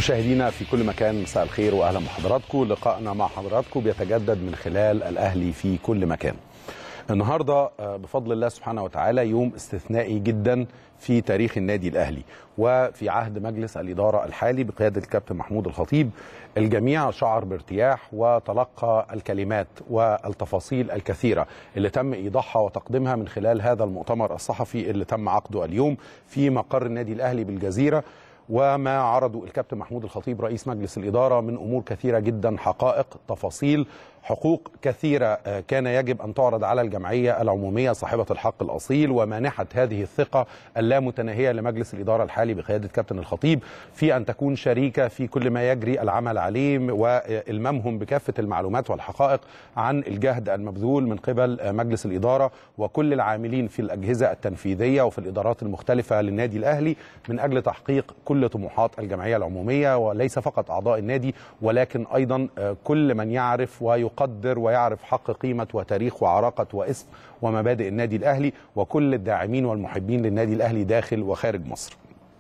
مشاهدينا في كل مكان مساء الخير واهلا بحضراتكم لقائنا مع حضراتكم بيتجدد من خلال الاهلي في كل مكان النهارده بفضل الله سبحانه وتعالى يوم استثنائي جدا في تاريخ النادي الاهلي وفي عهد مجلس الاداره الحالي بقياده الكابتن محمود الخطيب الجميع شعر بارتياح وتلقى الكلمات والتفاصيل الكثيره اللي تم ايضاحها وتقديمها من خلال هذا المؤتمر الصحفي اللي تم عقده اليوم في مقر النادي الاهلي بالجزيره وما عرضه الكابتن محمود الخطيب رئيس مجلس الإدارة من أمور كثيرة جدا حقائق تفاصيل حقوق كثيرة كان يجب أن تعرض على الجمعية العمومية صاحبة الحق الأصيل ومانحة هذه الثقة اللامتناهية لمجلس الإدارة الحالي بقيادة كابتن الخطيب في أن تكون شريكة في كل ما يجري العمل عليه وإلمامهم بكافة المعلومات والحقائق عن الجهد المبذول من قبل مجلس الإدارة وكل العاملين في الأجهزة التنفيذية وفي الإدارات المختلفة للنادي الأهلي من أجل تحقيق كل طموحات الجمعية العمومية وليس فقط أعضاء النادي ولكن أيضا كل من يعرف ويقدر ويعرف حق قيمة وتاريخ وعراقة واسم ومبادئ النادي الأهلي وكل الداعمين والمحبين للنادي الأهلي داخل وخارج مصر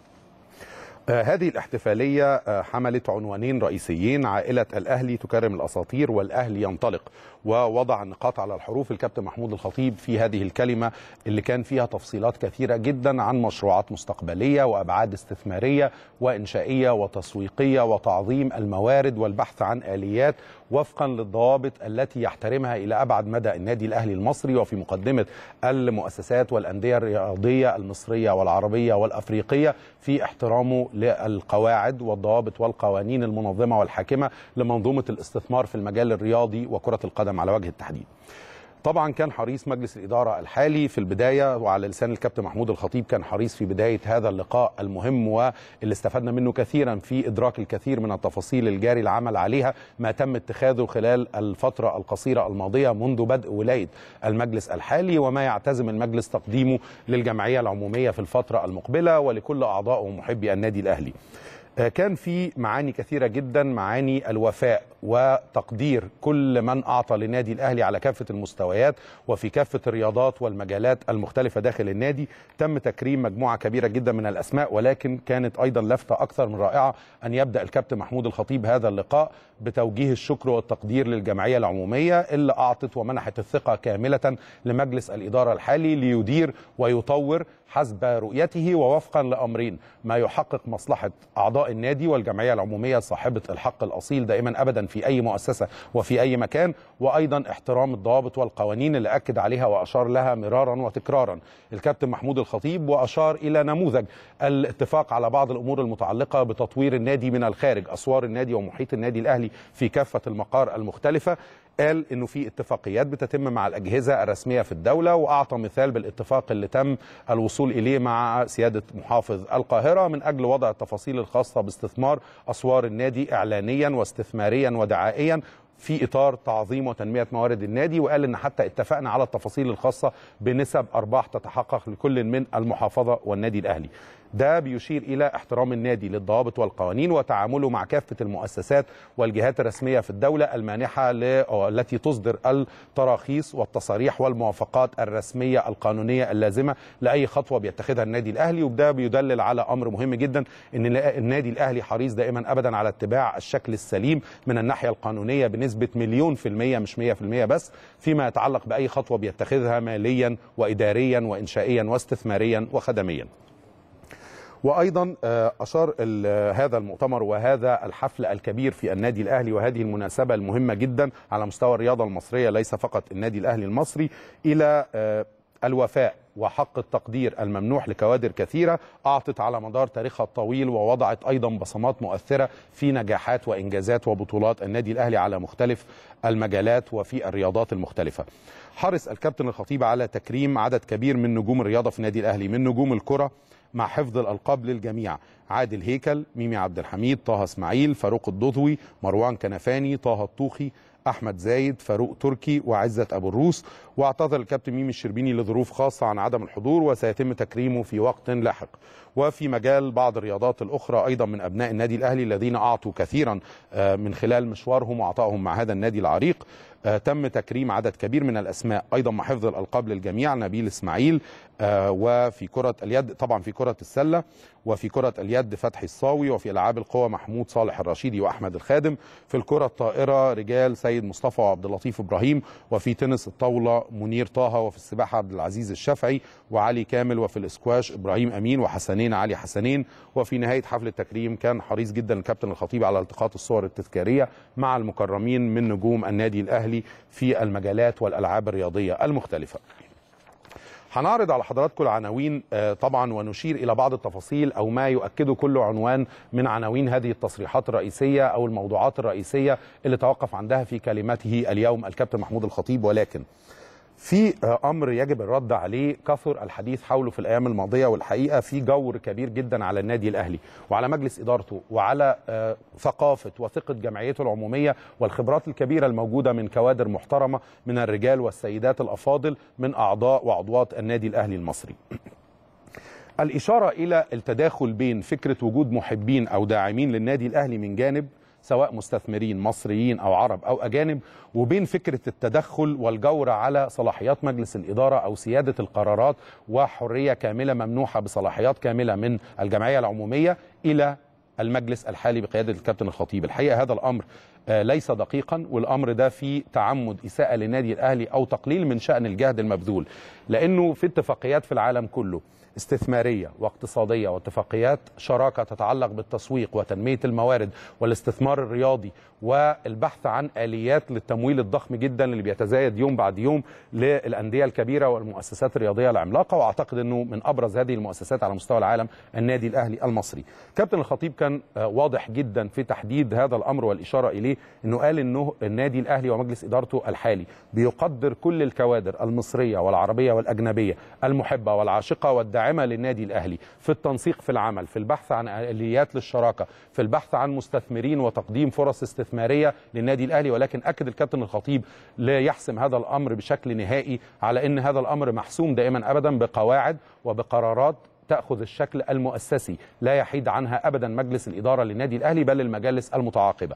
هذه الاحتفالية حملت عنوانين رئيسيين عائلة الأهلي تكرم الأساطير والأهلي ينطلق ووضع النقاط على الحروف الكابتن محمود الخطيب في هذه الكلمة اللي كان فيها تفصيلات كثيرة جدا عن مشروعات مستقبلية وأبعاد استثمارية وإنشائية وتسويقية وتعظيم الموارد والبحث عن آليات وفقا للضوابط التي يحترمها إلى أبعد مدى النادي الأهلي المصري وفي مقدمة المؤسسات والأندية الرياضية المصرية والعربية والأفريقية في احترامه للقواعد والضوابط والقوانين المنظمة والحاكمة لمنظومة الاستثمار في المجال الرياضي وكرة القدم على وجه التحديد طبعا كان حريص مجلس الإدارة الحالي في البداية وعلى لسان الكابتن محمود الخطيب كان حريص في بداية هذا اللقاء المهم واللي استفدنا منه كثيرا في إدراك الكثير من التفاصيل الجاري العمل عليها ما تم اتخاذه خلال الفترة القصيرة الماضية منذ بدء ولاية المجلس الحالي وما يعتزم المجلس تقديمه للجمعية العمومية في الفترة المقبلة ولكل أعضاء ومحبي النادي الأهلي كان في معاني كثيرة جدا معاني الوفاء وتقدير كل من أعطى للنادي الأهلي على كافة المستويات وفي كافة الرياضات والمجالات المختلفة داخل النادي تم تكريم مجموعة كبيرة جدا من الأسماء ولكن كانت أيضا لفتة أكثر من رائعة أن يبدأ الكابتن محمود الخطيب هذا اللقاء بتوجيه الشكر والتقدير للجمعية العمومية اللي أعطت ومنحت الثقة كاملة لمجلس الإدارة الحالي ليدير ويطور حسب رؤيته ووفقا لامرين ما يحقق مصلحه اعضاء النادي والجمعيه العموميه صاحبه الحق الاصيل دائما ابدا في اي مؤسسه وفي اي مكان وايضا احترام الضوابط والقوانين اللي اكد عليها واشار لها مرارا وتكرارا الكابتن محمود الخطيب واشار الى نموذج الاتفاق على بعض الامور المتعلقه بتطوير النادي من الخارج اسوار النادي ومحيط النادي الاهلي في كافه المقار المختلفه قال انه في اتفاقيات بتتم مع الاجهزه الرسميه في الدوله واعطى مثال بالاتفاق اللي تم الوصول اليه مع سياده محافظ القاهره من اجل وضع التفاصيل الخاصه باستثمار اسوار النادي اعلانيا واستثماريا ودعائيا في اطار تعظيم وتنميه موارد النادي وقال ان حتى اتفقنا على التفاصيل الخاصه بنسب ارباح تتحقق لكل من المحافظه والنادي الاهلي. ده بيشير الى احترام النادي للضوابط والقوانين وتعامله مع كافه المؤسسات والجهات الرسميه في الدوله المانحه التي تصدر التراخيص والتصاريح والموافقات الرسميه القانونيه اللازمه لاي خطوه بيتخذها النادي الاهلي وده بيدلل على امر مهم جدا ان النادي الاهلي حريص دائما ابدا على اتباع الشكل السليم من الناحيه القانونيه بنسبه مليون في الميه مش 100% بس فيما يتعلق باي خطوه بيتخذها ماليا واداريا وانشائيا واستثماريا وخدميا. وايضا اشار هذا المؤتمر وهذا الحفل الكبير في النادي الاهلي وهذه المناسبه المهمه جدا على مستوى الرياضه المصريه ليس فقط النادي الاهلي المصري الى الوفاء وحق التقدير الممنوح لكوادر كثيره اعطت على مدار تاريخها الطويل ووضعت ايضا بصمات مؤثره في نجاحات وانجازات وبطولات النادي الاهلي على مختلف المجالات وفي الرياضات المختلفه. حرص الكابتن الخطيب على تكريم عدد كبير من نجوم الرياضه في النادي الاهلي من نجوم الكره مع حفظ الألقاب للجميع عادل هيكل ميمي عبد الحميد طه اسماعيل فاروق الضضوي مروان كنفاني طه الطوخي احمد زايد فاروق تركي وعزه ابو الروس واعتذر الكابتن ميمي الشربيني لظروف خاصه عن عدم الحضور وسيتم تكريمه في وقت لاحق وفي مجال بعض الرياضات الاخرى ايضا من ابناء النادي الاهلي الذين اعطوا كثيرا من خلال مشوارهم وعطائهم مع هذا النادي العريق آه، تم تكريم عدد كبير من الاسماء ايضا مع حفظ الالقاب للجميع نبيل اسماعيل آه، وفي كره اليد طبعا في كره السله وفي كره اليد فتحي الصاوي وفي العاب القوى محمود صالح الرشيدي واحمد الخادم في الكره الطائره رجال سيد مصطفى وعبد اللطيف ابراهيم وفي تنس الطاوله منير طه وفي السباحه عبد العزيز الشافعي وعلي كامل وفي الاسكواش ابراهيم امين وحسنين علي حسنين وفي نهايه حفل التكريم كان حريص جدا الكابتن الخطيب على التقاط الصور التذكاريه مع المكرمين من نجوم النادي الاهلي في المجالات والالعاب الرياضيه المختلفه. هنعرض على حضراتكم العناوين آه، طبعا ونشير الى بعض التفاصيل او ما يؤكده كل عنوان من عناوين هذه التصريحات الرئيسيه او الموضوعات الرئيسيه اللي توقف عندها في كلمته اليوم الكابتن محمود الخطيب ولكن في آه، امر يجب الرد عليه كثر الحديث حوله في الايام الماضيه والحقيقه في جور كبير جدا على النادي الاهلي وعلى مجلس ادارته وعلى آه، ثقافه وثقه جمعيته العموميه والخبرات الكبيره الموجوده من كوادر محترمه من الرجال والسيدات الافاضل من اعضاء وعضوات النادي الاهلي المصري. الاشاره الى التداخل بين فكره وجود محبين او داعمين للنادي الاهلي من جانب سواء مستثمرين مصريين او عرب او اجانب وبين فكره التدخل والجور على صلاحيات مجلس الاداره او سياده القرارات وحريه كامله ممنوحه بصلاحيات كامله من الجمعيه العموميه الى المجلس الحالي بقياده الكابتن الخطيب الحقيقه هذا الامر آه، ليس دقيقا والامر ده فيه تعمد اساءه للنادي الاهلي او تقليل من شان الجهد المبذول لانه في اتفاقيات في العالم كله استثماريه واقتصاديه واتفاقيات شراكه تتعلق بالتسويق وتنميه الموارد والاستثمار الرياضي والبحث عن اليات للتمويل الضخم جدا اللي بيتزايد يوم بعد يوم للانديه الكبيره والمؤسسات الرياضيه العملاقه واعتقد انه من ابرز هذه المؤسسات على مستوى العالم النادي الاهلي المصري. كابتن الخطيب كان آه، واضح جدا في تحديد هذا الامر والاشاره اليه انه قال انه النادي الاهلي ومجلس ادارته الحالي بيقدر كل الكوادر المصريه والعربيه والاجنبيه المحبه والعاشقه والداعمه للنادي الاهلي في التنسيق في العمل في البحث عن اليات للشراكه في البحث عن مستثمرين وتقديم فرص استثماريه للنادي الاهلي ولكن اكد الكابتن الخطيب لا يحسم هذا الامر بشكل نهائي على ان هذا الامر محسوم دائما ابدا بقواعد وبقرارات تاخذ الشكل المؤسسي لا يحيد عنها ابدا مجلس الاداره للنادي الاهلي بل المجالس المتعاقبه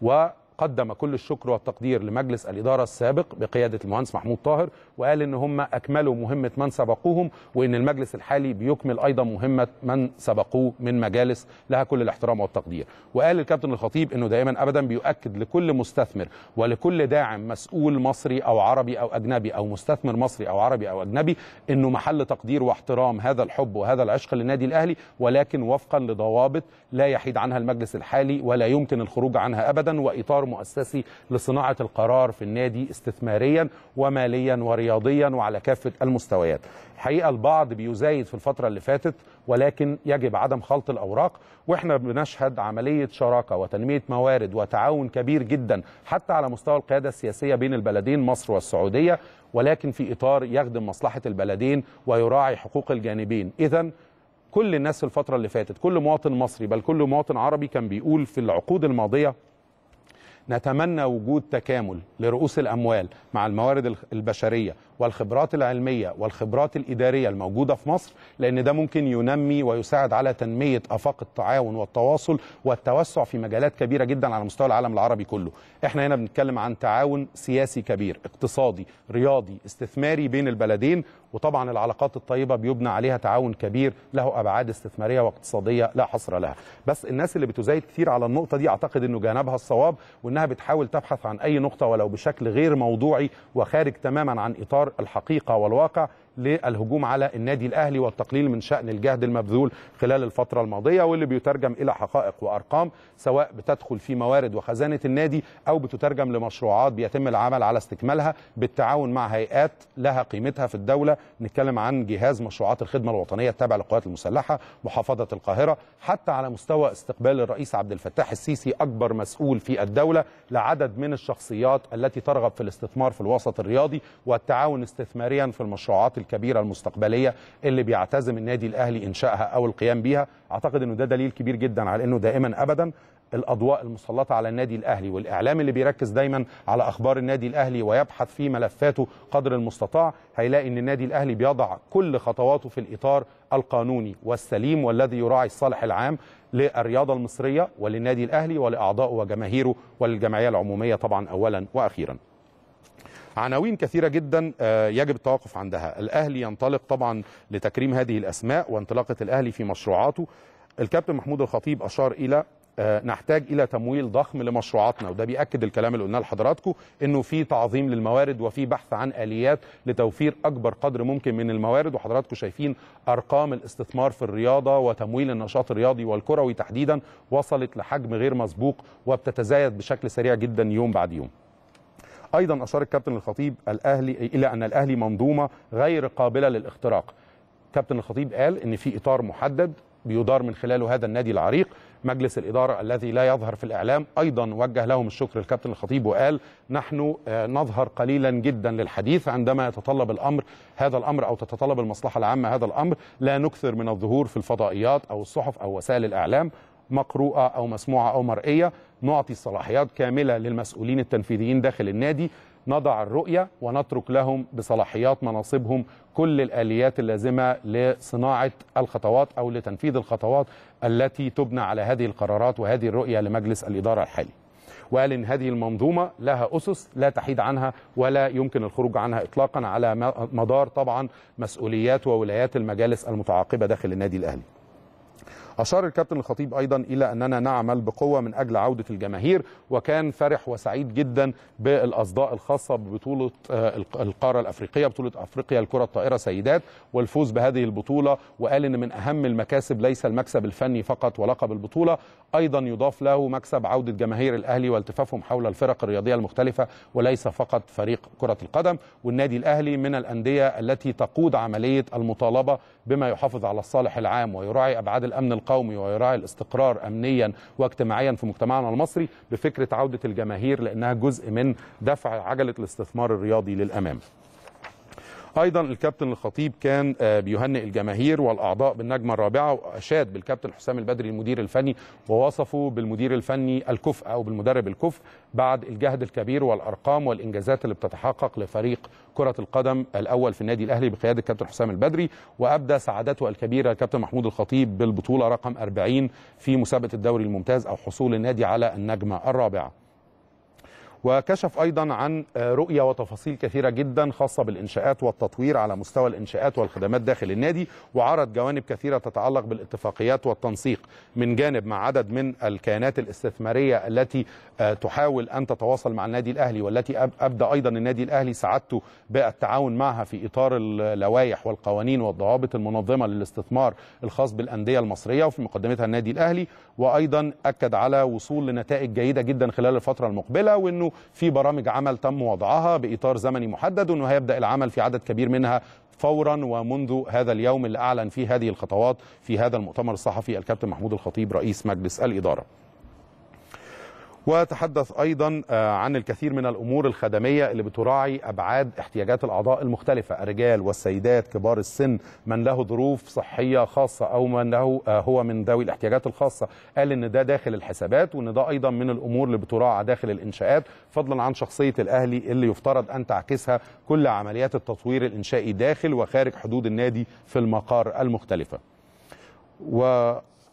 وقدم كل الشكر والتقدير لمجلس الاداره السابق بقياده المهندس محمود طاهر وقال ان هم اكملوا مهمه من سبقوهم وان المجلس الحالي بيكمل ايضا مهمه من سبقوه من مجالس لها كل الاحترام والتقدير وقال الكابتن الخطيب انه دائما ابدا بيؤكد لكل مستثمر ولكل داعم مسؤول مصري او عربي او اجنبي او مستثمر مصري او عربي او اجنبي انه محل تقدير واحترام هذا الحب وهذا العشق للنادي الاهلي ولكن وفقا لضوابط لا يحيد عنها المجلس الحالي ولا يمكن الخروج عنها ابدا واطار مؤسسي لصناعه القرار في النادي استثماريا وماليا ورياضيا وعلى كافه المستويات. الحقيقه البعض بيزايد في الفتره اللي فاتت ولكن يجب عدم خلط الاوراق واحنا بنشهد عمليه شراكه وتنميه موارد وتعاون كبير جدا حتى على مستوى القياده السياسيه بين البلدين مصر والسعوديه ولكن في اطار يخدم مصلحه البلدين ويراعي حقوق الجانبين اذا كل الناس في الفتره اللي فاتت كل مواطن مصري بل كل مواطن عربي كان بيقول في العقود الماضيه نتمنى وجود تكامل لرؤوس الاموال مع الموارد البشريه والخبرات العلميه والخبرات الاداريه الموجوده في مصر لان ده ممكن ينمي ويساعد على تنميه افاق التعاون والتواصل والتوسع في مجالات كبيره جدا على مستوى العالم العربي كله. احنا هنا بنتكلم عن تعاون سياسي كبير، اقتصادي، رياضي، استثماري بين البلدين وطبعا العلاقات الطيبه بيبنى عليها تعاون كبير له ابعاد استثماريه واقتصاديه لا حصر لها، بس الناس اللي بتزايد كتير على النقطه دي اعتقد انه جانبها الصواب وانها بتحاول تبحث عن اي نقطه ولو بشكل غير موضوعي وخارج تماما عن اطار الحقيقه والواقع للهجوم على النادي الاهلي والتقليل من شان الجهد المبذول خلال الفتره الماضيه واللي بيترجم الى حقائق وارقام سواء بتدخل في موارد وخزانه النادي او بتترجم لمشروعات بيتم العمل على استكمالها بالتعاون مع هيئات لها قيمتها في الدوله نتكلم عن جهاز مشروعات الخدمه الوطنيه التابع للقوات المسلحه محافظه القاهره حتى على مستوى استقبال الرئيس عبد الفتاح السيسي اكبر مسؤول في الدوله لعدد من الشخصيات التي ترغب في الاستثمار في الوسط الرياضي والتعاون استثماريا في المشروعات الكبيره المستقبليه اللي بيعتزم النادي الاهلي انشائها او القيام بيها اعتقد انه ده دليل كبير جدا على انه دائما ابدا الاضواء المسلطه على النادي الاهلي والاعلام اللي بيركز دايما على اخبار النادي الاهلي ويبحث في ملفاته قدر المستطاع هيلاقي ان النادي الاهلي بيضع كل خطواته في الاطار القانوني والسليم والذي يراعي الصالح العام للرياضه المصريه وللنادي الاهلي ولاعضائه وجماهيره وللجمعيه العموميه طبعا اولا واخيرا عناوين كثيره جدا آه، يجب التوقف عندها الاهلي ينطلق طبعا لتكريم هذه الاسماء وانطلاقه الاهلي في مشروعاته الكابتن محمود الخطيب اشار الى آه، نحتاج الى تمويل ضخم لمشروعاتنا وده بياكد الكلام اللي قلناه لحضراتكم انه في تعظيم للموارد وفي بحث عن اليات لتوفير اكبر قدر ممكن من الموارد وحضراتكم شايفين ارقام الاستثمار في الرياضه وتمويل النشاط الرياضي والكروي تحديدا وصلت لحجم غير مسبوق وبتتزايد بشكل سريع جدا يوم بعد يوم ايضا اشار الكابتن الخطيب الاهلي الى ان الاهلي منظومه غير قابله للاختراق كابتن الخطيب قال ان في اطار محدد بيدار من خلاله هذا النادي العريق مجلس الإدارة الذي لا يظهر في الإعلام أيضا وجه لهم الشكر الكابتن الخطيب وقال نحن آه، نظهر قليلا جدا للحديث عندما يتطلب الأمر هذا الأمر أو تتطلب المصلحة العامة هذا الأمر لا نكثر من الظهور في الفضائيات أو الصحف أو وسائل الإعلام مقروءة أو مسموعة أو مرئية نعطي صلاحيات كاملة للمسؤولين التنفيذيين داخل النادي نضع الرؤية ونترك لهم بصلاحيات مناصبهم كل الآليات اللازمة لصناعة الخطوات أو لتنفيذ الخطوات التي تبنى على هذه القرارات وهذه الرؤية لمجلس الإدارة الحالي وقال ان هذه المنظومه لها اسس لا تحيد عنها ولا يمكن الخروج عنها اطلاقا على مدار طبعا مسؤوليات وولايات المجالس المتعاقبه داخل النادي الاهلي. أشار الكابتن الخطيب أيضا إلى أننا نعمل بقوة من أجل عودة الجماهير وكان فرح وسعيد جدا بالأصداء الخاصة ببطولة آه، القارة الأفريقية بطولة أفريقيا الكرة الطائرة سيدات والفوز بهذه البطولة وقال أن من أهم المكاسب ليس المكسب الفني فقط ولقب البطولة أيضا يضاف له مكسب عودة جماهير الأهلي والتفافهم حول الفرق الرياضية المختلفة وليس فقط فريق كرة القدم والنادي الأهلي من الأندية التي تقود عملية المطالبة بما يحافظ على الصالح العام ويراعي أبعاد الأمن القومي ويراعي الاستقرار امنيا واجتماعيا في مجتمعنا المصري بفكره عوده الجماهير لانها جزء من دفع عجله الاستثمار الرياضي للامام. ايضا الكابتن الخطيب كان آه، بيهنئ الجماهير والاعضاء بالنجمه الرابعه واشاد بالكابتن حسام البدري المدير الفني ووصفه بالمدير الفني الكفء او بالمدرب الكفء بعد الجهد الكبير والارقام والانجازات اللي بتتحقق لفريق كره القدم الاول في النادي الاهلي بقياده الكابتن حسام البدري وابدى سعادته الكبيره الكابتن محمود الخطيب بالبطوله رقم 40 في مسابقه الدوري الممتاز او حصول النادي على النجمه الرابعه وكشف ايضا عن رؤيه وتفاصيل كثيره جدا خاصه بالانشاءات والتطوير على مستوى الانشاءات والخدمات داخل النادي وعرض جوانب كثيره تتعلق بالاتفاقيات والتنسيق من جانب مع عدد من الكيانات الاستثماريه التي تحاول ان تتواصل مع النادي الاهلي والتي ابدى ايضا النادي الاهلي سعادته بالتعاون معها في اطار اللوائح والقوانين والضوابط المنظمه للاستثمار الخاص بالانديه المصريه وفي مقدمتها النادي الاهلي وايضا اكد على وصول لنتائج جيده جدا خلال الفتره المقبله وانه في برامج عمل تم وضعها باطار زمني محدد وانه هيبدا العمل في عدد كبير منها فورا ومنذ هذا اليوم اللي اعلن فيه هذه الخطوات في هذا المؤتمر الصحفي الكابتن محمود الخطيب رئيس مجلس الاداره. وتحدث ايضا آه، عن الكثير من الامور الخدميه اللي بتراعي ابعاد احتياجات الاعضاء المختلفه الرجال والسيدات كبار السن من له ظروف صحيه خاصه او من له آه، هو من ذوي الاحتياجات الخاصه قال ان ده داخل الحسابات وان ده ايضا من الامور اللي بتراعى داخل الانشاءات فضلا عن شخصيه الاهلي اللي يفترض ان تعكسها كل عمليات التطوير الانشائي داخل وخارج حدود النادي في المقار المختلفه و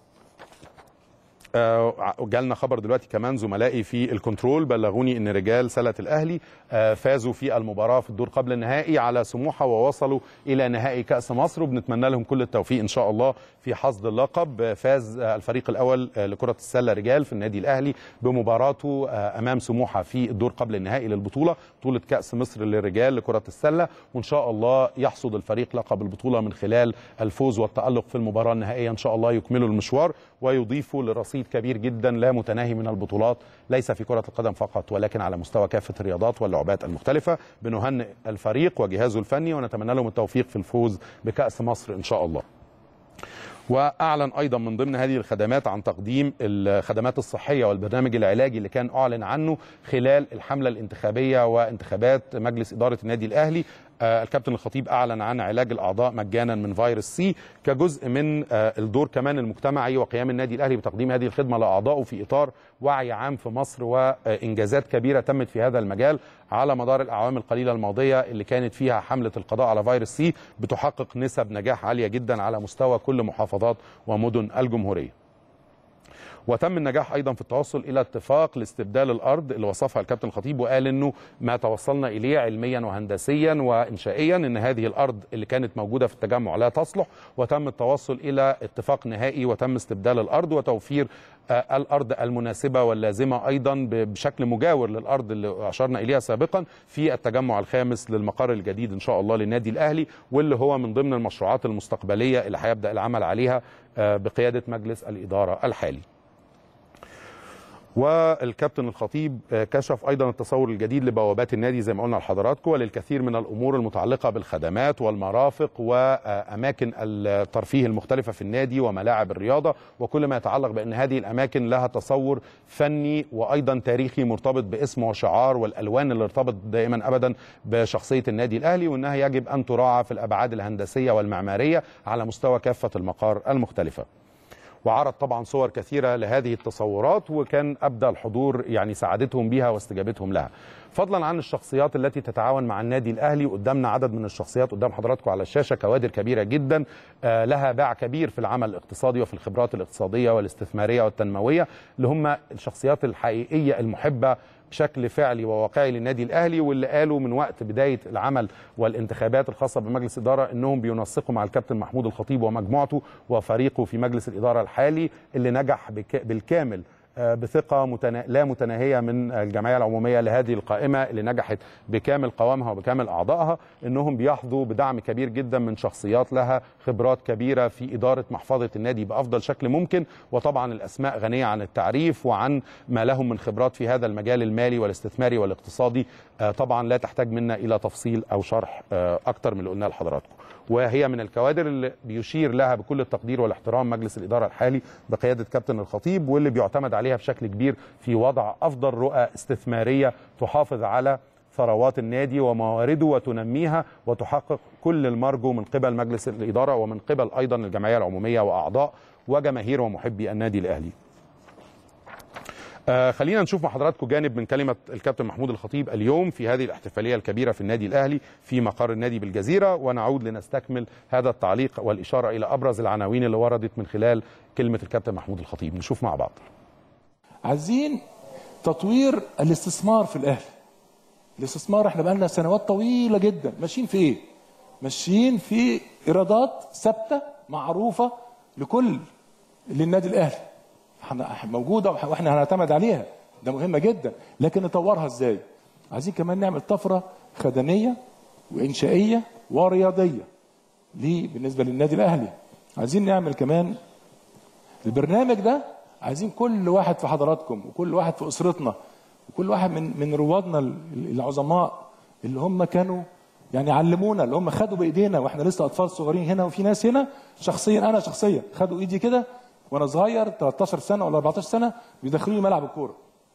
آه، جالنا خبر دلوقتي كمان زملائي في الكنترول بلغوني ان رجال سله الاهلي آه، فازوا في المباراه في الدور قبل النهائي على سموحه ووصلوا الى نهائي كاس مصر وبنتمنى لهم كل التوفيق ان شاء الله في حصد اللقب فاز الفريق الاول لكره السله رجال في النادي الاهلي بمباراته آه، امام سموحه في الدور قبل النهائي للبطوله بطوله كاس مصر للرجال لكره السله وان شاء الله يحصد الفريق لقب البطوله من خلال الفوز والتالق في المباراه النهائيه ان شاء الله يكملوا المشوار ويضيفوا لرصيد كبير جدا لا متناهي من البطولات ليس في كره القدم فقط ولكن على مستوى كافه الرياضات واللعبات المختلفه بنهنئ الفريق وجهازه الفني ونتمنى لهم التوفيق في الفوز بكاس مصر ان شاء الله واعلن ايضا من ضمن هذه الخدمات عن تقديم الخدمات الصحيه والبرنامج العلاجي اللي كان اعلن عنه خلال الحمله الانتخابيه وانتخابات مجلس اداره النادي الاهلي آه، الكابتن الخطيب اعلن عن علاج الاعضاء مجانا من فيروس سي كجزء من آه، الدور كمان المجتمعي وقيام النادي الاهلي بتقديم هذه الخدمه لاعضائه في اطار وعي عام في مصر وانجازات كبيره تمت في هذا المجال على مدار الاعوام القليله الماضيه اللي كانت فيها حمله القضاء على فيروس سي بتحقق نسب نجاح عاليه جدا على مستوى كل محافظات ومدن الجمهوريه. وتم النجاح ايضا في التوصل الى اتفاق لاستبدال الارض اللي وصفها الكابتن الخطيب وقال انه ما توصلنا اليه علميا وهندسيا وانشائيا ان هذه الارض اللي كانت موجوده في التجمع لا تصلح وتم التوصل الى اتفاق نهائي وتم استبدال الارض وتوفير آه، الارض المناسبه واللازمه ايضا ب- بشكل مجاور للارض اللي اشرنا اليها سابقا في التجمع الخامس للمقر الجديد ان شاء الله للنادي الاهلي واللي هو من ضمن المشروعات المستقبليه اللي هيبدا العمل عليها آه، بقياده مجلس الاداره الحالي. والكابتن الخطيب آه، كشف ايضا التصور الجديد لبوابات النادي زي ما قلنا لحضراتكم وللكثير من الامور المتعلقه بالخدمات والمرافق واماكن الترفيه المختلفه في النادي وملاعب الرياضه وكل ما يتعلق بان هذه الاماكن لها تصور فني وايضا تاريخي مرتبط باسم وشعار والالوان اللي ارتبط دائما ابدا بشخصيه النادي الاهلي وانها يجب ان تراعى في الابعاد الهندسيه والمعماريه على مستوى كافه المقار المختلفه. وعرض طبعا صور كثيره لهذه التصورات وكان ابدى الحضور يعني سعادتهم بها واستجابتهم لها. فضلا عن الشخصيات التي تتعاون مع النادي الاهلي قدامنا عدد من الشخصيات قدام حضراتكم على الشاشه كوادر كبيره جدا آه، لها باع كبير في العمل الاقتصادي وفي الخبرات الاقتصاديه والاستثماريه والتنمويه اللي هم الشخصيات الحقيقيه المحبه بشكل فعلي وواقعي للنادي الاهلي واللي قالوا من وقت بدايه العمل والانتخابات الخاصه بمجلس الاداره انهم بينسقوا مع الكابتن محمود الخطيب ومجموعته وفريقه في مجلس الاداره الحالي اللي نجح بك بالكامل آه، بثقة متنا... لا متناهية من الجمعية العمومية لهذه القائمة اللي نجحت بكامل قوامها وبكامل أعضائها إنهم بيحظوا بدعم كبير جدا من شخصيات لها خبرات كبيرة في إدارة محفظة النادي بأفضل شكل ممكن وطبعا الأسماء غنية عن التعريف وعن ما لهم من خبرات في هذا المجال المالي والاستثماري والاقتصادي آه، طبعا لا تحتاج منا إلى تفصيل أو شرح آه، أكتر من اللي قلناه لحضراتكم وهي من الكوادر اللي بيشير لها بكل التقدير والاحترام مجلس الإدارة الحالي بقيادة كابتن الخطيب واللي بيعتمد عليها بشكل كبير في وضع أفضل رؤى استثمارية تحافظ على ثروات النادي وموارده وتنميها وتحقق كل المرجو من قبل مجلس الإدارة ومن قبل أيضا الجمعية العمومية وأعضاء وجماهير ومحبي النادي الأهلي آه خلينا نشوف مع حضراتكم جانب من كلمة الكابتن محمود الخطيب اليوم في هذه الاحتفالية الكبيرة في النادي الأهلي في مقر النادي بالجزيرة ونعود لنستكمل هذا التعليق والإشارة إلى أبرز العناوين اللي وردت من خلال كلمة الكابتن محمود الخطيب نشوف مع بعض عايزين تطوير الاستثمار في الاهلي الاستثمار احنا بقالنا سنوات طويله جدا ماشيين في ايه ماشيين في ايرادات ثابته معروفه لكل للنادي الاهلي احنا موجوده وح- واحنا هنعتمد عليها ده مهمه جدا لكن نطورها ازاي عايزين كمان نعمل طفره خدميه وانشائيه ورياضيه ليه بالنسبه للنادي الاهلي عايزين نعمل كمان البرنامج ده عايزين كل واحد في حضراتكم وكل واحد في اسرتنا وكل واحد من من روادنا ال- العظماء اللي هم كانوا يعني علمونا اللي هم خدوا بايدينا واحنا لسه اطفال صغيرين هنا وفي ناس هنا شخصيا انا شخصيا خدوا ايدي كده وانا صغير 13 سنه ولا 14 سنه بيدخلوني ملعب الكوره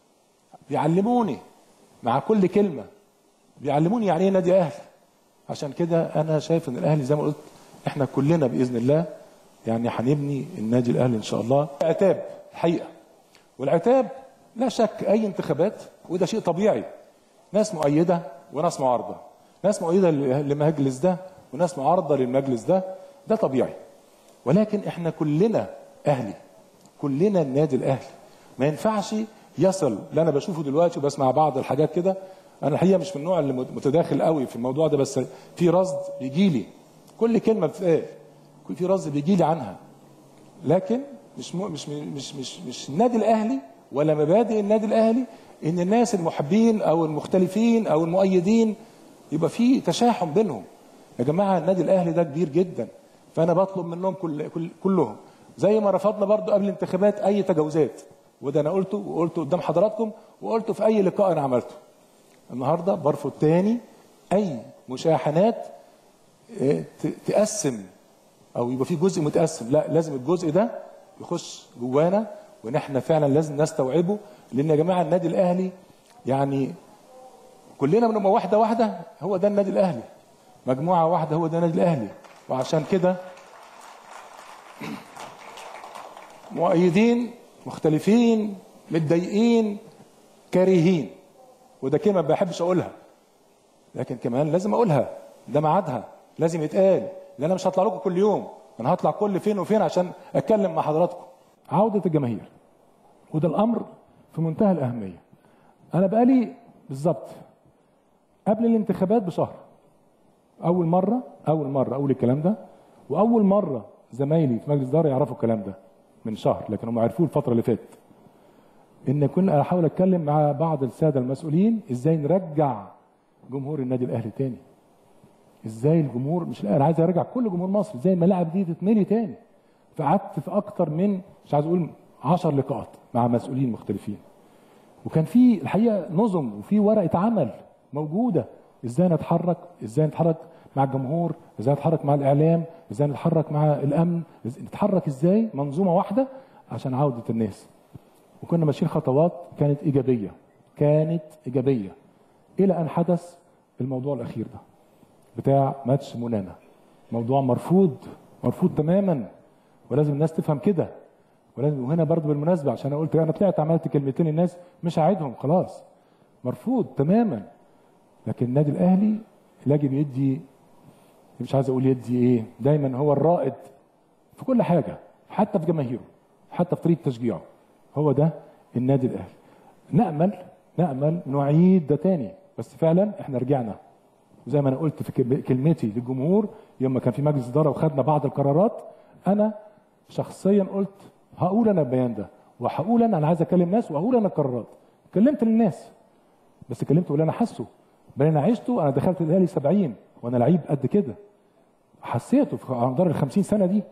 بيعلموني مع كل كلمه بيعلموني يعني ايه نادي اهلي عشان كده انا شايف ان الاهلي زي ما قلت احنا كلنا باذن الله يعني هنبني النادي الاهلي ان شاء الله عتاب الحقيقه والعتاب لا شك اي انتخابات وده شيء طبيعي ناس مؤيده وناس معارضه ناس مؤيده للمجلس ده وناس معارضه للمجلس ده ده طبيعي ولكن احنا كلنا اهلي كلنا النادي الاهلي ما ينفعش يصل اللي انا بشوفه دلوقتي وبسمع بعض الحاجات كده انا الحقيقه مش من النوع اللي متداخل قوي في الموضوع ده بس في رصد بيجي لي كل كلمه بتتقال في رصد بيجي لي عنها لكن مش م... مش مش مش مش النادي الاهلي ولا مبادئ النادي الاهلي ان الناس المحبين او المختلفين او المؤيدين يبقى في تشاحن بينهم يا جماعه النادي الاهلي ده كبير جدا فانا بطلب منهم كل كل كلهم زي ما رفضنا برضو قبل الانتخابات اي تجاوزات وده انا قلته وقلته قدام حضراتكم وقلته في اي لقاء انا عملته النهارده برفض تاني اي مشاحنات تقسم او يبقى في جزء متقسم لا لازم الجزء ده يخش جوانا وان احنا فعلا لازم نستوعبه لان يا جماعه النادي الاهلي يعني كلنا بنبقى واحده واحده هو ده النادي الاهلي مجموعه واحده هو ده النادي الاهلي وعشان كده مؤيدين مختلفين متضايقين كارهين وده كلمه ما بحبش اقولها لكن كمان لازم اقولها ده ميعادها لازم يتقال لان انا مش هطلع لكم كل يوم انا هطلع كل فين وفين عشان اتكلم مع حضراتكم عوده الجماهير وده الامر في منتهى الاهميه انا بقالي بالظبط قبل الانتخابات بشهر اول مره اول مره اقول الكلام ده واول مره زمايلي في مجلس الاداره يعرفوا الكلام ده من شهر لكن هم عرفوه الفتره اللي فاتت ان كنا احاول اتكلم مع بعض الساده المسؤولين ازاي نرجع جمهور النادي الاهلي تاني ازاي الجمهور مش لا انا عايز ارجع كل جمهور مصر ازاي الملاعب دي تتملي تاني فقعدت في اكتر من مش عايز اقول 10 لقاءات مع مسؤولين مختلفين وكان في الحقيقه نظم وفي ورقه عمل موجوده ازاي نتحرك ازاي نتحرك مع الجمهور ازاي نتحرك مع الاعلام ازاي نتحرك مع الامن إزاي نتحرك ازاي منظومه واحده عشان عوده الناس وكنا ماشيين خطوات كانت ايجابيه كانت ايجابيه الى ان حدث الموضوع الاخير ده بتاع ماتش مونانا موضوع مرفوض مرفوض تماما ولازم الناس تفهم كده ولازم وهنا برضه بالمناسبه عشان انا قلت انا طلعت عملت كلمتين الناس مش هعيدهم خلاص مرفوض تماما لكن النادي الاهلي يجب يدي مش عايز اقول يدي ايه دايما هو الرائد في كل حاجه حتى في جماهيره حتى في طريقه تشجيعه هو ده النادي الاهلي نامل نامل نعيد ده تاني بس فعلا احنا رجعنا زي ما انا قلت في كل- كلمتي للجمهور يوم ما كان في مجلس اداره وخدنا بعض القرارات انا شخصيا قلت هقول انا البيان ده وهقول انا انا عايز اكلم ناس وهقول انا القرارات كلمت للناس بس كلمت واللي انا حاسه بل انا عشته انا دخلت الاهلي 70 وانا لعيب قد كده حسيته في على مدار ال 50 سنه دي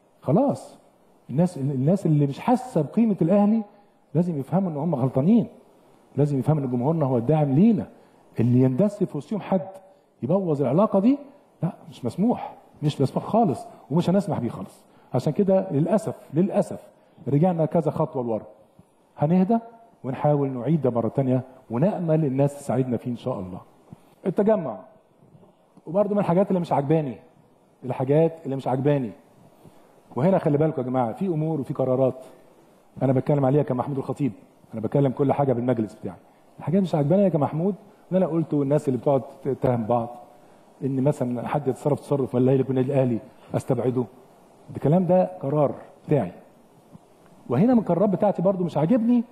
خلاص الناس الناس اللي مش حاسه بقيمه الاهلي لازم يفهموا ان هم غلطانين لازم يفهموا ان جمهورنا هو الداعم لينا اللي يندس في وسطهم حد يبوظ العلاقه دي لا مش مسموح مش مسموح خالص ومش هنسمح بيه خالص عشان كده للاسف للاسف رجعنا كذا خطوه لورا هنهدى ونحاول نعيد ده مره تانية ونامل الناس تساعدنا فيه ان شاء الله التجمع وبرضه من الحاجات اللي مش عجباني الحاجات اللي مش عجباني وهنا خلي بالكم يا جماعه في امور وفي قرارات انا بتكلم عليها كمحمود الخطيب انا بتكلم كل حاجه بالمجلس بتاعي الحاجات مش عجباني يا كمحمود اللي انا قلته والناس اللي بتقعد تتهم بعض ان مثلا حد يتصرف تصرف ولا يكون النادي الاهلي استبعده الكلام ده قرار بتاعي وهنا من القرارات بتاعتي برضو مش عاجبني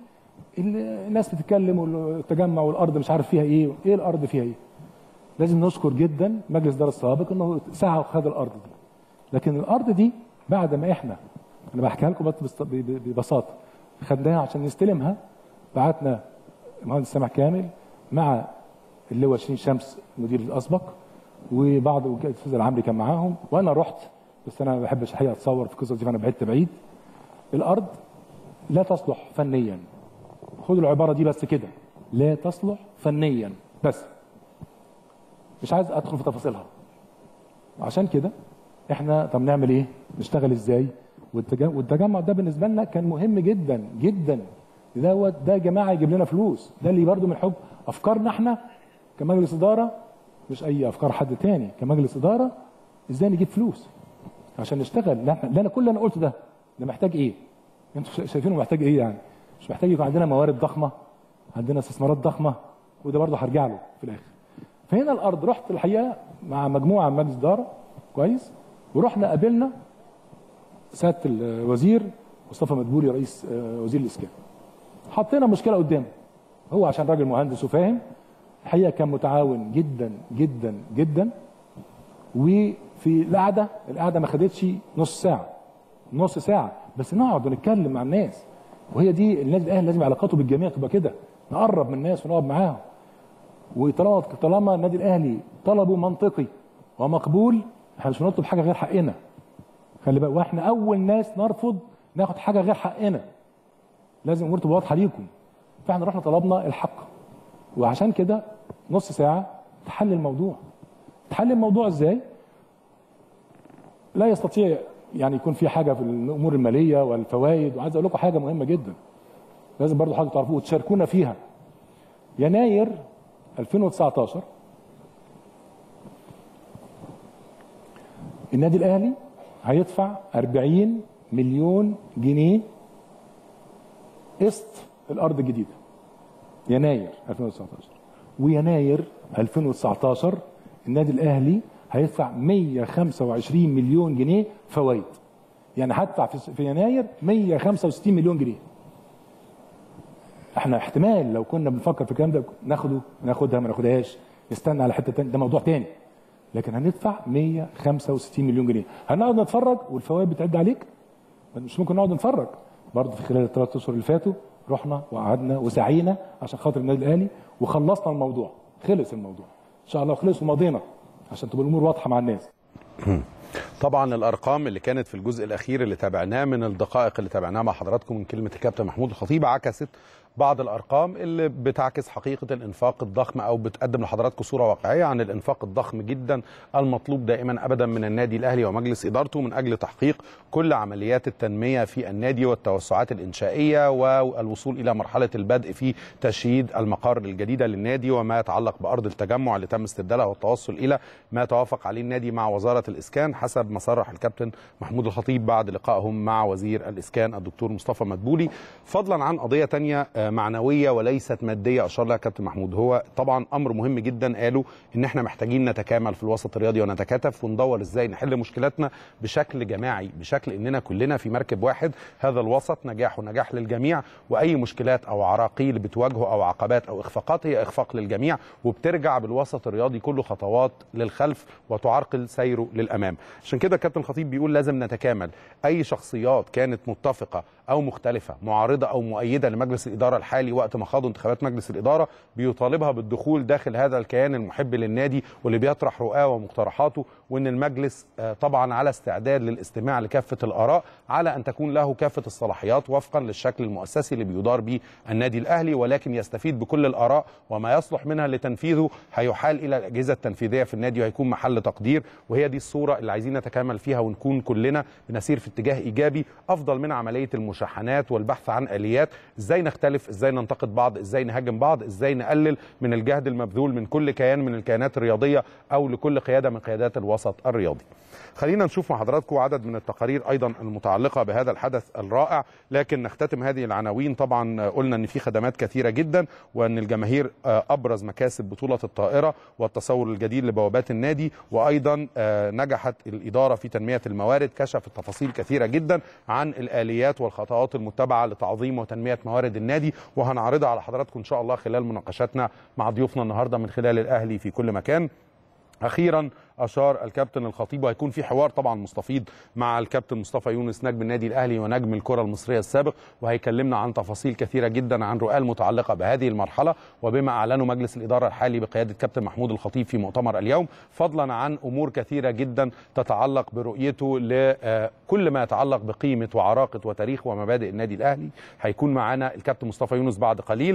ال- الناس بتتكلم والتجمع والارض مش عارف فيها ايه ايه الارض فيها ايه لازم نشكر جدا مجلس الاداره السابق انه سعى وخد الارض دي لكن الارض دي بعد ما احنا انا بحكيها لكم بس بس- ب- ب- ببساطه خدناها عشان نستلمها بعتنا المهندس سامح كامل مع اللواء شيرين شمس المدير الاسبق وبعض الاستاذ العمري كان معاهم وانا رحت بس انا ما بحبش الحقيقه اتصور في القصص دي فانا بعدت بعيد الارض لا تصلح فنيا خدوا العباره دي بس كده لا تصلح فنيا بس مش عايز ادخل في تفاصيلها عشان كده احنا طب نعمل ايه نشتغل ازاي والتجمع, والتجمع ده بالنسبه لنا كان مهم جدا جدا دوت ده يا جماعه يجيب لنا فلوس ده اللي برضه من حب افكارنا احنا كمجلس اداره مش اي افكار حد تاني كمجلس اداره ازاي نجيب فلوس عشان نشتغل لا لا انا كل اللي انا قلته ده ده محتاج ايه انتوا شا- شايفينه محتاج ايه يعني مش محتاج يكون عندنا موارد ضخمه عندنا استثمارات ضخمه وده برضه هرجع له في الاخر فهنا الارض رحت الحقيقه مع مجموعه من مجلس اداره كويس ورحنا قابلنا سياده الوزير مصطفى مدبولي رئيس آه، وزير الاسكان حطينا مشكله قدامه هو عشان راجل مهندس وفاهم الحقيقه كان متعاون جدا جدا جدا وفي القعده القعده ما خدتش نص ساعه نص ساعه بس نقعد ونتكلم مع الناس وهي دي النادي الاهلي لازم علاقاته بالجميع تبقى كده نقرب من الناس ونقعد معاهم وطالما طالما النادي الاهلي طلبه منطقي ومقبول احنا مش بنطلب حاجه غير حقنا خلي بالك واحنا اول ناس نرفض ناخد حاجه غير حقنا لازم الامور تبقى واضحه ليكم فاحنا رحنا طلبنا الحق وعشان كده نص ساعه تحل الموضوع تحل الموضوع ازاي لا يستطيع يعني يكون في حاجه في الامور الماليه والفوائد وعايز اقول لكم حاجه مهمه جدا لازم برضو حضرتك تعرفوها وتشاركونا فيها يناير 2019 النادي الاهلي هيدفع 40 مليون جنيه قسط الارض الجديده يناير 2019 ويناير 2019 النادي الاهلي هيدفع 125 مليون جنيه فوائد يعني هدفع في في يناير 165 مليون جنيه احنا احتمال لو كنا بنفكر في الكلام ده ناخده ناخدها ما ناخدهاش نستنى على حته تانية ده موضوع تاني لكن هندفع 165 مليون جنيه هنقعد نتفرج والفوائد بتعد عليك مش ممكن نقعد نتفرج برضه في خلال الثلاث اشهر اللي فاتوا رحنا وقعدنا وسعينا عشان خاطر النادي الاهلي وخلصنا الموضوع خلص الموضوع ان شاء الله خلص ومضينا عشان تبقى الامور واضحه مع الناس طبعا الارقام اللي كانت في الجزء الاخير اللي تابعناه من الدقائق اللي تابعناها مع حضراتكم من كلمه الكابتن محمود الخطيب عكست بعض الارقام اللي بتعكس حقيقه الانفاق الضخم او بتقدم لحضراتكم صوره واقعيه عن الانفاق الضخم جدا المطلوب دائما ابدا من النادي الاهلي ومجلس ادارته من اجل تحقيق كل عمليات التنميه في النادي والتوسعات الانشائيه والوصول الى مرحله البدء في تشييد المقار الجديده للنادي وما يتعلق بارض التجمع اللي تم استبدالها والتوصل الى ما توافق عليه النادي مع وزاره الاسكان حسب ما صرح الكابتن محمود الخطيب بعد لقائهم مع وزير الاسكان الدكتور مصطفى مدبولي فضلا عن قضيه ثانيه معنويه وليست ماديه اشار لها كابتن محمود هو طبعا امر مهم جدا قالوا ان احنا محتاجين نتكامل في الوسط الرياضي ونتكاتف وندور ازاي نحل مشكلاتنا بشكل جماعي بشكل اننا كلنا في مركب واحد هذا الوسط نجاح ونجاح للجميع واي مشكلات او عراقيل بتواجهه او عقبات او اخفاقات هي اخفاق للجميع وبترجع بالوسط الرياضي كله خطوات للخلف وتعرقل سيره للامام عشان كده كابتن الخطيب بيقول لازم نتكامل اي شخصيات كانت متفقه او مختلفه معارضه او مؤيده لمجلس الاداره الحالي وقت ما خاضوا انتخابات مجلس الاداره بيطالبها بالدخول داخل هذا الكيان المحب للنادي واللي بيطرح رؤاه ومقترحاته وان المجلس طبعا على استعداد للاستماع لكافه الاراء على ان تكون له كافه الصلاحيات وفقا للشكل المؤسسي اللي بيدار به النادي الاهلي ولكن يستفيد بكل الاراء وما يصلح منها لتنفيذه هيحال الى الاجهزه التنفيذيه في النادي وهيكون محل تقدير وهي دي الصوره اللي عايزين نتكامل فيها ونكون كلنا بنسير في اتجاه ايجابي افضل من عمليه المشاحنات والبحث عن اليات ازاي نختلف ازاي ننتقد بعض ازاي نهاجم بعض ازاي نقلل من الجهد المبذول من كل كيان من الكيانات الرياضيه او لكل قياده من قيادات الوسط الرياضي خلينا نشوف مع حضراتكم عدد من التقارير ايضا المتعلقه بهذا الحدث الرائع لكن نختتم هذه العناوين طبعا قلنا ان في خدمات كثيره جدا وان الجماهير ابرز مكاسب بطوله الطائره والتصور الجديد لبوابات النادي وايضا نجحت الاداره في تنميه الموارد كشفت تفاصيل كثيره جدا عن الاليات والخطوات المتبعه لتعظيم وتنميه موارد النادي وهنعرضها على حضراتكم ان شاء الله خلال مناقشاتنا مع ضيوفنا النهارده من خلال الاهلي في كل مكان اخيرا اشار الكابتن الخطيب وهيكون في حوار طبعا مستفيض مع الكابتن مصطفى يونس نجم النادي الاهلي ونجم الكره المصريه السابق وهيكلمنا عن تفاصيل كثيره جدا عن رؤى المتعلقه بهذه المرحله وبما اعلنه مجلس الاداره الحالي بقياده كابتن محمود الخطيب في مؤتمر اليوم فضلا عن امور كثيره جدا تتعلق برؤيته لكل ما يتعلق بقيمه وعراقه وتاريخ ومبادئ النادي الاهلي هيكون معنا الكابتن مصطفى يونس بعد قليل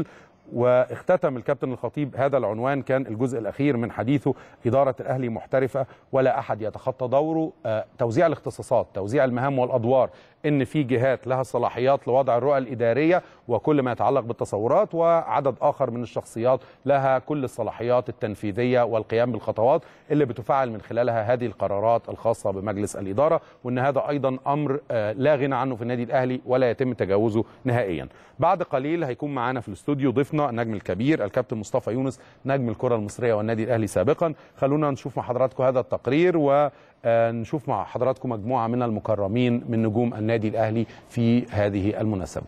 واختتم الكابتن الخطيب هذا العنوان كان الجزء الاخير من حديثه اداره الاهلي محترفه ولا احد يتخطى دوره توزيع الاختصاصات توزيع المهام والادوار ان في جهات لها الصلاحيات لوضع الرؤى الاداريه وكل ما يتعلق بالتصورات وعدد اخر من الشخصيات لها كل الصلاحيات التنفيذيه والقيام بالخطوات اللي بتفعل من خلالها هذه القرارات الخاصه بمجلس الاداره وان هذا ايضا امر لا غنى عنه في النادي الاهلي ولا يتم تجاوزه نهائيا بعد قليل هيكون معانا في الاستوديو ضيفنا النجم الكبير الكابتن مصطفى يونس نجم الكره المصريه والنادي الاهلي سابقا خلونا نشوف مع حضراتكم هذا التقرير ونشوف مع حضراتكم مجموعه من المكرمين من نجوم النادي الاهلي في هذه المناسبه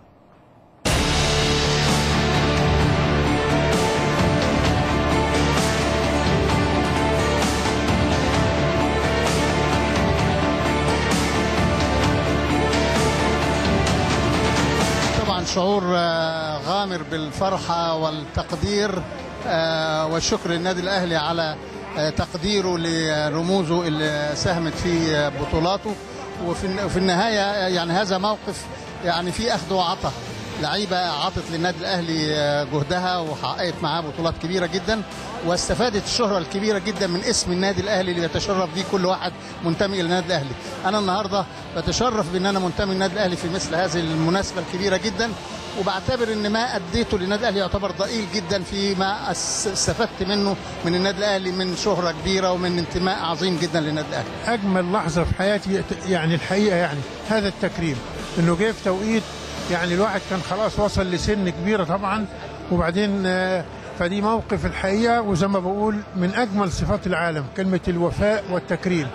شعور غامر بالفرحة والتقدير والشكر للنادي الأهلي على تقديره لرموزه اللي ساهمت في بطولاته وفي النهاية يعني هذا موقف يعني فيه أخذ وعطاء لعيبة عطت للنادي الأهلي جهدها وحققت معاه بطولات كبيرة جدا واستفادت الشهرة الكبيرة جدا من اسم النادي الأهلي اللي بيتشرف بيه كل واحد منتمي للنادي الأهلي أنا النهاردة بتشرف بأن أنا منتمي للنادي الأهلي في مثل هذه المناسبة الكبيرة جدا وبعتبر ان ما اديته للنادي الاهلي يعتبر ضئيل جدا فيما استفدت منه من النادي الاهلي من شهره كبيره ومن انتماء عظيم جدا للنادي الاهلي. اجمل لحظه في حياتي يعني الحقيقه يعني هذا التكريم انه جه في توقيت يعني الواحد كان خلاص وصل لسن كبيره طبعا وبعدين فدي موقف الحقيقه وزي ما بقول من اجمل صفات العالم كلمه الوفاء والتكريم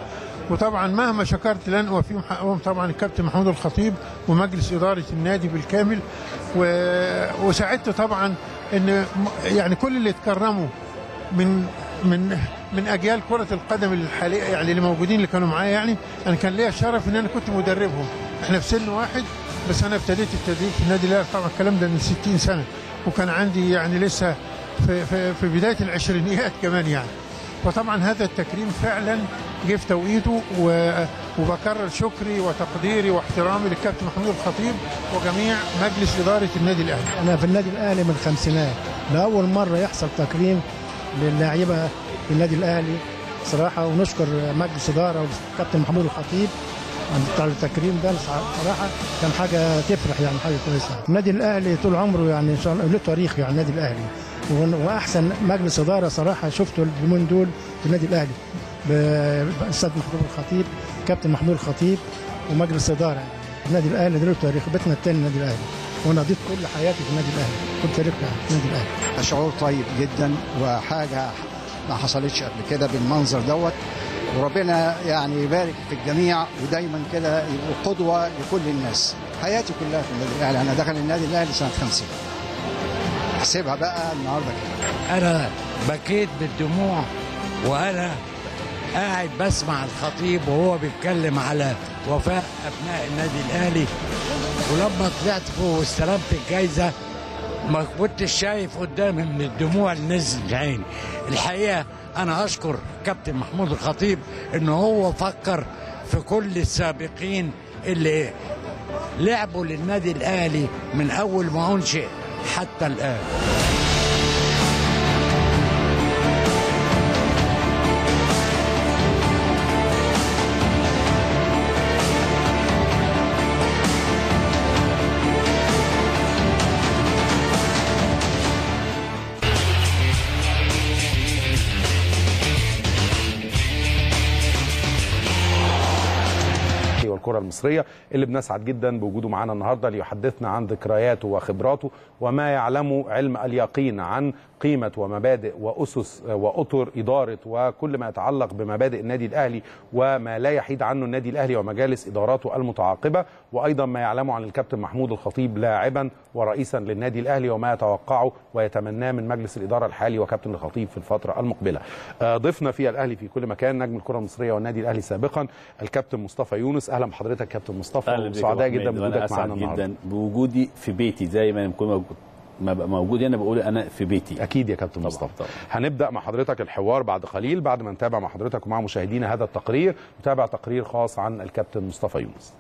وطبعا مهما شكرت لن اوفيهم حقهم طبعا الكابتن محمود الخطيب ومجلس اداره النادي بالكامل و... وسعدت طبعا ان م- يعني كل اللي اتكرموا من من من اجيال كره القدم الحاليه يعني اللي موجودين اللي كانوا معايا يعني انا كان ليا الشرف ان انا كنت مدربهم احنا في سن واحد بس انا ابتديت التدريب في النادي الاهلي طبعا الكلام ده من 60 سنه وكان عندي يعني لسه في في, في بدايه العشرينيات كمان يعني وطبعا هذا التكريم فعلا جه في توقيته و- وبكرر شكري وتقديري واحترامي للكابتن محمود الخطيب وجميع مجلس اداره النادي الاهلي انا في النادي الاهلي من الخمسينات لاول مره يحصل تكريم للاعيبه في النادي الاهلي صراحه ونشكر مجلس اداره والكابتن محمود الخطيب بتاع التكريم ده صراحه كان حاجه تفرح يعني حاجه كويسه النادي الاهلي طول عمره يعني ان شاء الله له تاريخ يعني النادي الاهلي و- واحسن مجلس اداره صراحه شفته اليومين دول في النادي الاهلي ب- بالاستاذ محمود الخطيب كابتن محمود الخطيب ومجلس اداره النادي الاهلي ده له تاريخ بيتنا الثاني النادي الاهلي وانا قضيت كل حياتي في النادي الاهلي كل تاريخ في النادي الاهلي شعور طيب جدا وحاجه ما حصلتش قبل كده بالمنظر دوت وربنا يعني يبارك في الجميع ودايما كده يبقوا قدوه لكل الناس حياتي كلها في النادي الاهلي انا داخل النادي الاهلي سنه 50 احسبها بقى النهارده كده انا بكيت بالدموع وانا قاعد بسمع الخطيب وهو بيتكلم على وفاء ابناء النادي الاهلي ولما طلعت فوق واستلمت الجايزه ما كنتش شايف قدامي من الدموع اللي نزل عيني الحقيقه انا اشكر كابتن محمود الخطيب ان هو فكر في كل السابقين اللي لعبوا للنادي الاهلي من اول ما انشئ حتى الان والكرة المصرية اللي بنسعد جدا بوجوده معنا النهارده ليحدثنا عن ذكرياته وخبراته وما يعلمه علم اليقين عن قيمة ومبادئ وأسس وأطر إدارة وكل ما يتعلق بمبادئ النادي الأهلي وما لا يحيد عنه النادي الأهلي ومجالس إداراته المتعاقبة وأيضا ما يعلمه عن الكابتن محمود الخطيب لاعبا ورئيسا للنادي الأهلي وما يتوقعه ويتمناه من مجلس الإدارة الحالي وكابتن الخطيب في الفترة المقبلة آه، ضيفنا في الأهلي في كل مكان نجم الكرة المصرية والنادي الأهلي سابقا الكابتن مصطفى يونس أهلا بحضرتك كابتن مصطفى اهلا بك يا وسعداء أبو جدا حميد، وانا بوجودك اسعد معانا النهارده جدا بوجودي في بيتي زي ما بكون موجود ما ببقى موجود هنا بقول انا في بيتي اكيد يا كابتن طبعاً، مصطفى طبعاً. هنبدا مع حضرتك الحوار بعد قليل بعد ما نتابع مع حضرتك ومع مشاهدينا هذا التقرير نتابع تقرير خاص عن الكابتن مصطفى يونس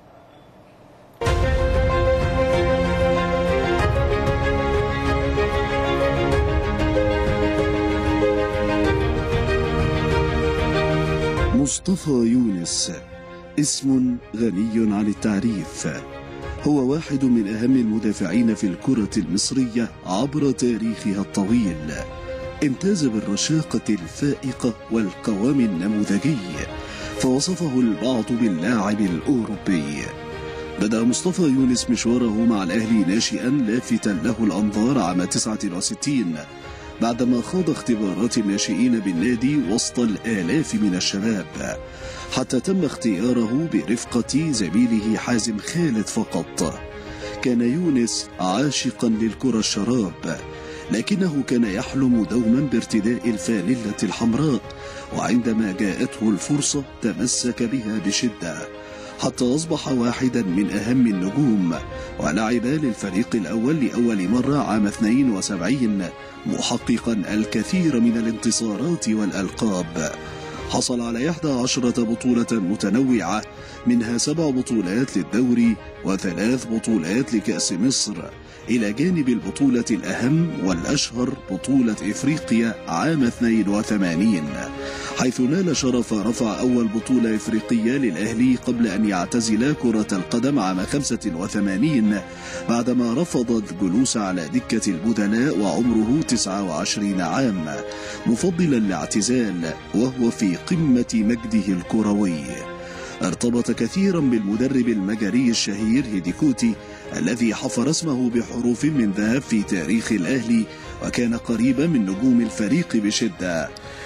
مصطفى يونس اسم غني عن التعريف هو واحد من أهم المدافعين في الكرة المصرية عبر تاريخها الطويل امتاز بالرشاقة الفائقة والقوام النموذجي فوصفه البعض باللاعب الأوروبي بدأ مصطفى يونس مشواره مع الأهلي ناشئا لافتا له الأنظار عام 69 بعدما خاض اختبارات الناشئين بالنادي وسط الآلاف من الشباب حتى تم اختياره برفقة زميله حازم خالد فقط كان يونس عاشقا للكرة الشراب لكنه كان يحلم دوما بارتداء الفانلة الحمراء وعندما جاءته الفرصة تمسك بها بشدة حتى أصبح واحدا من أهم النجوم ولعب للفريق الأول لأول مرة عام 72 محققا الكثير من الانتصارات والألقاب حصل على 11 بطولة متنوعة منها سبع بطولات للدوري وثلاث بطولات لكأس مصر إلى جانب البطولة الأهم والأشهر بطولة إفريقيا عام 82 حيث نال شرف رفع أول بطولة إفريقية للأهلي قبل أن يعتزل كرة القدم عام 85 بعدما رفض الجلوس على دكة البدلاء وعمره 29 عام مفضلا الاعتزال وهو في قمة مجده الكروي ارتبط كثيرا بالمدرب المجري الشهير هيديكوتي الذي حفر اسمه بحروف من ذهب في تاريخ الأهلي وكان قريبا من نجوم الفريق بشدة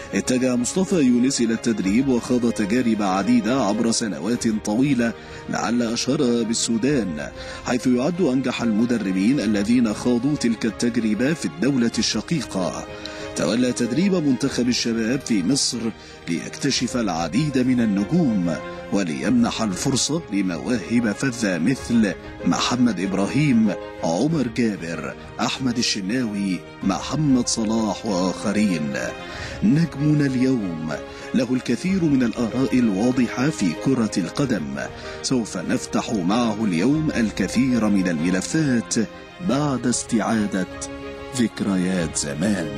اتجه مصطفى يونس إلى التدريب وخاض تجارب عديدة عبر سنوات طويلة لعل أشهرها بالسودان حيث يعد أنجح المدربين الذين خاضوا تلك التجربة في الدولة الشقيقة تولى تدريب منتخب الشباب في مصر ليكتشف العديد من النجوم وليمنح الفرصة لمواهب فذة مثل محمد إبراهيم عمر جابر أحمد الشناوي محمد صلاح وآخرين نجمنا اليوم له الكثير من الآراء الواضحة في كرة القدم سوف نفتح معه اليوم الكثير من الملفات بعد استعادة ذكريات زمان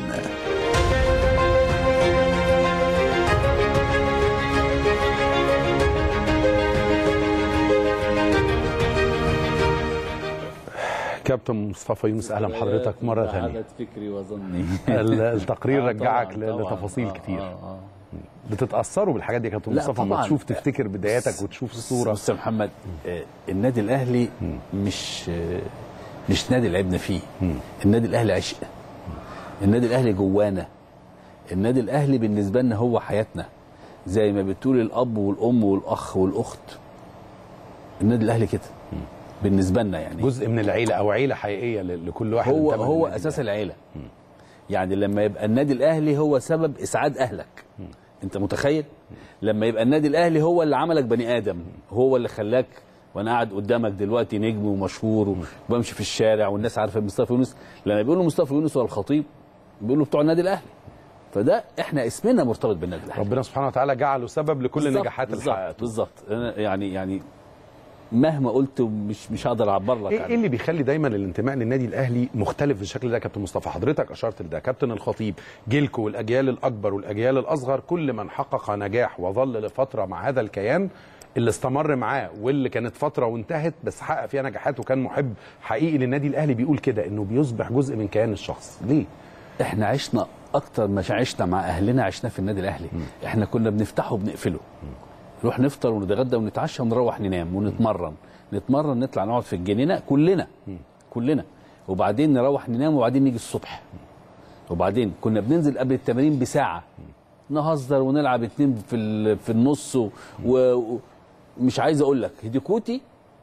كابتن مصطفى يونس اهلا بحضرتك مره ثانيه عادت فكري وظني ال- التقرير آه رجعك طبعاً، ل- طبعاً. لتفاصيل آه، كتير آه، آه. بتتاثروا بالحاجات دي يا كابتن لا مصطفى لما طبعاً. تشوف تفتكر بداياتك وتشوف الصوره بص يا محمد آه، النادي الاهلي مش آه، مش نادي لعبنا فيه النادي الاهلي عشق النادي الاهلي جوانا النادي الاهلي بالنسبه لنا هو حياتنا زي ما بتقول الاب والام والاخ والاخت النادي الاهلي كده بالنسبه لنا يعني جزء من العيله او عيله حقيقيه ل- لكل واحد هو انتمى هو للنادي اساس الأهلي. العيله يعني لما يبقى النادي الاهلي هو سبب اسعاد اهلك انت متخيل لما يبقى النادي الاهلي هو اللي عملك بني ادم هو اللي خلاك وانا قاعد قدامك دلوقتي نجم ومشهور وبمشي في الشارع والناس عارفه مصطفى يونس لما بيقولوا مصطفى يونس ولا الخطيب بيقولوا بتوع النادي الاهلي فده احنا اسمنا مرتبط بالنادي الاهلي ربنا سبحانه وتعالى جعله سبب لكل بالظبط، النجاحات اللي بالظبط حققتها بالظبط أنا يعني يعني مهما قلت مش مش هقدر اعبر لك ايه عنه. إيه اللي بيخلي دايما الانتماء للنادي الاهلي مختلف بالشكل ده يا كابتن مصطفى حضرتك اشرت لده كابتن الخطيب جيلكو والاجيال الاكبر والاجيال الاصغر كل من حقق نجاح وظل لفتره مع هذا الكيان اللي استمر معاه واللي كانت فتره وانتهت بس حقق فيها نجاحات وكان محب حقيقي للنادي الاهلي بيقول كده انه بيصبح جزء من كيان الشخص ليه احنا عشنا اكتر ما عشنا مع اهلنا عشنا في النادي الاهلي احنا كنا بنفتحه وبنقفله نروح نفطر ونتغدى ونتعشى ونروح ننام ونتمرن نتمرن نطلع نقعد في الجنينه كلنا كلنا وبعدين نروح ننام وبعدين نيجي الصبح وبعدين كنا بننزل قبل التمارين بساعه نهزر ونلعب اتنين في ال- في النص و- و- ومش عايز اقول لك هديكوتي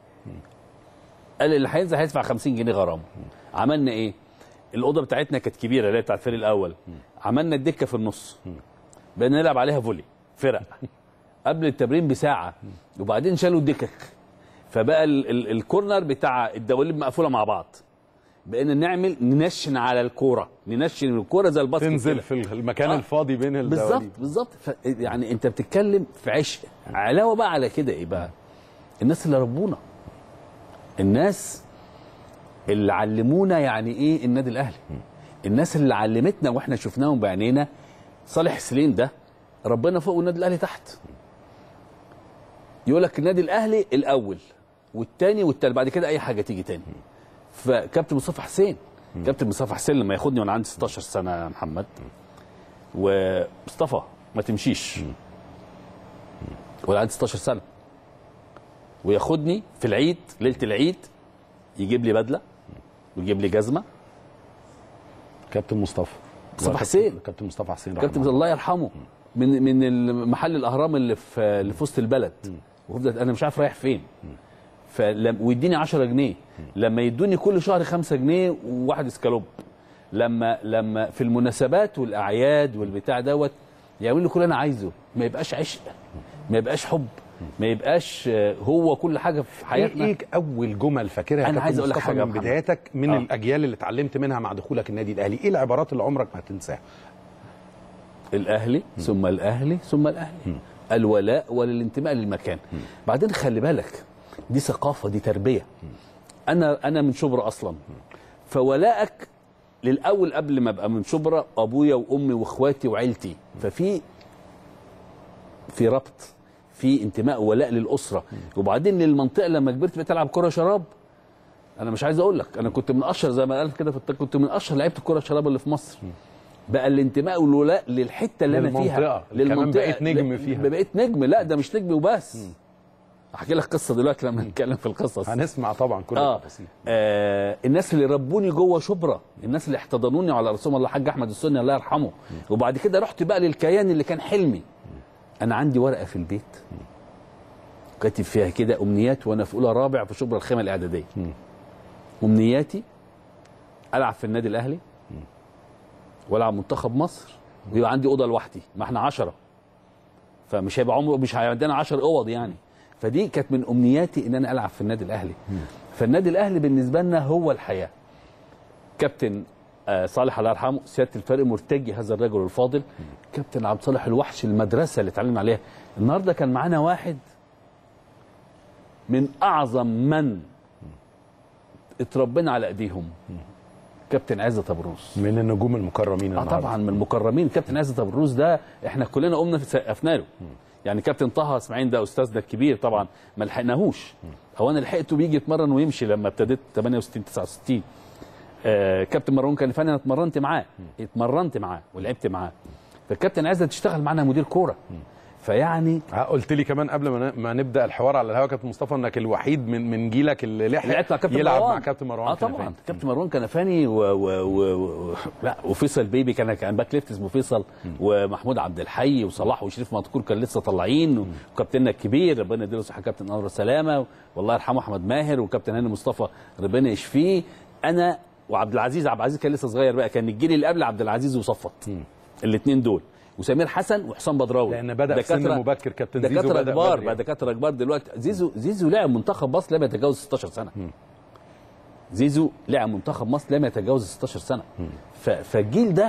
قال اللي هينزل هيدفع 50 جنيه غرامه عملنا ايه الاوضه بتاعتنا كانت كبيره اللي هي بتاعت الفريق الاول عملنا الدكه في النص بقينا نلعب عليها فولي فرق قبل التمرين بساعه وبعدين شالوا الدكك فبقى ال ال الكورنر بتاع الدواليب مقفوله مع بعض بقينا نعمل ننشن على الكوره ننشن الكوره زي الباسكت تنزل كده. في المكان آه. الفاضي بين الدواليب بالظبط بالظبط ف- يعني انت بتتكلم في عشق علاوه بقى على كده ايه بقى الناس اللي ربونا الناس اللي علمونا يعني ايه النادي الاهلي الناس اللي علمتنا واحنا شفناهم بعينينا صالح سليم ده ربنا فوق والنادي الاهلي تحت يقول لك النادي الاهلي الاول والتاني والتالت بعد كده اي حاجه تيجي تاني فكابتن مصطفى حسين كابتن مصطفى حسين لما ياخدني وانا عندي 16 سنه يا محمد ومصطفى ما تمشيش وانا عندي 16 سنه وياخدني في العيد ليله العيد يجيب لي بدله ويجيب لي جزمه كابتن مصطفى مصطفى حسين كابتن مصطفى حسين رحمه كابتن الله يرحمه من من محل الاهرام اللي في اللي في وسط البلد وفضلت انا مش عارف رايح فين فلم ويديني 10 جنيه لما يدوني كل شهر 5 جنيه وواحد اسكالوب لما لما في المناسبات والاعياد والبتاع دوت يعمل لي كل اللي انا عايزه ما يبقاش عشق ما يبقاش حب ما يبقاش آه، هو كل حاجه في حياتنا ايه ايه اول جمل فاكرها يا أنا كابتن عايز أقول لك مصطفى حاجة يا من محمد. بداياتك من آه. الاجيال اللي اتعلمت منها مع دخولك النادي الاهلي ايه العبارات اللي عمرك ما هتنساها الاهلي ثم الاهلي ثم الاهلي الولاء والانتماء للمكان بعدين خلي بالك دي ثقافه دي تربيه انا انا من شبرا اصلا فولائك للاول قبل ما ابقى من شبرا ابويا وامي واخواتي وعيلتي ففي في ربط في انتماء وولاء للاسره وبعدين للمنطقه لما كبرت بقيت العب كره شراب انا مش عايز اقول لك انا كنت من اشهر زي ما قال كده في الت- كنت من اشهر لعيبه الكره الشراب اللي في مصر بقى الانتماء والولاء للحته اللي انا فيها للمنطقة. كمان بقيت نجم فيها. بقيت نجم لا ده مش نجم وبس احكي لك قصه دلوقتي لما نتكلم في القصص هنسمع طبعا كل آه. التفاصيل آه الناس اللي ربوني جوه شبرا الناس اللي احتضنوني على رسول الله الحاج احمد السني الله يرحمه وبعد كده رحت بقى للكيان اللي كان حلمي انا عندي ورقه في البيت كاتب فيها كده امنيات وانا في اولى رابع في شبرا الخيمه الاعداديه امنياتي العب في النادي الاهلي والعب منتخب مصر ويبقى عندي اوضه لوحدي ما احنا عشرة فمش هيبقى عمره مش هيبقى عندنا 10 اوض يعني فدي كانت من امنياتي ان انا العب في النادي الاهلي فالنادي الاهلي بالنسبه لنا هو الحياه كابتن آه، صالح الله يرحمه سياده الفريق مرتجي هذا الرجل الفاضل كابتن عبد الصالح الوحش المدرسه اللي اتعلمنا عليها النهارده كان معانا واحد من اعظم من اتربينا على ايديهم كابتن عزت ابو الروس من النجوم المكرمين اه النهارده طبعا من المكرمين كابتن عزت ابو الروس ده احنا كلنا قمنا في سقفنا له يعني كابتن طه اسماعيل ده استاذنا الكبير طبعا ما لحقناهوش هو انا لحقته بيجي يتمرن ويمشي لما ابتديت 68 69 آه كابتن مروان كلفاني انا اتمرنت معاه اتمرنت معاه ولعبت معاه فالكابتن عزت اشتغل معانا مدير كوره فيعني آه، قلت لي كمان قبل ما ن- ما نبدا الحوار على الهواء كابتن مصطفى انك الوحيد من من جيلك اللي لحق لعبت مع كابتن يلعب مروان مع كابتن مروان اه كنفاني. طبعا كابتن مروان كنفاني و... و... و... و... لا وفيصل بيبي كان كان باك ليفت اسمه فيصل ومحمود عبد الحي وصلاح وشريف مذكور كان لسه طالعين وكابتننا الكبير ربنا يديله الصحه كابتن انور سلامه والله يرحمه احمد ماهر وكابتن هاني مصطفى ربنا يشفيه انا وعبد العزيز عبد العزيز كان لسه صغير بقى كان الجيل اللي قبل عبد العزيز وصفت الاثنين دول وسمير حسن وحسام بدراوي لان بدا في سن دكاترة- مبكر كابتن زيزو دكاتره بدا كبار بدري بقى دكاتره كبار دلوقتي زيزو زيزو لعب منتخب مصر لم يتجاوز 16 سنه زيزو لعب منتخب مصر لم يتجاوز 16 سنه ف- فالجيل ده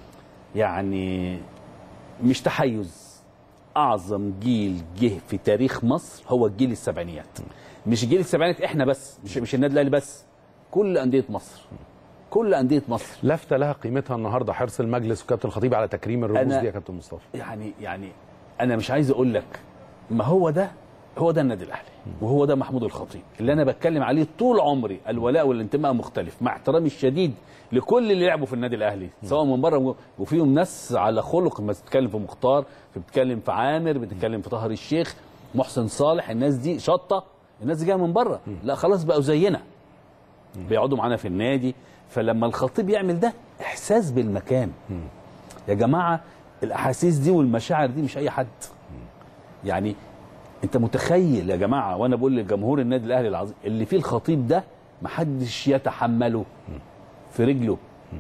يعني مش تحيز اعظم جيل جه في تاريخ مصر هو الجيل السبعينيات مش جيل السبعينيات احنا بس مش مش النادي الاهلي بس كل انديه مصر كل انديه مصر لفته لها قيمتها النهارده حرص المجلس وكابتن الخطيب على تكريم الرموز أنا- دي يا كابتن مصطفى يعني يعني انا مش عايز اقول لك ما هو ده هو ده النادي الاهلي وهو ده محمود الخطيب اللي انا بتكلم عليه طول عمري الولاء والانتماء مختلف مع احترامي الشديد لكل اللي لعبوا في النادي الاهلي سواء من بره وفيهم ناس على خلق ما بتتكلم في مختار بتتكلم في عامر بتتكلم في طاهر الشيخ محسن صالح الناس دي شطه الناس دي جايه من بره لا خلاص بقوا زينا بيقعدوا معانا في النادي فلما الخطيب يعمل ده احساس بالمكان يا جماعه الاحاسيس دي والمشاعر دي مش اي حد يعني انت متخيل يا جماعه وانا بقول لجمهور النادي الاهلي العظيم اللي فيه الخطيب ده محدش يتحمله في رجله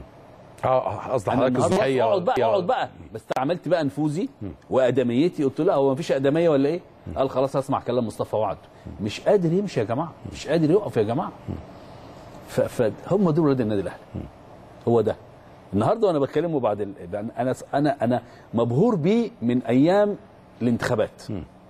اه قصدي انا حضرتك النهارده الصحيه اقعد بقى اقعد بقى بس عملت بقى نفوذي وادميتي قلت له لا هو مفيش ادميه ولا ايه؟ قال خلاص هسمع كلام مصطفى وعد مش قادر يمشي يا جماعه مش قادر يقف يا جماعه ف- فهم دول ولاد النادي الاهلي هو ده النهارده وانا بكلمه بعد ال... انا انا انا مبهور بيه من ايام الانتخابات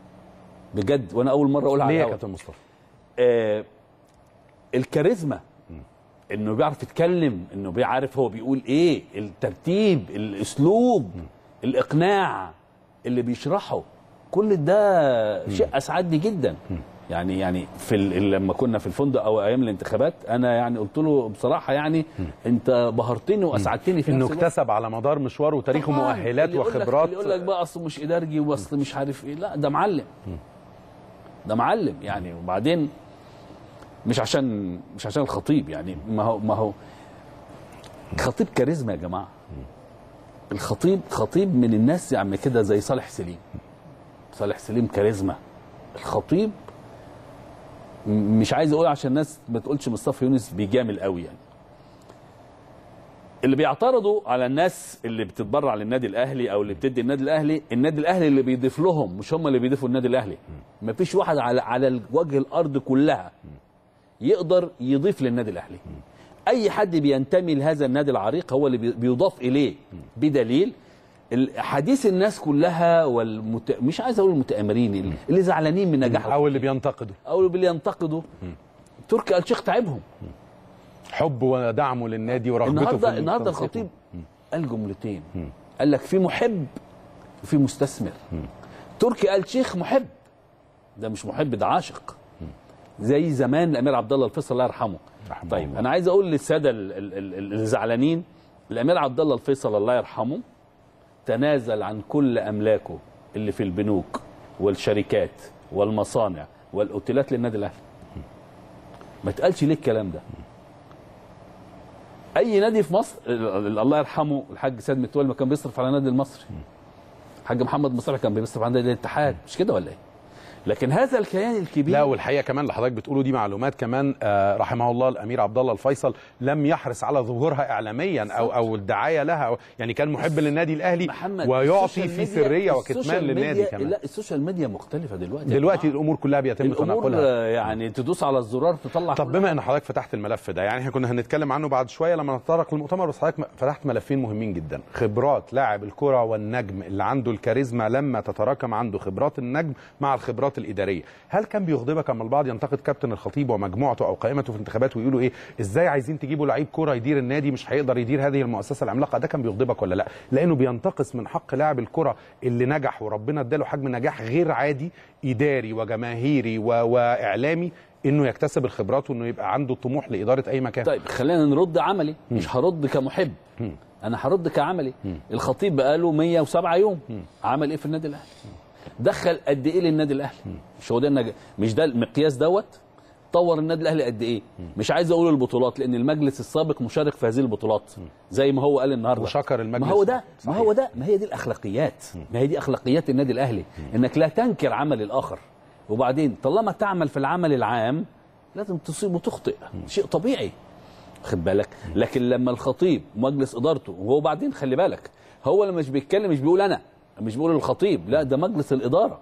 بجد وانا اول مره اقول على ليه يا الهوا. كابتن مصطفى آه الكاريزما انه بيعرف يتكلم انه بيعرف هو بيقول ايه الترتيب الاسلوب الاقناع اللي بيشرحه كل ده شيء اسعدني جدا يعني يعني في ال- لما كنا في الفندق او ايام الانتخابات انا يعني قلت له بصراحه يعني انت بهرتني واسعدتني في انه نفس الوقت. اكتسب على مدار مشواره وتاريخه طبعاً. مؤهلات اللي يقول لك- وخبرات اللي يقول لك بقى اصل مش ادارجي واصل مش عارف ايه لا ده معلم ده معلم يعني وبعدين مش عشان مش عشان الخطيب يعني ما هو ما هو خطيب كاريزما يا جماعه الخطيب خطيب من الناس يعني كده زي صالح سليم صالح سليم كاريزما الخطيب م- مش عايز اقول عشان الناس ما تقولش مصطفى يونس بيجامل قوي يعني اللي بيعترضوا على الناس اللي بتتبرع للنادي الاهلي او اللي بتدي النادي الاهلي النادي الاهلي اللي بيضيف لهم مش هم اللي بيضيفوا النادي الاهلي ما فيش واحد على على وجه الارض كلها يقدر يضيف للنادي الاهلي اي حد بينتمي لهذا النادي العريق هو اللي بي- بيضاف اليه بدليل ال- حديث الناس كلها والمت... مش عايز اقول المتآمرين اللي زعلانين من نجاح او اللي بينتقدوا او اللي بينتقدوا تركي آل الشيخ تعبهم حبه ودعمه للنادي ورغبته النهارده في النهارده التنسيق. الخطيب قال جملتين قال لك في محب وفي مستثمر تركي آل الشيخ محب ده مش محب ده عاشق زي زمان الامير عبد الله الفيصل الله يرحمه رحمه طيب الله. انا عايز اقول للساده ال- ال- ال- ال- الزعلانين الامير عبد الله الفيصل الله يرحمه تنازل عن كل املاكه اللي في البنوك والشركات والمصانع والاوتيلات للنادي الاهلي ما تقالش ليه الكلام ده اي نادي في مصر ال- الله يرحمه الحاج سيد متولي ما كان بيصرف على النادي المصري الحاج محمد مصطفى كان بيصرف على نادي الاتحاد مش كده ولا ايه لكن هذا الكيان الكبير لا والحقيقه كمان اللي حضرتك بتقوله دي معلومات كمان آه، رحمه الله الامير عبد الله الفيصل لم يحرص على ظهورها اعلاميا او او الدعايه لها أو يعني كان محب للنادي الاهلي محمد ويعطي السوشيال في ميديا- سريه وكتمان السوشيال للنادي ميديا كمان لا السوشيال ميديا مختلفه دلوقتي يا دلوقتي جماعة. الامور كلها بيتم الامور تناقلها آه، يعني تدوس على الزرار تطلع طب كل بما ان حضرتك فتحت الملف ده يعني احنا كنا هنتكلم عنه بعد شويه لما نتطرق للمؤتمر بس حضرتك فتحت ملفين مهمين جدا خبرات لاعب الكره والنجم اللي عنده الكاريزما لما تتراكم عنده خبرات النجم مع الخبرات الاداريه هل كان بيغضبك اما البعض ينتقد كابتن الخطيب ومجموعته او قائمته في الانتخابات ويقولوا ايه ازاي عايزين تجيبوا لعيب كره يدير النادي مش هيقدر يدير هذه المؤسسه العملاقه ده كان بيغضبك ولا لا لانه بينتقص من حق لاعب الكره اللي نجح وربنا اداله حجم نجاح غير عادي اداري وجماهيري و... واعلامي انه يكتسب الخبرات وانه يبقى عنده طموح لاداره اي مكان طيب خلينا نرد عملي مش هرد كمحب انا هرد كعملي الخطيب بقاله 107 يوم عمل ايه في النادي الاهلي دخل قد ايه للنادي الاهلي مش هو ده النج... مش ده المقياس دوت طور النادي الاهلي قد ايه مش عايز اقول البطولات لان المجلس السابق مشارك في هذه البطولات زي ما هو قال النهارده وشكر المجلس ما هو ده ما صحيح. هو ده ما هي دي الاخلاقيات ما هي دي اخلاقيات النادي الاهلي انك لا تنكر عمل الاخر وبعدين طالما تعمل في العمل العام لازم تصيب وتخطئ شيء طبيعي خد بالك لكن لما الخطيب مجلس ادارته وهو بعدين خلي بالك هو لما مش بيتكلم مش بيقول انا مش بيقول الخطيب لا ده مجلس الاداره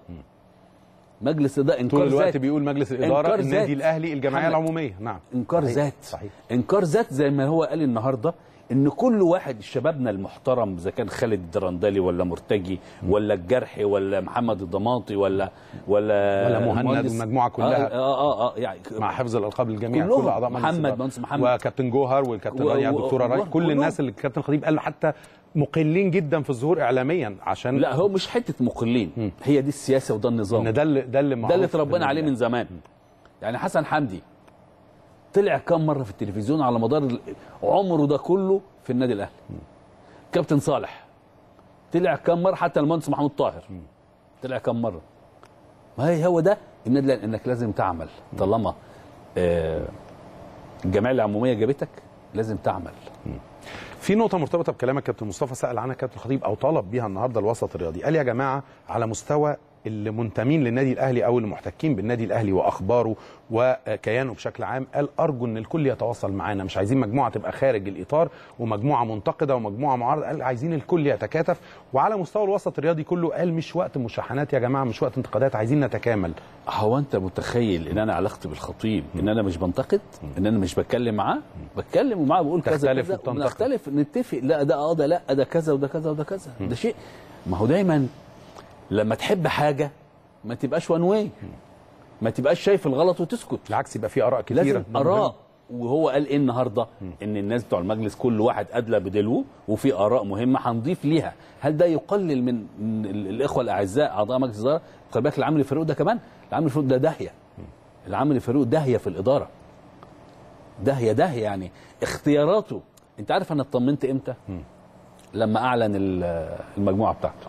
مجلس ده انكار طول الوقت ذات. بيقول مجلس الاداره إنكار النادي ذات. الاهلي الجمعيه محمد. العموميه نعم انكار صحيح. ذات صحيح انكار ذات زي ما هو قال النهارده ان كل واحد شبابنا المحترم اذا كان خالد الدرندلي ولا مرتجي ولا الجرحي ولا محمد الضماطي ولا ولا ولا مهند المهندس- والمجموعة كلها. اه اه, آه, آه يعني مع حفظ الالقاب للجميع كلهم. كل اعضاء مجلس محمد الإدارة. مهندس محمد. وكابتن جوهر والكابتن و- رانيا و- الدكتوره و- راي كل كلهم. الناس اللي الكابتن الخطيب قال حتى مقلين جدا في الظهور اعلاميا عشان لا هو مش حته مقلين هي دي السياسه وده النظام ان ده اللي ده اللي ده معروف اللي اتربينا بالنادي عليه من زمان يعني حسن حمدي طلع كم مره في التلفزيون على مدار ال- عمره ده كله في النادي الاهلي كابتن صالح طلع كم مره حتى المهندس محمود طاهر طلع كم مره ما هي هو ده النادي الأهلي، انك لازم تعمل طالما آه، الجمعيه العموميه جابتك لازم تعمل في نقطة مرتبطة بكلامك كابتن مصطفى سأل عنها كابتن الخطيب أو طلب بيها النهاردة الوسط الرياضي قال يا جماعة على مستوى اللي منتمين للنادي الأهلي أو اللي محتكين بالنادي الأهلي وأخباره وكيانه بشكل عام قال أرجو إن الكل يتواصل معانا مش عايزين مجموعة تبقى خارج الإطار ومجموعة منتقدة ومجموعة معارضة قال عايزين الكل يتكاتف وعلى مستوى الوسط الرياضي كله قال مش وقت مشاحنات يا جماعة مش وقت انتقادات عايزين نتكامل هو انت متخيل ان انا علاقتي بالخطيب ان انا مش بنتقد ان انا مش بتكلم معاه بتكلم ومعاه بقول كذا تختلف كذا وبتنتقد. نختلف نتفق لا ده اه ده لا ده كذا وده كذا وده كذا ده شيء ما هو دايما لما تحب حاجه ما تبقاش وان واي ما تبقاش شايف الغلط وتسكت بالعكس يبقى في آراء كتيرة لازم ده مهم. اراء وهو قال ايه النهارده ان الناس بتوع المجلس كل واحد ادلى بدلوه وفي اراء مهمه هنضيف ليها هل ده يقلل من من ال- الاخوه الاعزاء اعضاء مجلس الاداره خلي بالك العامل الفاروق ده كمان العامل الفاروق ده داهيه العامل الفاروق داهيه في الاداره داهيه داهيه يعني اختياراته انت عارف انا اطمنت امتى لما اعلن ال- المجموعه بتاعته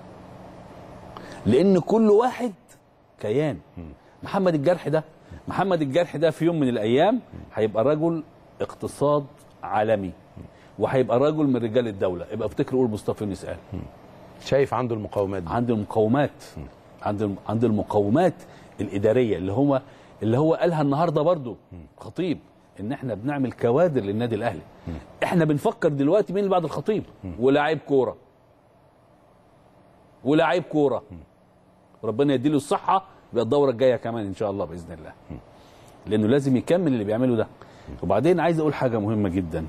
لان كل واحد كيان محمد الجرح ده محمد الجرح ده في يوم من الايام هيبقى رجل اقتصاد عالمي وهيبقى رجل من رجال الدوله يبقى افتكر قول مصطفى يونس قال شايف عنده المقاومات دي. عند المقومات عند الم- عند المقومات الاداريه اللي هو اللي هو قالها النهارده برضو خطيب ان احنا بنعمل كوادر للنادي الاهلي احنا بنفكر دلوقتي مين اللي بعد الخطيب ولاعيب كوره ولاعيب كوره ربنا يديله الصحه يبقى الدوره الجايه كمان ان شاء الله باذن الله لانه لازم يكمل اللي بيعمله ده وبعدين عايز اقول حاجه مهمه جدا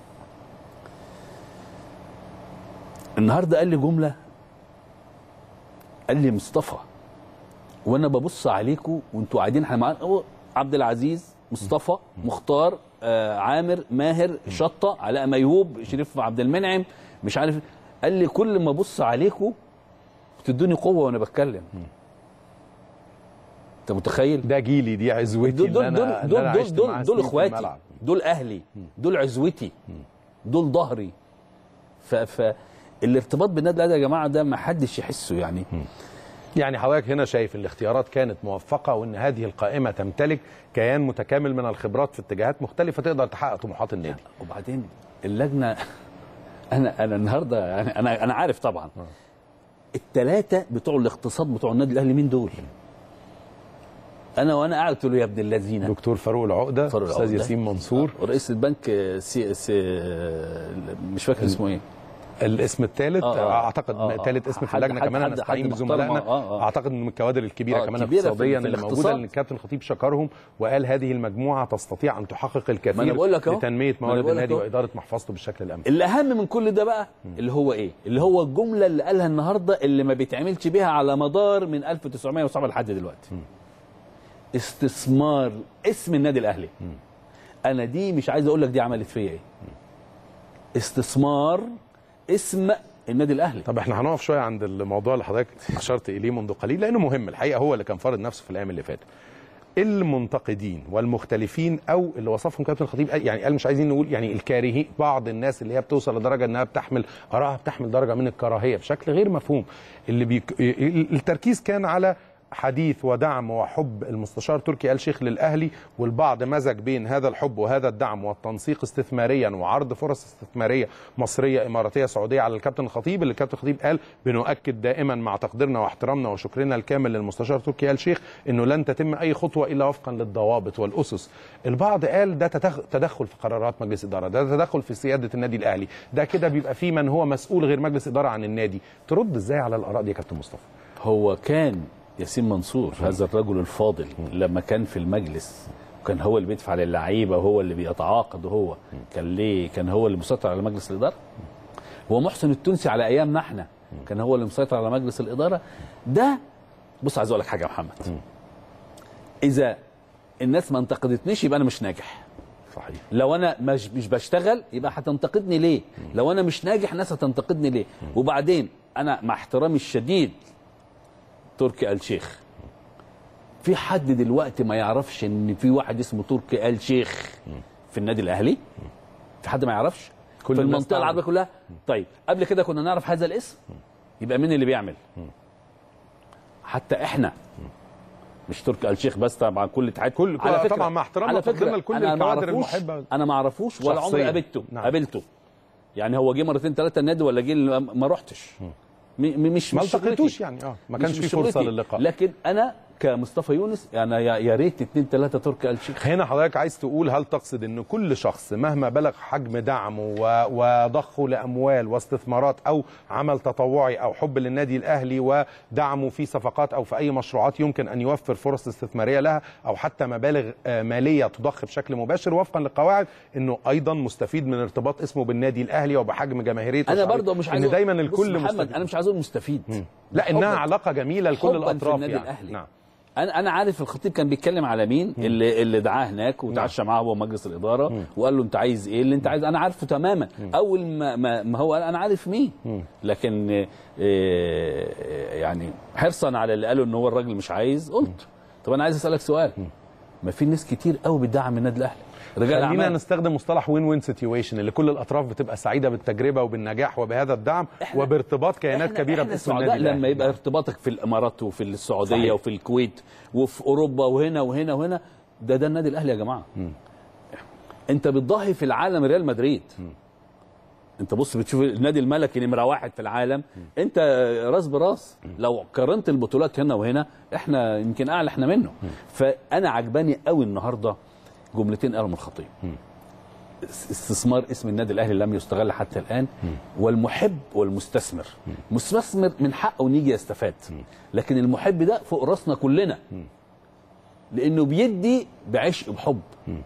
النهارده قال لي جمله قال لي مصطفى وانا ببص عليكم وانتوا قاعدين احنا معانا هو عبد العزيز مصطفى مختار آه عامر ماهر شطه علاء ميهوب شريف عبد المنعم مش عارف قال لي كل ما ابص عليكم بتدوني قوه وانا بتكلم انت متخيل ده جيلي دي عزوتي دول اللي دول أنا- دول اللي أنا دول عشت دول, معاها دول سنين في اخواتي الملعب. دول اهلي دول عزوتي دول ظهري ف ف الارتباط بالنادي الاهلي يا جماعه ده ما حدش يحسه يعني يعني حضرتك هنا شايف الاختيارات كانت موفقه وان هذه القائمه تمتلك كيان متكامل من الخبرات في اتجاهات مختلفه تقدر تحقق طموحات النادي وبعدين اللجنه انا انا النهارده يعني انا انا عارف طبعا الثلاثه بتوع الاقتصاد بتوع النادي الاهلي مين دول؟ انا وانا قاعد قلت له يا ابن الذين دكتور فاروق العقده فاروق استاذ العقدة. ياسين منصور ورئيس البنك آه، سي سي مش فاكر اسمه ايه الاسم الثالث آه، آه. اعتقد آه، آه. ثالث اسم في حد- اللجنه حد- كمان حد- هنستعين حد بزملائنا محترم، آه، آه. اعتقد ان من الكوادر الكبيره آه، كمان كبيرة في- اقتصاديا في اللي موجوده الاقتصاد. لان الكابتن الخطيب شكرهم وقال هذه المجموعه تستطيع ان تحقق ما أنا الكثير بقول لك أهو. لتنميه ما أنا موارد بقول لك النادي أهو. واداره محفظته بالشكل الامثل الاهم من كل ده بقى اللي هو ايه اللي هو الجمله اللي قالها النهارده اللي ما بيتعملش بيها على مدار من 1907 لحد دلوقتي استثمار اسم النادي الاهلي انا دي مش عايز اقول لك دي عملت فيا ايه استثمار اسم النادي الاهلي طب احنا هنقف شويه عند الموضوع اللي حضرتك اشرت اليه منذ قليل لانه مهم الحقيقه هو اللي كان فارض نفسه في الايام اللي فاتت المنتقدين والمختلفين او اللي وصفهم كابتن الخطيب قال- يعني قال مش عايزين نقول يعني الكارهين بعض الناس اللي هي بتوصل لدرجه انها بتحمل ارائها بتحمل درجه من الكراهيه بشكل غير مفهوم اللي بيك... التركيز كان على حديث ودعم وحب المستشار تركي آل شيخ للأهلي والبعض مزج بين هذا الحب وهذا الدعم والتنسيق استثماريا وعرض فرص استثمارية مصرية إماراتية سعودية على الكابتن الخطيب اللي الكابتن الخطيب قال بنؤكد دائما مع تقديرنا واحترامنا وشكرنا الكامل للمستشار تركي آل شيخ أنه لن تتم أي خطوة إلا وفقا للضوابط والأسس البعض قال ده تدخ- تدخل في قرارات مجلس إدارة ده تدخل في سيادة النادي الأهلي ده كده بيبقى فيه من هو مسؤول غير مجلس إدارة عن النادي ترد إزاي على الآراء دي يا كابتن مصطفى هو كان ياسين منصور هذا الرجل الفاضل لما كان في المجلس وكان هو اللي بيدفع للعيبه وهو اللي بيتعاقد وهو كان ليه كان هو اللي مسيطر على مجلس الاداره هو محسن التونسي على ايامنا احنا كان هو اللي مسيطر على مجلس الاداره ده بص عايز اقول لك حاجه يا محمد اذا الناس ما انتقدتنيش يبقى انا مش ناجح صحيح لو انا مش مش بشتغل يبقى هتنتقدني ليه لو انا مش ناجح ناس هتنتقدني ليه وبعدين انا مع احترامي الشديد تركي آل شيخ في حد دلوقتي ما يعرفش ان في واحد اسمه تركي آل شيخ في النادي الاهلي في حد ما يعرفش كل في الناس المنطقه تعرف. العربيه كلها طيب قبل كده كنا نعرف هذا الاسم يبقى مين اللي بيعمل حتى احنا مش تركي آل شيخ بس طبعا كل اتحاد كل- طبعا مع احترامنا على وتقديرنا فكره لكل أنا ما الكوادر أعرفوش- المحبة انا ما اعرفوش ولا عمري شخصياً. قابلته نعم. قابلته يعني هو جه مرتين ثلاثه النادي ولا جه ما رحتش م- م- مش ما مش شغلتي. التقيتوش يعني اه ما مش- كانش مش في فرصه شغلتي. للقاء لكن انا كمصطفى يونس انا يا يا ريت اثنين ثلاثه تركي آل شيخ هنا حضرتك عايز تقول هل تقصد ان كل شخص مهما بلغ حجم دعمه و- وضخه لاموال واستثمارات او عمل تطوعي او حب للنادي الاهلي ودعمه في صفقات او في اي مشروعات يمكن ان يوفر فرص استثماريه لها او حتى مبالغ آه، ماليه تضخ بشكل مباشر وفقا للقواعد انه ايضا مستفيد من ارتباط اسمه بالنادي الاهلي وبحجم جماهيريه انا وشعبية. برضه مش عايز ان أقول- دايما بص الكل محمد مستفيد انا مش عايز اقول مستفيد لا انها حباً. علاقه جميله لكل حباً في الاطراف النادي يعني الأهلي. نعم انا انا عارف الخطيب كان بيتكلم على مين اللي اللي دعاه هناك وتعشى معاه هو مجلس الاداره وقال له انت عايز ايه اللي انت عايز انا عارفه تماما اول ما ما, ما هو قال انا عارف مين لكن آه، آه، يعني حرصا على اللي قالوا ان هو الراجل مش عايز قلت طب انا عايز اسالك سؤال ما في ناس كتير قوي بتدعم النادي الاهلي رجال خلينا اعمال نستخدم مصطلح وين وين سيتويشن اللي كل الاطراف بتبقى سعيده بالتجربه وبالنجاح وبهذا الدعم إحنا- وبارتباط كيانات إحنا- كبيره إحنا باسم سعداء النادي الأهلي. لما يبقى ارتباطك في الامارات وفي السعوديه صحيح. وفي الكويت وفي اوروبا وهنا وهنا وهنا ده ده النادي الاهلي يا جماعه انت بتضاهي في العالم ريال مدريد انت بص بتشوف النادي الملكي نمره واحد في العالم انت راس براس لو قارنت البطولات هنا وهنا احنا يمكن اعلى احنا منه فانا عجباني قوي النهارده جملتين قالهم الخطيب استثمار اسم النادي الاهلي لم يستغل حتى الان والمحب والمستثمر مستثمر من حقه ان يجي يستفاد لكن المحب ده فوق راسنا كلنا لانه بيدي بعشق بحب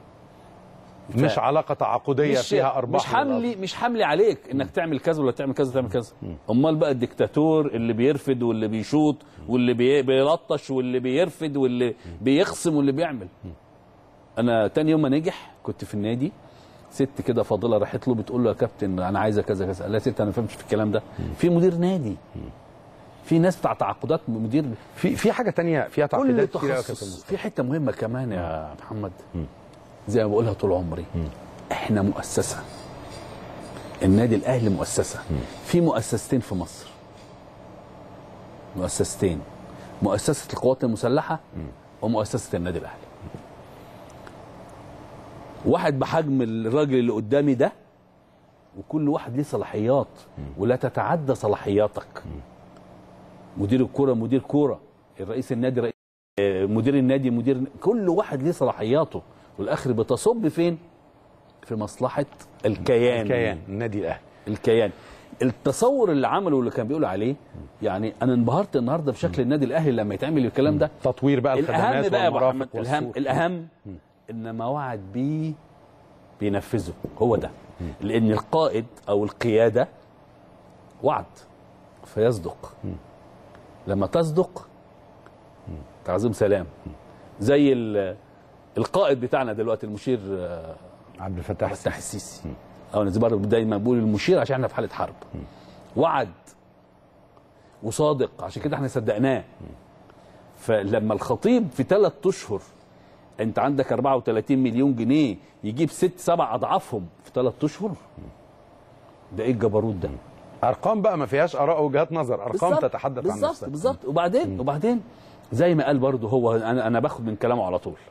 مش علاقه تعاقديه فيها ارباح مش حملي مش حملي عليك انك تعمل كذا ولا تعمل كذا وتعمل كذا امال بقى الدكتاتور اللي بيرفد واللي بيشوط واللي بي- بيلطش واللي بيرفد واللي بيخصم واللي بيعمل انا تاني يوم ما نجح كنت في النادي ست كده فاضله راحت له بتقول له يا كابتن انا عايزه كذا كذا قال لها يا ست انا ما فهمتش في الكلام ده في مدير نادي في ناس بتاع تعاقدات مدير في في حاجه تانية فيها كل تعقيدات كتير أوي يا كابتن تخصص مصطفى. في حته مهمه كمان يا محمد زي ما بقولها طول عمري احنا مؤسسه النادي الاهلي مؤسسه في مؤسستين في مصر مؤسستين مؤسسه القوات المسلحه ومؤسسه النادي الاهلي واحد بحجم الراجل اللي قدامي ده وكل واحد ليه صلاحيات ولا تتعدى صلاحياتك مدير الكوره مدير كوره الرئيس النادي رئيس آه، مدير النادي مدير كل واحد ليه صلاحياته والاخر بتصب فين في مصلحه الكيان الكيان النادي الاهلي الكيان التصور اللي عمله اللي كان بيقول عليه يعني انا انبهرت النهارده بشكل النادي الاهلي لما يتعمل الكلام ده تطوير بقى الخدمات الاهم بقى يا ابو والمرافق محمد الاهم والسوق. الاهم ان ما وعد بيه بينفذه هو ده لان القائد او القياده وعد فيصدق لما تصدق تعظيم سلام زي ال- القائد بتاعنا دلوقتي المشير آه، عبد الفتاح الفتاح السيسي او انا برضه دايما بقول المشير عشان احنا في حاله حرب وعد وصادق عشان كده احنا صدقناه فلما الخطيب في ثلاث اشهر انت عندك 34 مليون جنيه يجيب ست سبع اضعافهم في ثلاث اشهر ده ايه الجبروت ده ارقام بقى ما فيهاش اراء وجهات نظر ارقام بالظبط، تتحدث عن بالظبط نفسها بالظبط وبعدين وبعدين زي ما قال برضه هو انا انا باخد من كلامه على طول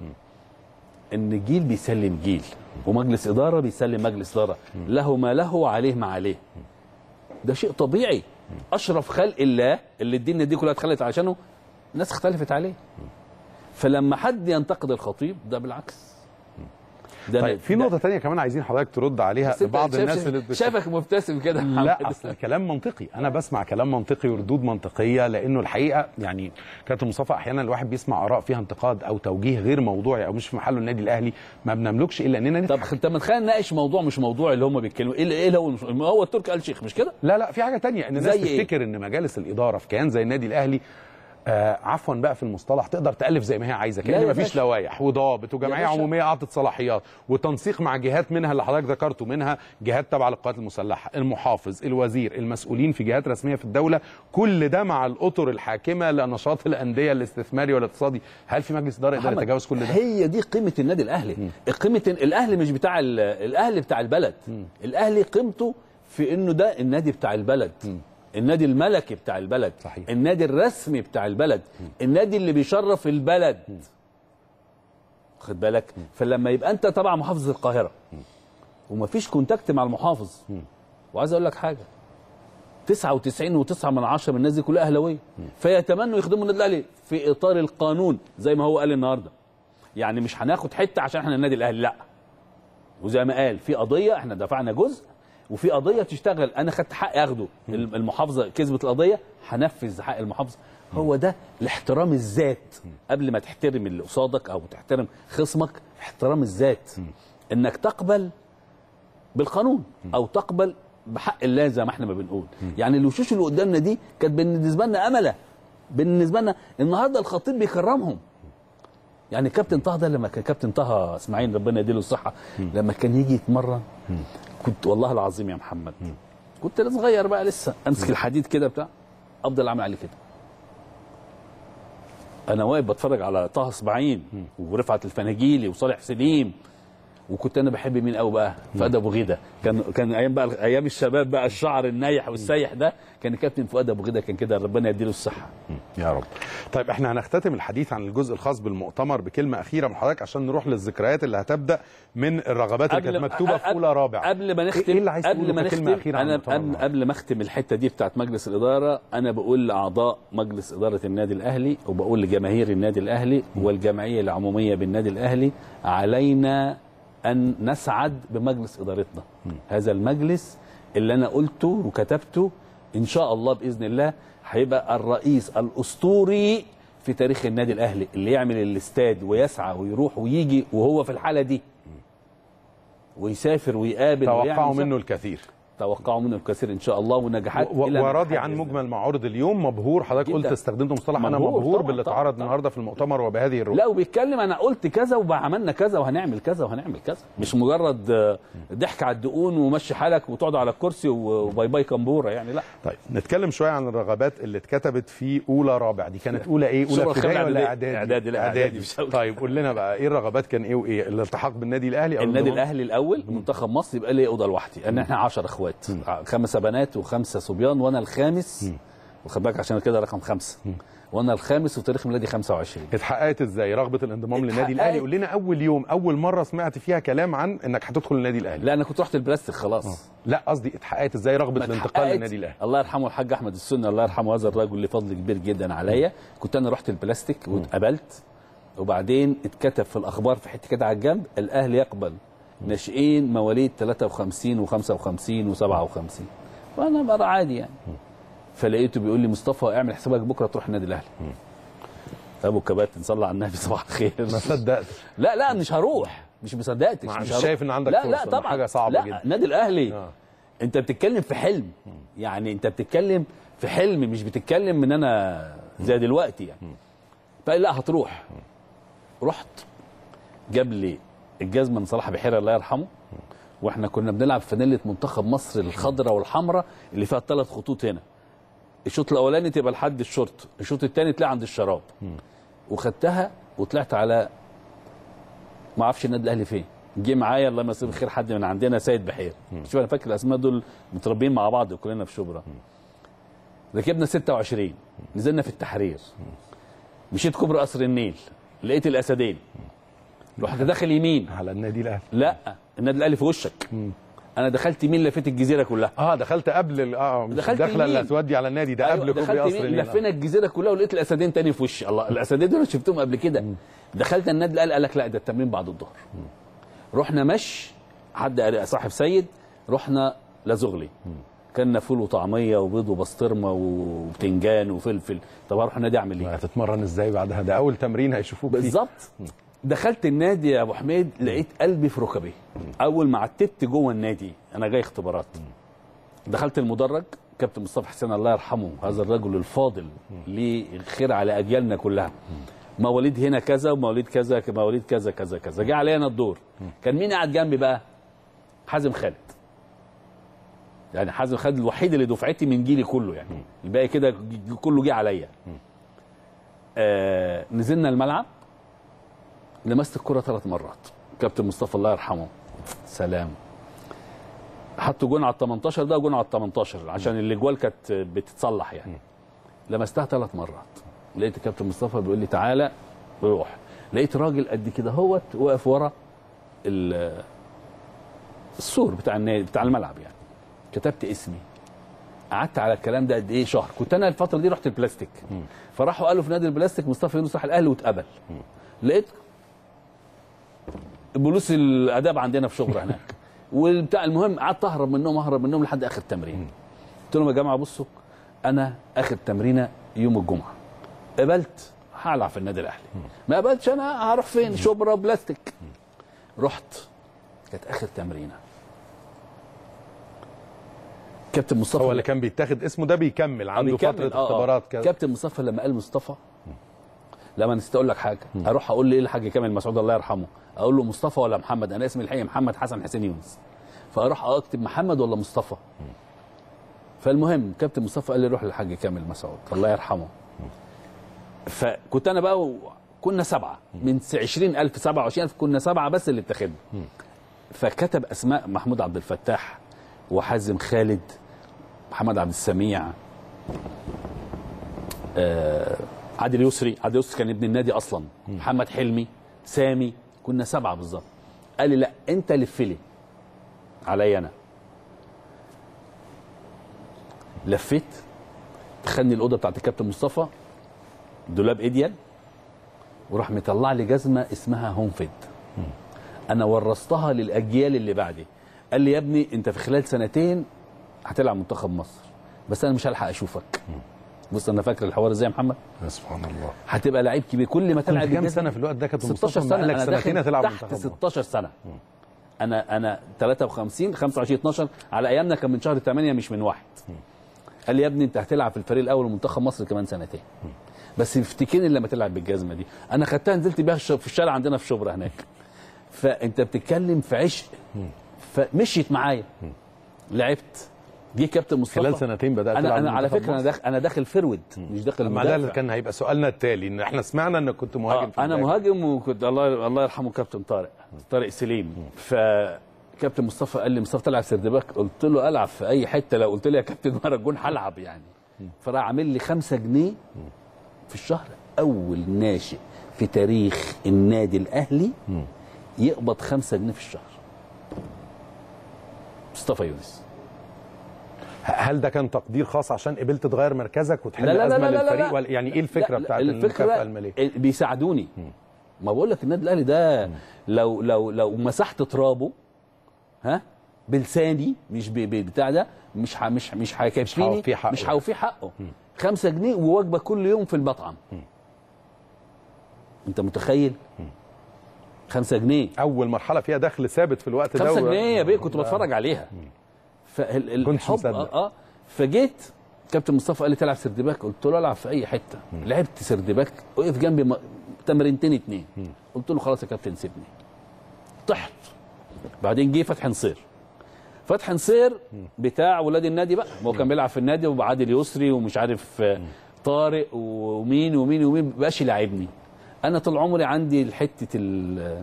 ان جيل بيسلم جيل ومجلس اداره بيسلم مجلس اداره له ما له وعليه ما عليه ده شيء طبيعي اشرف خلق الله اللي الدنيا دي كلها اتخلقت عشانه الناس اختلفت عليه فلما حد ينتقد الخطيب ده بالعكس ده طيب في ده- نقطه تانية كمان عايزين حضرتك ترد عليها بس انت بعض شايف- الناس اللي بت- شافك مبتسم كده يا لا محمد. اصل كلام منطقي انا بسمع كلام منطقي وردود منطقيه لانه الحقيقه يعني كابتن مصطفى احيانا الواحد بيسمع اراء فيها انتقاد او توجيه غير موضوعي او مش في محله النادي الاهلي ما بنملكش الا اننا طب نضحك انت ما تخيل نناقش موضوع مش موضوع اللي هم بيتكلموا ايه اللي- ايه اللي هو المش- ما هو التركي قال شيخ مش كده؟ لا لا في حاجه تانية ان الناس زي ايه؟ تفتكر ان مجالس الاداره في كيان زي النادي الاهلي آه عفوا بقى في المصطلح تقدر تالف زي ما هي عايزه لا كان يا مفيش باشا. لوائح وضوابط وجمعيه باشا. عموميه اعطت صلاحيات وتنسيق مع جهات منها اللي حضرتك ذكرته منها جهات تبع للقوات المسلحه المحافظ الوزير المسؤولين في جهات رسميه في الدوله كل ده مع الاطر الحاكمه لنشاط الانديه الاستثماري والاقتصادي هل في مجلس اداره يقدر محمد، يتجاوز كل ده هي دي قيمه النادي الاهلي قيمه الاهلي مش بتاع ال- الاهلي بتاع البلد الاهلي قيمته في انه ده النادي بتاع البلد النادي الملكي بتاع البلد صحيح. النادي الرسمي بتاع البلد النادي اللي بيشرف البلد واخد بالك فلما يبقى انت تبع محافظه القاهره ومفيش كونتاكت مع المحافظ وعايز اقول لك حاجه 99 و9 من عشرة من الناس دي كلها اهلاويه فيتمنوا يخدموا النادي الاهلي في اطار القانون زي ما هو قال النهارده يعني مش هناخد حته عشان احنا النادي الاهلي لا وزي ما قال في قضيه احنا دفعنا جزء وفي قضيه تشتغل انا خدت حقي اخده المحافظه كسبت القضيه هنفذ حق المحافظه هو ده الاحترام الذات قبل ما تحترم اللي قصادك او تحترم خصمك احترام الذات انك تقبل بالقانون او تقبل بحق الله زي ما احنا ما بنقول يعني الوشوش اللي قدامنا دي كانت بالنسبه لنا امله بالنسبه لنا النهارده الخطيب بيكرمهم يعني كابتن طه ده لما كان كابتن طه اسماعيل ربنا يديله الصحه لما كان يجي يتمرن كنت والله العظيم يا محمد كنت أنا صغير بقى لسه امسك الحديد كده بتاع افضل اعمل عليه كده انا واقف بتفرج على طه اسماعيل ورفعت الفناجيلي وصالح سليم وكنت انا بحب مين قوي بقى فؤاد ابو غيده كان كان ايام بقى ايام الشباب بقى الشعر النايح والسايح ده كان كابتن فؤاد ابو غيده كان كده ربنا يديله الصحه يا رب طيب احنا هنختتم الحديث عن الجزء الخاص بالمؤتمر بكلمه اخيره من حضرتك عشان نروح للذكريات اللي هتبدا من الرغبات اللي كانت مكتوبه في اولى رابع قبل ما نختم ايه اللي عايز قبل تقوله ما ككلمة نختم أخيرة عن انا المؤتمر قبل, النهاردة؟ قبل ما اختم الحته دي بتاعت مجلس الاداره انا بقول لاعضاء مجلس اداره النادي الاهلي وبقول لجماهير النادي الاهلي والجمعيه العموميه بالنادي الاهلي علينا ان نسعد بمجلس ادارتنا هذا المجلس اللي انا قلته وكتبته ان شاء الله باذن الله هيبقى الرئيس الاسطوري في تاريخ النادي الاهلي اللي يعمل الاستاد ويسعى ويروح ويجي وهو في الحاله دي ويسافر ويقابل توقعوا ويعمل منه الكثير توقعوا منه الكثير ان شاء الله ونجاحات و- إلى وراضي نجاحات عن بإذن مجمل معارض اليوم مبهور حضرتك قلت جداً. استخدمت مصطلح انا مبهور مبهور طبعاً، باللي طبعاً، اتعرض طبعاً. النهارده في المؤتمر وبهذه الروح لا وبيتكلم انا قلت كذا وعملنا كذا وهنعمل كذا وهنعمل كذا مش مجرد آه، ضحك على الدقون ومشي حالك وتقعد على الكرسي وباي باي كمبوره يعني لا طيب نتكلم شويه عن الرغبات اللي اتكتبت في اولى رابع دي كانت اولى ايه اولى شغل ابتدائي خمسة ولا إعدادي. اعدادي إعدادي، لا، إعدادي مش أولى. طيب قول لنا بقى ايه الرغبات كان ايه وايه الالتحاق بالنادي الاهلي او النادي الانضمام؟ الاهلي الاول منتخب مصر يبقى لي اوضه لوحدي لان احنا 10 اخوات خمسه بنات وخمسه صبيان وانا الخامس واخد بالك عشان كده رقم خمسه وانا الخامس وتاريخ ميلادي 25 اتحققت ازاي رغبه الانضمام للنادي اتحققت- الاهلي قول لنا اول يوم اول مره سمعت فيها كلام عن انك هتدخل النادي الاهلي لا انا كنت رحت البلاستيك خلاص لا قصدي اتحققت ازاي رغبه ما الانتقال اتحققت. للنادي الاهلي الله يرحمه الحاج احمد السني الله يرحمه هذا الرجل له فضل كبير جدا عليا كنت انا رحت البلاستيك واتقبلت وبعدين اتكتب في الاخبار في حته كده على الجنب الاهلي يقبل ناشئين مواليد 53 و55 و57 فانا بقى عادي يعني فلقيته بيقول لي مصطفى اعمل حسابك بكره تروح النادي الاهلي ابو كباتن صلى على النبي صباح الخير ما صدقت لا لا مش هروح مش مصدقتش مع- مش مش هروح. شايف إن عندك لا فرصة، لا إن طبعا حاجة صعبة لا جدا. النادي الاهلي آه. انت بتتكلم في حلم يعني انت بتتكلم في حلم مش بتتكلم ان انا زي دلوقتي يعني فقال لا هتروح رحت جاب لي الجزمه من صلاح بحيره الله يرحمه واحنا كنا بنلعب فانيله منتخب مصر الخضراء والحمراء اللي فيها الثلاث خطوط هنا الشوط الاولاني تبقى لحد الشورت الشوط الثاني تلاقي عند الشراب وخدتها وطلعت على ما اعرفش النادي الاهلي فين جه معايا الله يمسيه بالخير حد من عندنا سيد بحير شوف انا فاكر الاسماء دول متربيين مع بعض كلنا في شبرا ركبنا 26 نزلنا في التحرير مشيت كوبري قصر النيل لقيت الاسدين رحت داخل يمين على النادي الاهلي لا النادي الاهلي في وشك انا دخلت يمين لفيت الجزيره كلها اه دخلت قبل ال- اه مش دخلت الدخله اللي يمين. هتودي على النادي ده أيوة، قبل كوبري دخلت قصر يمين، النيل لفينا الجزيره كلها ولقيت الاسدين تاني في وشي الله الاسدين دول شفتهم قبل كده دخلت النادي الاهلي قال لك لا ده التمرين بعد الظهر رحنا مش حد قال- صاحب سيد رحنا لزغلي كنا فول وطعميه وبيض وبسطرمه وبتنجان وفلفل طب اروح النادي اعمل ايه؟ هتتمرن ازاي بعدها ده اول تمرين هيشوفوك فيه بالظبط دخلت النادي يا ابو حميد لقيت قلبي في ركبي اول ما عتبت جوه النادي انا جاي اختبارات دخلت المدرج كابتن مصطفى حسين الله يرحمه هذا الرجل الفاضل ليه خير على اجيالنا كلها مواليد هنا كذا ومواليد كذا مواليد كذا كذا كذا جه علينا الدور كان مين قاعد جنبي بقى حازم خالد يعني حازم خالد الوحيد اللي دفعتي من جيلي كله يعني الباقي كده ج- كله جه عليا آه نزلنا الملعب لمست الكرة ثلاث مرات كابتن مصطفى الله يرحمه سلام حطوا جون على ال 18 ده جون على ال 18 عشان الاجوال كانت بتتصلح يعني لمستها ثلاث مرات لقيت كابتن مصطفى بيقول لي تعالى روح لقيت راجل قد كده هوت واقف ورا ال- السور بتاع النادي بتاع الملعب يعني كتبت اسمي قعدت على الكلام ده قد ايه شهر كنت انا الفتره دي رحت البلاستيك فراحوا قالوا في نادي البلاستيك مصطفى يونس راح الاهلي واتقبل لقيت بوليس الاداب عندنا في شبرا هناك والبتاع المهم قعدت اهرب منهم اهرب منهم لحد اخر تمرين قلت لهم يا جماعه بصوا انا اخر تمرينه يوم الجمعه قبلت هلعب في النادي الاهلي ما قبلتش انا هروح فين شبرا بلاستيك رحت كانت اخر تمرينه كابتن مصطفى هو اللي كان بيتاخد اسمه ده بيكمل عنده بيكمل. فتره آه، آه. اختبارات كذا كابتن مصطفى لما قال مصطفى لما نسيت اقول لك حاجه اروح اقول لايه الحاج كامل مسعود الله يرحمه اقول له مصطفى ولا محمد انا اسمي الحقيقي محمد حسن حسين يونس فاروح اكتب محمد ولا مصطفى فالمهم كابتن مصطفى قال لي روح للحاج كامل مسعود الله يرحمه فكنت انا بقى و... كنا سبعه من 20000 27000 كنا سبعه بس اللي اتخذنا فكتب اسماء محمود عبد الفتاح وحازم خالد محمد عبد السميع آه عادل يسري عادل يسري كان ابن النادي اصلا محمد حلمي سامي كنا سبعه بالظبط قال لي لا انت لف لي عليا انا لفيت دخلني الاوضه بتاعت الكابتن مصطفى دولاب ايديال وراح مطلع لي جزمه اسمها هوم فيد انا ورثتها للاجيال اللي بعدي قال لي يا ابني انت في خلال سنتين هتلعب منتخب مصر بس انا مش هلحق اشوفك بص انا فاكر الحوار ازاي يا محمد سبحان الله هتبقى لعيب كبير كل ما تلعب كنت كام بالجزمة- سنه في الوقت ده كابتن 16 مصطفى سنه قال لك انا سنتين داخل هتلعب تحت منتخب مصر. 16 سنه انا انا 53 25 12 على ايامنا كان من شهر 8 مش من واحد قال لي يا ابني انت هتلعب في الفريق الاول ومنتخب مصر كمان سنتين بس افتكرني لما تلعب بالجزمه دي انا خدتها نزلت بيها الش- في الشارع عندنا في شبرا هناك فانت بتتكلم في عشق فمشيت معايا لعبت جه كابتن مصطفى خلال سنتين بدات انا تلعب انا على منتخب فكره انا مصر. داخل انا داخل فرود مش داخل ما ده اللي مدافع كان هيبقى سؤالنا التالي ان احنا سمعنا انك كنت مهاجم آه في انا البداية. مهاجم وكنت الله الله يرحمه كابتن طارق طارق سليم فكابتن مصطفى قال لي مصطفى تلعب سردباك قلت له العب في اي حته لو قلت لي يا كابتن ورا الجون هلعب يعني فراح عامل لي 5 جنيه في الشهر اول ناشئ في تاريخ النادي الاهلي يقبض خمسة جنيه في الشهر مصطفى يونس هل ده كان تقدير خاص عشان قبلت تغير مركزك وتحل لا لا لا ازمه لا لا للفريق لا. ولا يعني ايه الفكره لا، لا، بتاعت الفكره المكافاه الماليه بيساعدوني ما بقول لك النادي الاهلي ده لو لو لو مسحت ترابه ها بلساني مش ب- ب- بتاع ده مش ح- مش مش هيكفيني هوفيه حقه. مش هوفيه حقه خمسة جنيه ووجبه كل يوم في المطعم انت متخيل خمسة جنيه اول مرحله فيها دخل ثابت في الوقت ده خمسة و- جنيه يا بيه كنت بتفرج عليها فالحب كنتش مصدق. اه اه فجيت كابتن مصطفى قال لي تلعب سردباك قلت له العب في اي حته لعبت سردباك وقف جنبي م- تمرينتين اتنين قلت له خلاص يا كابتن سيبني طحت بعدين جه فتحي نصير فتحي نصير بتاع ولاد النادي بقى ما هو كان بيلعب في النادي وعادل يسري ومش عارف آه، طارق ومين ومين ومين ما بقاش يلاعبني انا طول عمري عندي حته ال-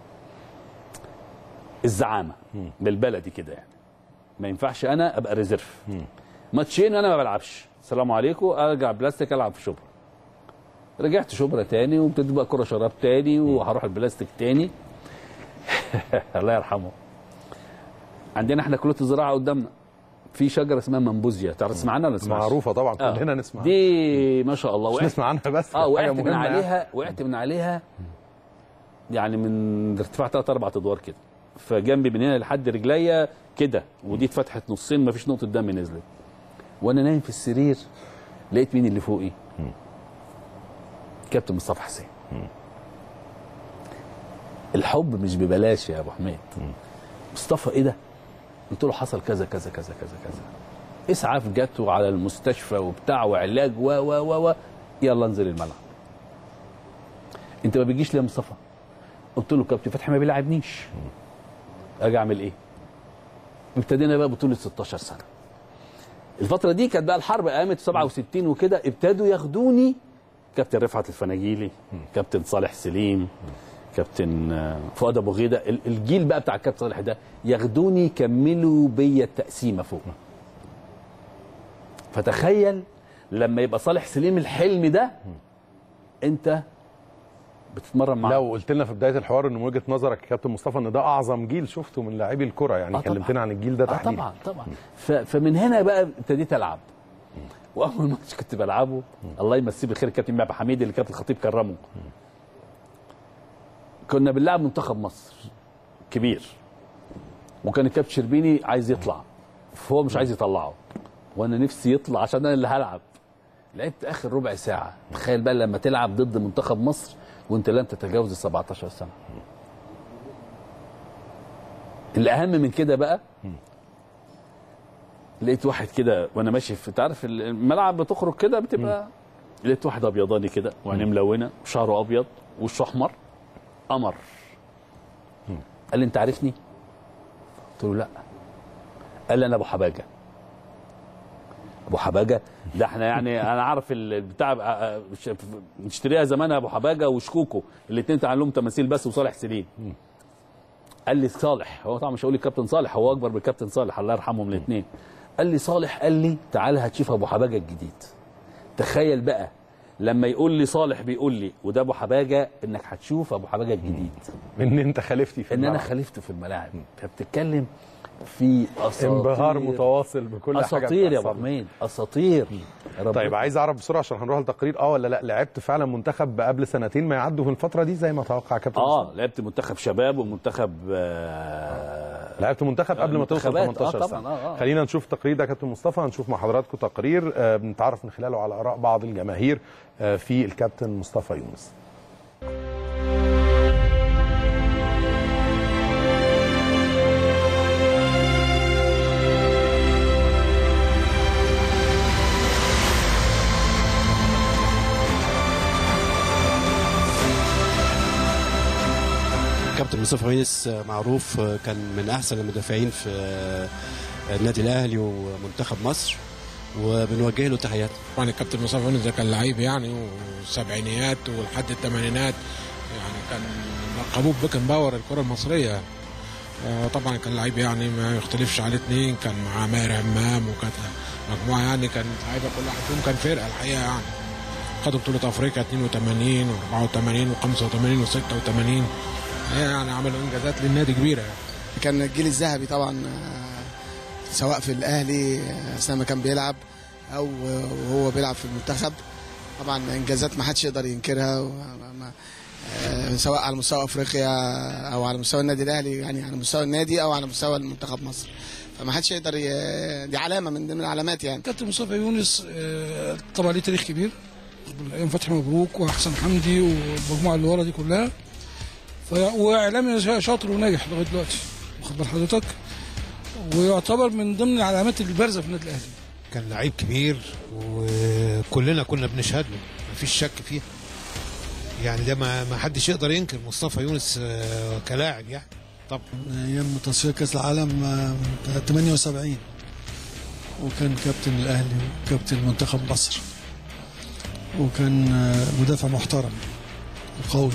الزعامه بالبلدي كده يعني ما ينفعش انا ابقى ريزيرف ماتشين انا ما بلعبش السلام عليكم ارجع بلاستيك العب في شبرا رجعت شبرا تاني وابتديت بقى كره شراب تاني وهروح البلاستيك تاني الله يرحمه عندنا احنا كليه الزراعه قدامنا في شجره اسمها منبوذيا تعرف تسمع عنها ولا تسمعش؟ معروفه طبعا آه. كلنا نسمع دي ما شاء الله مش وقعت نسمع عنها بس اه حاجة وقعت من مهمة يعني. عليها وقعت من عليها يعني من ارتفاع ثلاث اربع ادوار كده فجنبي من هنا لحد رجليا كده ودي اتفتحت نصين ما فيش نقطه دم نزلت وانا نايم في السرير لقيت مين اللي فوقي كابتن مصطفى حسين الحب مش ببلاش يا ابو حميد مصطفى ايه ده قلت له حصل كذا كذا كذا كذا كذا اسعاف جاته على المستشفى وبتاع وعلاج و و و و يلا انزل الملعب انت ما بيجيش ليه يا مصطفى قلت له كابتن فتحي ما بيلعبنيش اجي اعمل ايه ابتدينا بقى بطوله 16 سنه الفتره دي كانت بقى الحرب قامت 67 وكده ابتدوا ياخدوني كابتن رفعت الفناجيلي كابتن صالح سليم كابتن آه، فؤاد ابو غيده ال- الجيل بقى بتاع الكابتن صالح ده ياخدوني يكملوا بيا التقسيمه فوق فتخيل لما يبقى صالح سليم الحلم ده انت بتتمرن معاه لو قلت لنا في بدايه الحوار ان من وجهه نظرك يا كابتن مصطفى ان ده اعظم جيل شفته من لاعبي الكره يعني آه طبعاً. كلمتنا عن الجيل ده اه تحديدا طبعا طبعا ف- فمن هنا بقى ابتديت العب واول ماتش كنت بلعبه الله يمسيه بالخير الكابتن معبد حميد اللي كابتن الخطيب كرمه كنا بنلعب منتخب مصر كبير وكان الكابتن شربيني عايز يطلع فهو مش عايز يطلعه وانا نفسي يطلع عشان انا اللي هلعب لعبت اخر ربع ساعه تخيل بقى لما تلعب ضد منتخب مصر وانت لم تتجاوز ال 17 سنه الاهم من كده بقى لقيت واحد كده وانا ماشي في تعرف الملعب بتخرج كده بتبقى لقيت واحد ابيضاني كده وعينيه ملونه وشعره ابيض وشه احمر قمر قال لي انت عارفني؟ قلت له لا قال لي انا ابو حباجه ابو حباجه ده احنا يعني انا عارف البتاع ش- نشتريها زمان ابو حباجه وشكوكو الاثنين تعلمهم تماثيل بس وصالح سليم قال لي صالح هو طبعا مش هقول لي كابتن صالح هو اكبر من كابتن صالح الله يرحمهم الاثنين قال لي صالح قال لي تعالى هتشوف ابو حباجه الجديد تخيل بقى لما يقول لي صالح بيقول لي وده ابو حباجه انك هتشوف ابو حباجه الجديد ان انت خالفتي في ان انا الملعب. خالفته في الملاعب فبتتكلم في اساطير انبهار متواصل بكل حاجه اساطير يا ابو بتحصل. حميد اساطير ربنا- طيب عايز اعرف بسرعه عشان هنروح التقرير اه ولا لا لعبت فعلا منتخب قبل سنتين ما يعدوا في الفتره دي زي ما توقع كابتن اه لعبت منتخب شباب ومنتخب آه لعبت منتخب قبل ما توصل منتخبات، 18 آه سنه طبعاً، آه، آه. خلينا نشوف التقرير ده يا كابتن مصطفى هنشوف مع حضراتكم تقرير آه، بنتعرف من خلاله على اراء بعض الجماهير آه، في الكابتن مصطفى يونس كابتن مصطفى يونس معروف كان من احسن المدافعين في النادي الاهلي ومنتخب مصر وبنوجه له تحيات طبعا الكابتن مصطفى يونس ده كان لعيب يعني والسبعينيات ولحد الثمانينات يعني كان لقبوه بيكن باور الكره المصريه آه، طبعا كان لعيب يعني ما يختلفش عليه اثنين كان معاه ماهر همام وكانت مجموعه يعني كانت لعيبه كل واحد فيهم كان فرقه الحقيقه يعني خدوا بطوله افريقيا 82 و84 و85 و86 يعني عملوا انجازات للنادي كبيره يعني. كان الجيل الذهبي طبعا آه، سواء في الاهلي آه، اثناء ما كان بيلعب او آه، وهو بيلعب في المنتخب طبعا انجازات ما حدش يقدر ينكرها و- ما- آه، سواء على مستوى افريقيا او على مستوى النادي الاهلي يعني على مستوى النادي او على مستوى المنتخب مصر فما حدش يقدر ي- دي علامه من ضمن العلامات يعني كابتن مصطفى يونس آه، طبعا ليه تاريخ كبير ايام فتحي مبروك واحسن حمدي والمجموعه اللي ورا دي كلها ف... واعلامي شا- شاطر وناجح لغايه دلوقتي واخد بال حضرتك ويعتبر من ضمن العلامات البارزه في النادي الاهلي كان لعيب كبير وكلنا كنا بنشهد له مفيش شك فيه يعني ده ما ما حدش يقدر ينكر مصطفى يونس آه، كلاعب يعني طبعا ايام تصفيات كاس العالم آه، 78 وكان كابتن الاهلي وكابتن منتخب مصر وكان آه، مدافع محترم وقوي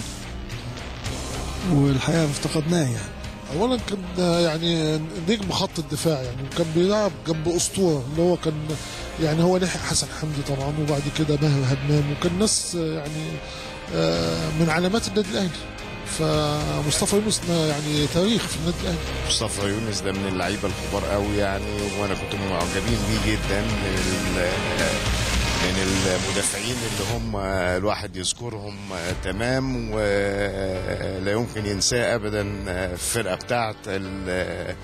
والحقيقه افتقدناه يعني اولا كان يعني نجم خط الدفاع يعني وكان بيلعب جنب اسطوره اللي هو كان يعني هو لحق حسن حمدي طبعا وبعد كده ماهر همام وكان ناس يعني آه، من علامات النادي الاهلي فمصطفى يونس يعني تاريخ في النادي الاهلي مصطفى يونس ده من اللعيبه الكبار قوي يعني وانا كنت معجبين بيه جدا من ال- من المدافعين اللي هم الواحد يذكرهم تمام ولا يمكن ينساه ابدا الفرقه بتاعت ال-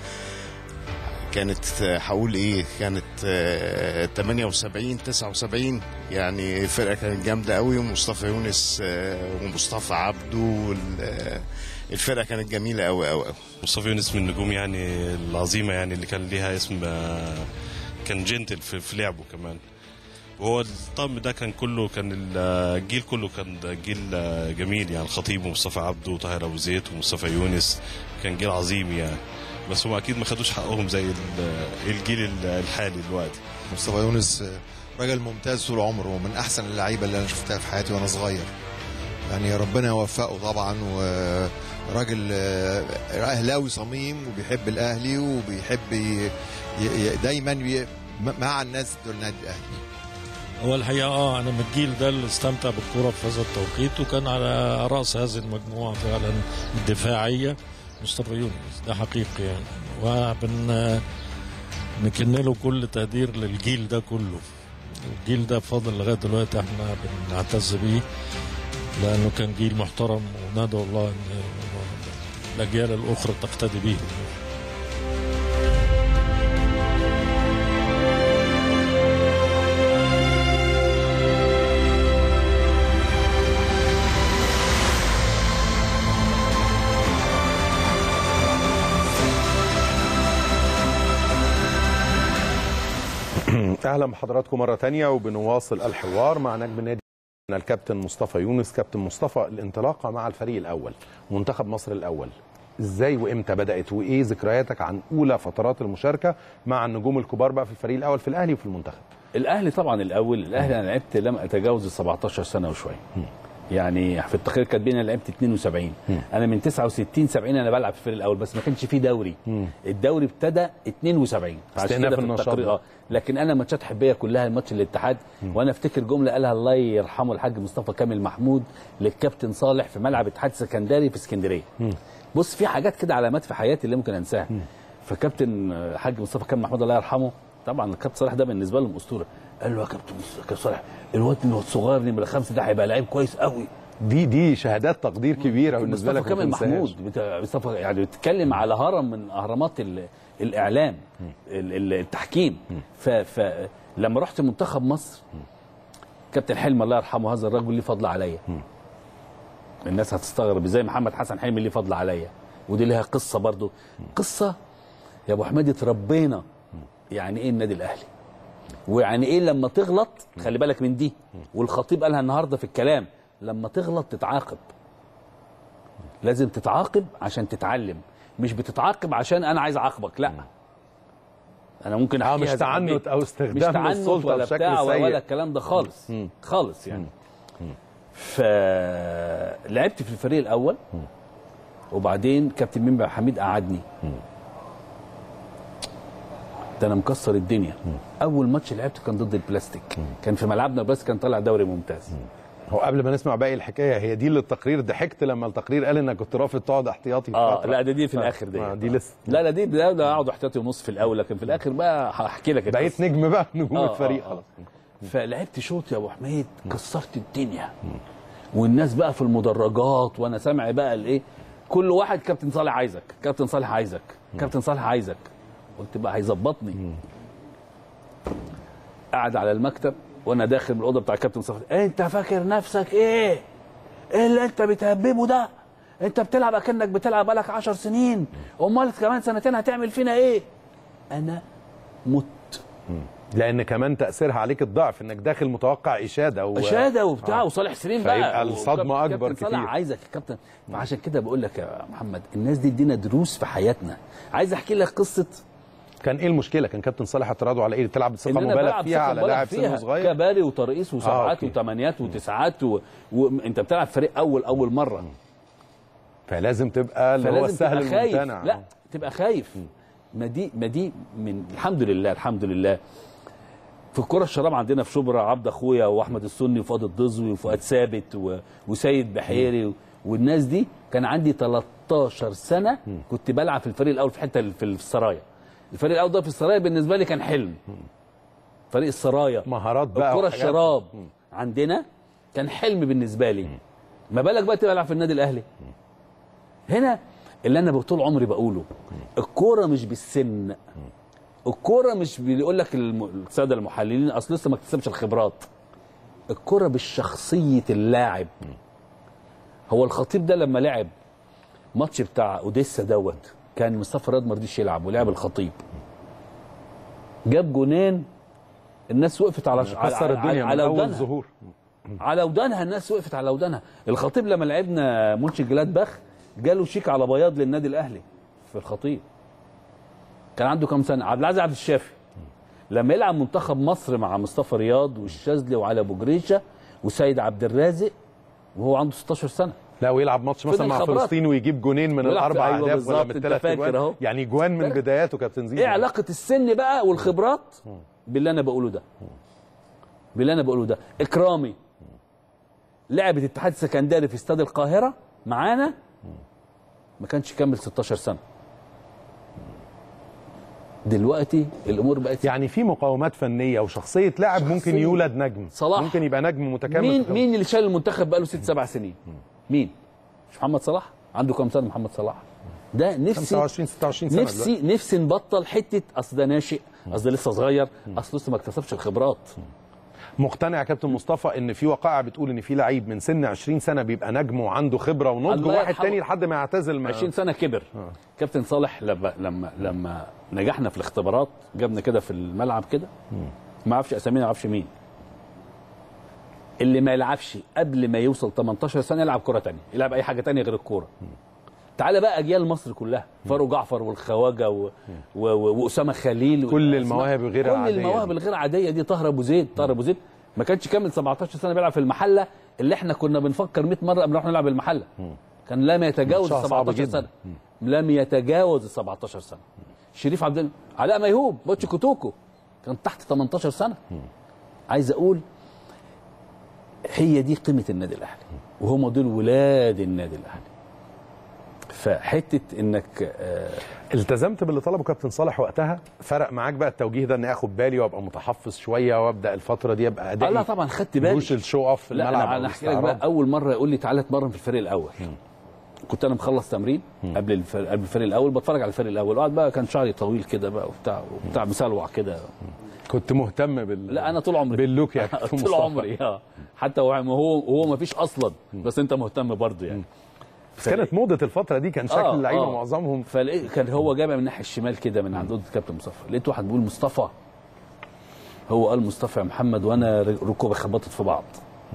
كانت هقول ايه كانت آه، 78 79 يعني الفرقه كانت جامده قوي ومصطفى يونس آه، ومصطفى عبده وال- آه، الفرقه كانت جميله قوي قوي قوي مصطفى يونس من النجوم يعني العظيمه يعني اللي كان ليها اسم آه، كان جنتل في, في لعبه كمان وهو الطقم ده كان كله كان الجيل كله كان جيل آه، جميل يعني الخطيب ومصطفى عبده وطاهر ابو زيد ومصطفى يونس كان جيل عظيم يعني بس هم اكيد ما خدوش حقهم زي ال- الجيل الحالي دلوقتي مصطفى يونس راجل ممتاز طول عمره ومن احسن اللعيبه اللي انا شفتها في حياتي وانا صغير يعني ربنا يوفقه طبعا وراجل آه، اهلاوي صميم وبيحب الاهلي وبيحب ي- ي- دايما ي- مع الناس بتوع النادي الاهلي هو الحقيقه اه انا من الجيل ده اللي استمتع بالكوره في هذا التوقيت وكان على راس هذه المجموعه فعلا الدفاعيه مصطفى يونس ده حقيقي يعني وبن نكن له كل تقدير للجيل ده كله الجيل ده فاضل لغايه دلوقتي احنا بنعتز بيه لانه كان جيل محترم وندعو الله ان الاجيال الاخرى تقتدي به اهلا بحضراتكم مره تانية وبنواصل الحوار مع نجم النادي الكابتن مصطفى يونس كابتن مصطفى الانطلاقه مع الفريق الاول منتخب مصر الاول ازاي وامتى بدات وايه ذكرياتك عن اولى فترات المشاركه مع النجوم الكبار بقى في الفريق الاول في الاهلي وفي المنتخب الاهلي طبعا الاول الاهلي انا لعبت لم اتجاوز ال 17 سنه وشويه يعني في التقرير كاتبين انا لعبت 72 انا من 69 70 انا بلعب في الفريق الاول بس ما كانش فيه دوري الدوري ابتدى 72 فعشان استئناف كده في النشاط التقرير ده. اه لكن انا ماتشات حبيه كلها ماتش الاتحاد وانا افتكر جمله قالها الله يرحمه الحاج مصطفى كامل محمود للكابتن صالح في ملعب اتحاد سكندري في اسكندريه بص في حاجات كده علامات في حياتي اللي ممكن انساها فكابتن آه، الحاج مصطفى كامل محمود الله يرحمه طبعا الكابتن صالح ده بالنسبه لهم اسطوره قال له يا كابتن مصطفى- كابتن صالح الواد الصغير نمره خمسه ده هيبقى لعيب كويس قوي دي دي شهادات تقدير كبيره بالنسبه لك مصطفى كامل ما تنساهاش. محمود بت- مصطفى يعني بتتكلم على هرم من اهرامات ال- الاعلام ال- ال- التحكيم ف- فلما رحت منتخب مصر كابتن حلمي الله يرحمه هذا الرجل ليه فضل عليا الناس هتستغرب ازاي محمد حسن حلمي ليه فضل عليا ودي لها قصه برضو قصه يا ابو حميد اتربينا يعني ايه النادي الاهلي ويعني ايه لما تغلط خلي بالك من دي والخطيب قالها النهارده في الكلام لما تغلط تتعاقب لازم تتعاقب عشان تتعلم مش بتتعاقب عشان انا عايز اعاقبك لا انا ممكن اه احكيها مش زي ما تعنت حبيت. او مش استخدام تعنت السلطه ولا بشكل بتاع سيء ولا الكلام ده خالص خالص يعني فلعبت في الفريق الاول وبعدين كابتن ميمبا حميد قعدني ده انا مكسر الدنيا اول ماتش لعبته كان ضد البلاستيك كان في ملعبنا بس كان طالع دوري ممتاز هو قبل ما نسمع باقي الحكايه هي دي اللي التقرير ضحكت لما التقرير قال انك كنت رافض تقعد احتياطي في اه فترة. لا ده دي في آه. الاخر دي آه، دي لسه لا لا دي ده ده اقعد احتياطي ونص في الاول لكن في الاخر بقى هحكي لك بقيت نجم بقى نجوم آه، الفريق آه، آه. فلعبت شوط يا ابو حميد كسرت الدنيا والناس بقى في المدرجات وانا سامع بقى الايه كل واحد كابتن صالح عايزك كابتن صالح عايزك كابتن صالح عايزك قلت بقى هيظبطني قاعد على المكتب وانا داخل من الاوضه بتاع الكابتن صالح انت فاكر نفسك ايه ايه اللي انت بتهببه ده انت بتلعب اكنك بتلعب بقالك 10 سنين امال كمان سنتين هتعمل فينا ايه انا مت لان كمان تاثيرها عليك الضعف انك داخل متوقع اشاده و... اشاده وبتاع آه. وصالح سليم بقى فيبقى الصدمه وكابتن- اكبر كابتن كتير صالح عايزك يا كابتن فعشان كده بقول لك يا محمد الناس دي ادينا دروس في حياتنا عايز احكي لك قصه كان ايه المشكله كان كابتن صالح اعتراضه على ايه تلعب ان بثقه انا مبالغ بلعب فيها ثقة على مبالغ لاعب فيها. سنه صغير كباري وترقيص وسبعات أوكي. وثمانيات وتسعات و... وانت بتلعب فريق اول اول مره فلازم تبقى اللي هو فلازم السهل تبقى خايف الممتنع لا تبقى خايف ما دي ما دي من الحمد لله الحمد لله في الكرة الشراب عندنا في شبرا عبد اخويا واحمد السني وفؤاد الضزوي وفؤاد ثابت و... وسيد بحيري و... والناس دي كان عندي 13 سنه كنت بلعب في الفريق الاول في حته في السرايا الفريق الاول ده في السرايا بالنسبه لي كان حلم فريق السرايا مهارات بقى الكرة وحاجات. الشراب عندنا كان حلم بالنسبه لي ما بالك بقى تبقى العب في النادي الاهلي هنا اللي انا طول عمري بقوله الكوره مش بالسن الكوره مش بيقول لك الم- الساده المحللين اصل لسه ما اكتسبش الخبرات الكوره بالشخصيه اللاعب هو الخطيب ده لما لعب ماتش بتاع اوديسا دوت كان مصطفى رياض ما رضيش يلعب ولعب الخطيب جاب جونين الناس وقفت على كسر الدنيا من على اول ودانها. ظهور على ودانها الناس وقفت على ودانها الخطيب لما لعبنا مونش جلادباخ جاله شيك على بياض للنادي الاهلي في الخطيب كان عنده كام سنه عبد العزيز عبد الشافي لما يلعب منتخب مصر مع مصطفى رياض والشاذلي وعلي ابو جريشه وسيد عبد الرازق وهو عنده 16 سنه لا ويلعب ماتش مثلا فضل مع خبرات. فلسطين ويجيب جونين من ويلعب في- الاربع أيوة اهداف ولا بالظبط، من أنت الثلاث فاكر أهو. يعني جوان من بداياته كابتن زيزو ايه علاقه السن بقى والخبرات باللي انا بقوله ده باللي انا بقوله ده اكرامي لعبت اتحاد السكندري في استاد القاهره معانا ما كانش كمل 16 سنه دلوقتي الامور بقت يعني في مقاومات فنيه وشخصيه لاعب ممكن شخصية. يولد نجم صلاح. ممكن يبقى نجم متكامل مين في مين اللي شال المنتخب بقاله ست سبع سنين مين مش محمد صلاح عنده كام سنه محمد صلاح ده نفسي 25 26 سنه نفسي دلوقتي. نفسي نبطل حته اصل ده ناشئ اصل ده لسه صغير اصل لسه ما اكتسبش الخبرات مقتنع يا كابتن مصطفى ان في وقائع بتقول ان في لعيب من سن 20 سنه بيبقى نجم وعنده خبره ونضج الله وواحد يرحمه. تاني لحد ما يعتزل ما 20 سنه كبر كابتن صالح لما لما لما نجحنا في الاختبارات جابنا كده في الملعب كده ما اعرفش اسامينا ما اعرفش مين اللي ما يلعبش قبل ما يوصل 18 سنه يلعب كره تانية يلعب اي حاجه تانية غير الكوره تعالى بقى اجيال مصر كلها فاروق جعفر والخواجه و... و... و... واسامه خليل كل وأسماء- المواهب الغير كل العادية المواهب دي. الغير عاديه دي طاهر ابو زيد طاهر ابو زيد ما كانش كامل 17 سنه بيلعب في المحله اللي احنا كنا بنفكر 100 مره قبل ما نروح نلعب المحله كان لم يتجاوز ماتشها ال صعب 17 جدا. سنه لم يتجاوز ال 17 سنه شريف عبد الم- علاء ميهوب بوتش كوتوكو كان تحت 18 سنه عايز اقول هي دي قيمه النادي الاهلي وهم دول ولاد النادي الاهلي فحته انك آه التزمت باللي طلبه كابتن صالح وقتها فرق معاك بقى التوجيه ده اني اخد بالي وابقى متحفظ شويه وابدا الفتره دي ابقى ادائي آه لا طبعا خدت بالي ملوش الشو اوف في لا الملعب انا أو انا احكي لك بقى الاستعراض. اول مره يقول لي تعالى اتمرن في الفريق الاول كنت انا مخلص تمرين قبل الفريق قبل الفريق الاول بتفرج على الفريق الاول وقعد بقى كان شعري طويل كده بقى وبتاع وبتاع مسلوع كده كنت مهتم بال لا انا طول عمري باللوك يا كابتن طول مصطفى. عمري اه حتى هو هو هو ما فيش اصلا بس انت مهتم برضه يعني بس كانت موضه الفتره دي كان شكل آه، اللعيبه آه. معظمهم فلقيت كان هو جايبها من الناحيه الشمال كده من عند اوضه كابتن مصطفى لقيت واحد بيقول مصطفى هو قال مصطفى يا محمد وانا ركوبي خبطت في بعض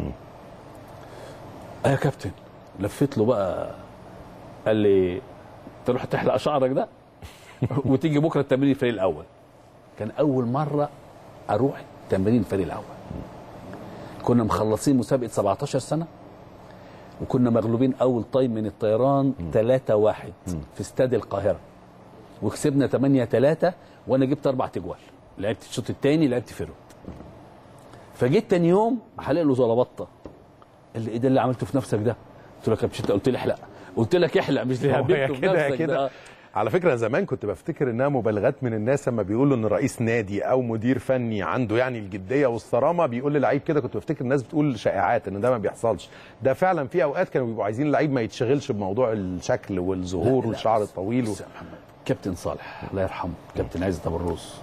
اه يا كابتن لفيت له بقى قال لي تروح تحلق شعرك ده وتيجي بكره التمرين الفريق الاول كان اول مره اروح تمرين الفريق الاول كنا مخلصين مسابقه 17 سنه وكنا مغلوبين اول طيب من الطيران 3-1 في استاد القاهره وكسبنا 8 3 وانا جبت اربع تجوال لعبت الشوط الثاني لعبت فيرود فجيت تاني يوم حلق له زلبطه اللي ايه ده اللي عملته في نفسك ده قلت له يا كابتن قلت لي احلق قلت لك احلق مش اللي هو عملته هي في كده نفسك هي ده. كده على فكره زمان كنت بفتكر انها مبالغات من الناس لما بيقولوا ان رئيس نادي او مدير فني عنده يعني الجديه والصرامه بيقول للعيب كده كنت بفتكر الناس بتقول شائعات ان ده ما بيحصلش ده فعلا في اوقات كانوا بيبقوا عايزين اللعيب ما يتشغلش بموضوع الشكل والظهور لا، لا، والشعر الطويل و... كابتن صالح الله يرحمه كابتن عزت ابو الروس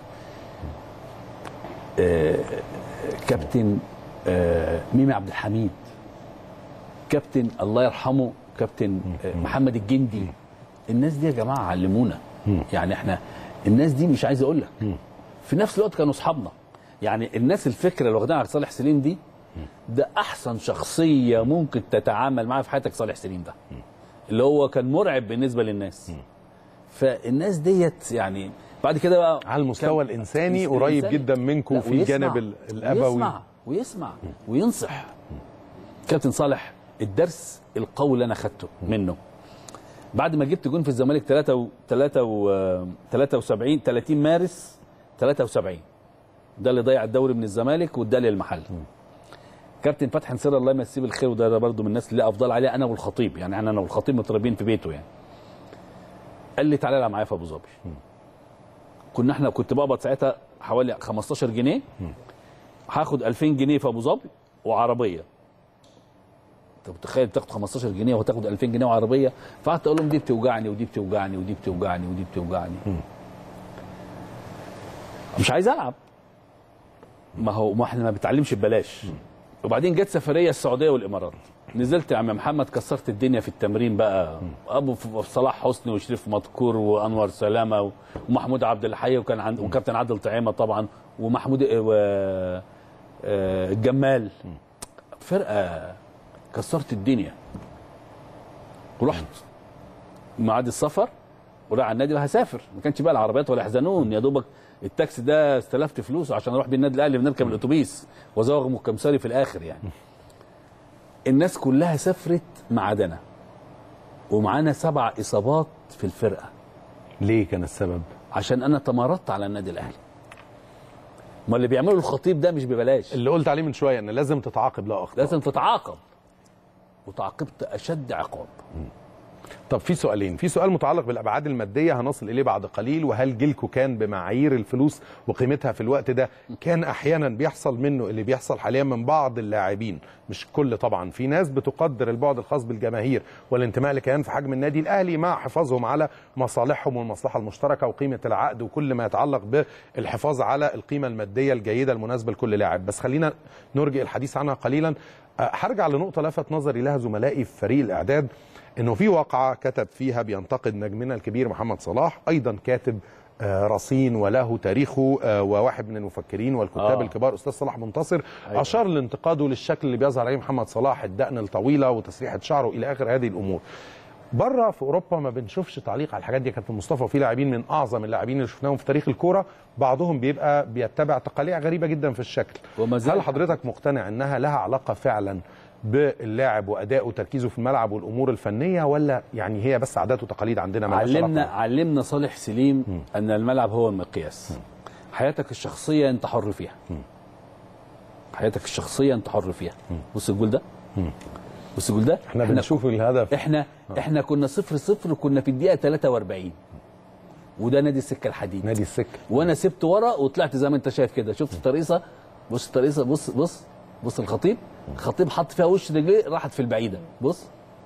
آه، كابتن آه، ميمي عبد الحميد كابتن الله يرحمه كابتن آه، محمد الجندي الناس دي يا جماعه علمونا يعني احنا الناس دي مش عايز اقول لك في نفس الوقت كانوا اصحابنا يعني الناس الفكره اللي واخدينها على صالح سليم دي ده احسن شخصيه ممكن تتعامل معاها في حياتك صالح سليم ده اللي هو كان مرعب بالنسبه للناس فالناس ديت يعني بعد كده بقى على المستوى كان- الإنساني الإنساني. قريب جدا منكم لا، في ويسمع- الجانب ال- الأبوي. ويسمع ويسمع وينصح كابتن صالح الدرس القوي اللي انا خدته منه بعد ما جبت جون في الزمالك 3 و 3 و 73 30 مارس 73 ده اللي ضيع الدوري من الزمالك واداه للمحل كابتن فتحي نصير الله يمسيه بالخير وده ده برضه من الناس اللي افضل عليه انا والخطيب يعني انا والخطيب متربيين في بيته يعني قال لي تعالى العب معايا في ابو ظبي كنا احنا كنت بقبض ساعتها حوالي 15 جنيه هاخد 2000 جنيه في ابو ظبي وعربيه انت متخيل تاخد 15 جنيه وتاخد 2000 جنيه وعربيه فقعدت اقول لهم دي بتوجعني ودي بتوجعني ودي بتوجعني ودي بتوجعني مش عايز العب ما هو ما احنا ما بنتعلمش ببلاش وبعدين جت سفريه السعوديه والامارات نزلت يا عم محمد كسرت الدنيا في التمرين بقى ابو ف- صلاح حسني وشريف مذكور وانور سلامه و- ومحمود عبد الحي وكان عند وكابتن عادل طعيمه طبعا ومحمود و... آه، الجمال فرقه كسرت الدنيا ورحت ميعاد السفر وراح على النادي هسافر ما كانش بقى العربيات ولا حزنون يا دوبك التاكسي ده استلفت فلوسه عشان اروح بيه النادي الاهلي بنركب الاتوبيس وازوغ ام الكمساري في الاخر يعني الناس كلها سافرت ما عدنا ومعانا سبع اصابات في الفرقه ليه كان السبب عشان انا تمردت على النادي الاهلي ما اللي بيعمله الخطيب ده مش ببلاش اللي قلت عليه من شويه ان لازم تتعاقب لا اخطاء لازم تتعاقب وتعاقبت اشد عقاب طب في سؤالين في سؤال متعلق بالابعاد الماديه هنصل اليه بعد قليل وهل جيلكو كان بمعايير الفلوس وقيمتها في الوقت ده كان احيانا بيحصل منه اللي بيحصل حاليا من بعض اللاعبين مش كل طبعا في ناس بتقدر البعد الخاص بالجماهير والانتماء لكيان في حجم النادي الاهلي مع حفاظهم على مصالحهم والمصلحه المشتركه وقيمه العقد وكل ما يتعلق بالحفاظ على القيمه الماديه الجيده المناسبه لكل لاعب بس خلينا نرجئ الحديث عنها قليلا أه، هرجع لنقطه لفت نظري لها زملائي في فريق الاعداد انه في واقعه كتب فيها بينتقد نجمنا الكبير محمد صلاح ايضا كاتب آه، رصين وله تاريخه آه، وواحد من المفكرين والكتاب آه. آه. الكبار استاذ صلاح منتصر أيوة. أيوة. اشار لانتقاده للشكل اللي بيظهر عليه محمد صلاح الدقن الطويله وتسريحه شعره الى اخر هذه الامور بره في اوروبا ما بنشوفش تعليق على الحاجات دي يا كابتن مصطفى وفي لاعبين من اعظم اللاعبين اللي شفناهم في تاريخ الكوره بعضهم بيبقى بيتبع تقاليع غريبه جدا في الشكل وما زال هل حضرتك مقتنع انها لها علاقه فعلا باللاعب وادائه وتركيزه في الملعب والامور الفنيه ولا يعني هي بس عادات وتقاليد عندنا مالهاش علمنا علاقة؟ علمنا صالح سليم ان الملعب هو المقياس حياتك الشخصيه انت حر فيها حياتك الشخصيه انت حر فيها بص الجول ده بص الجول ده احنا بنشوف الهدف احنا احنا كنا صفر صفر وكنا في الدقيقه 43 وده نادي السكه الحديد نادي السكه وانا سبت ورا وطلعت زي ما انت شايف كده شفت الترقيصه بص الترقيصه بص بص بص الخطيب الخطيب حط فيها وش رجليه راحت في البعيده بص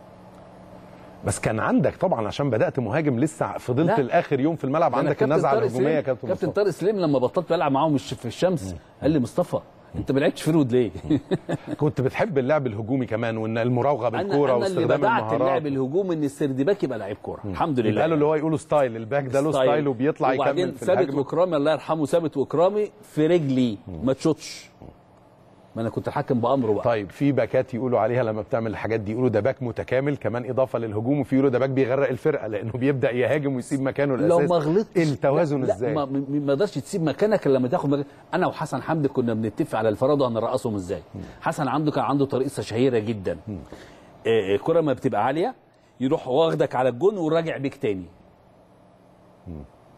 بس كان عندك طبعا عشان بدات مهاجم لسه فضلت لا. الاخر يوم في الملعب أنا عندك كابتن النزعه طارق الهجوميه يا سليم- كابتن كابتن مصطفى طارق سليم لما بطلت بلعب معاهم الش- في الشمس قال لي مصطفى انت ما لعبتش فرود ليه؟ كنت بتحب اللعب الهجومي كمان وان المراوغه انا بالكوره انا اللي واستخدام بدات المهارات اللعب الهجومي ان السردباك يبقى لعيب كوره الحمد لله يبقى له اللي هو يقولوا ستايل الباك ده له ستايل وبيطلع وبعدين يكمل في ثابت الهجمه واكرامي الله يرحمه ثابت واكرامي في رجلي ما تشوتش ما انا كنت حاكم بامره بقى طيب في باكات يقولوا عليها لما بتعمل الحاجات دي يقولوا ده باك متكامل كمان اضافه للهجوم وفي يقولوا ده باك بيغرق الفرقه لانه بيبدا يهاجم ويسيب مكانه لو الاساسي ما غلطتش التوازن لا ازاي لا ما ما- ما تقدرش تسيب مكانك الا لما تاخد مكان. انا وحسن حمدي كنا بنتفق على الفرادة هنرقصهم ازاي حسن عنده كان عنده طريقه شهيره جدا آه، الكره ما بتبقى عاليه يروح واخدك على الجون وراجع بيك تاني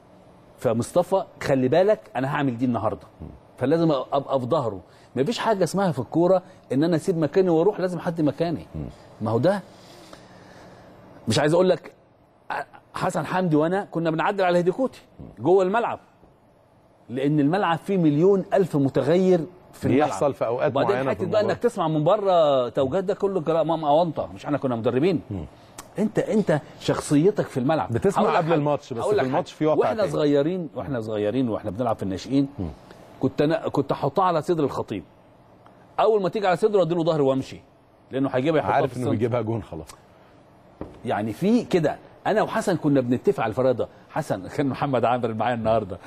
فمصطفى خلي بالك انا هعمل دي النهارده فلازم ابقى في ظهره مفيش حاجه اسمها في الكوره ان انا اسيب مكاني واروح لازم حد مكاني ما هو ده مش عايز اقول لك حسن حمدي وانا كنا بنعدل على هديكوتي جوه الملعب لان الملعب فيه مليون الف متغير في الملعب بيحصل في أوقات وبعدين معينة في حته بقى المباراة. انك تسمع من بره توجيهات ده كله كلام مام اونطه مش احنا كنا مدربين انت انت شخصيتك في الملعب بتسمع هقول لك قبل حاجة. الماتش، بس هقول في لك الماتش حاجة. في واقع واحنا تاني. صغيرين واحنا صغيرين واحنا بنلعب في الناشئين كنت انا كنت احطها على صدر الخطيب اول ما تيجي على صدره اديله ظهري وامشي لانه هيجيبها يحطها عارف في انه السنتر. بيجيبها جون خلاص يعني في كده انا وحسن كنا بنتفق على الفراد ده حسن كان محمد عامر معايا النهارده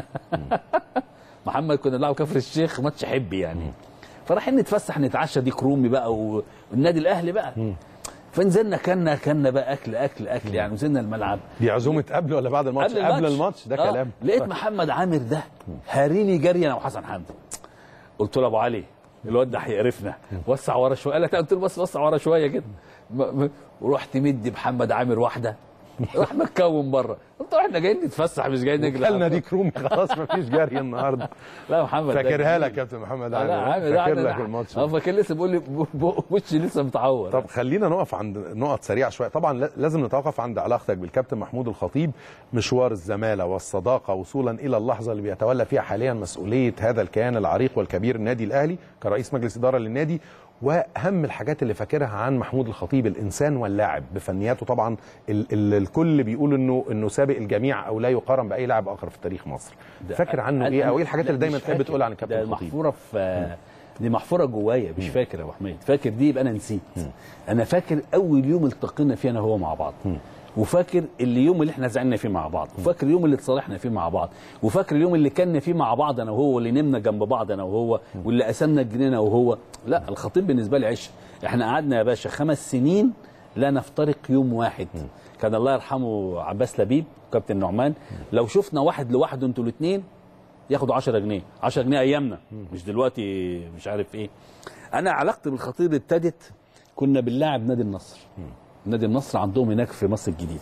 محمد كنا بنلعب كفر الشيخ ماتش حبي يعني فرايحين نتفسح نتعشى ديك رومي بقى والنادي الاهلي بقى فنزلنا كنا كنا بقى اكل اكل اكل يعني نزلنا الملعب دي عزومه قبل ولا بعد الماتش قبل الماتش ده آه. كلام لقيت محمد عامر ده هاريني جري انا وحسن حمدي قلت له ابو علي الواد ده هيقرفنا وسع ورا شويه قال لك لا، قلت له بس وسع ورا شويه كده م- م- ورحت مدي محمد عامر واحده راح متكون بره قلت له احنا جايين نتفسح مش جايين نجري كلنا ديك رومي خلاص مفيش جري النهارده لا محمد ده فاكرها جميل. لك كابتن محمد آه، عامر لا عامر فاكر ده- لك ده- الماتش اه فكان لسه بيقول لي ب- ب- وشي لسه متعور طب خلينا نقف عند نقط سريعه شويه طبعا لا- لازم نتوقف عند علاقتك بالكابتن محمود الخطيب مشوار الزماله والصداقه وصولا الى اللحظه اللي بيتولى فيها حاليا مسؤوليه هذا الكيان العريق والكبير النادي الاهلي كرئيس مجلس اداره للنادي واهم الحاجات اللي فاكرها عن محمود الخطيب الانسان واللاعب بفنياته طبعا ال ال الكل بيقول انه انه سابق الجميع او لا يقارن باي لاعب اخر في تاريخ مصر ده فاكر عنه أنا- ايه او أنا- ايه الحاجات لا، اللي دايما مش تحب فاكر. تقولها عن الكابتن ده الخطيب محفوره في دي محفوره جوايا مش فاكر يا ابو حميد فاكر دي يبقى انا نسيت انا فاكر اول يوم التقينا فيه انا وهو مع بعض وفاكر اليوم اللي احنا زعلنا فيه مع بعض وفاكر اليوم اللي اتصالحنا فيه مع بعض وفاكر اليوم اللي كنا فيه مع بعض انا وهو واللي نمنا جنب بعض انا وهو واللي قسمنا الجنينه وهو لا الخطيب بالنسبه لي عشق احنا قعدنا يا باشا خمس سنين لا نفترق يوم واحد كان الله يرحمه عباس لبيب كابتن نعمان لو شفنا واحد لوحده انتوا الاثنين ياخدوا 10 جنيه 10 جنيه ايامنا مش دلوقتي مش عارف ايه انا علاقتي بالخطيب ابتدت كنا بنلاعب نادي النصر نادي النصر عندهم هناك في مصر الجديده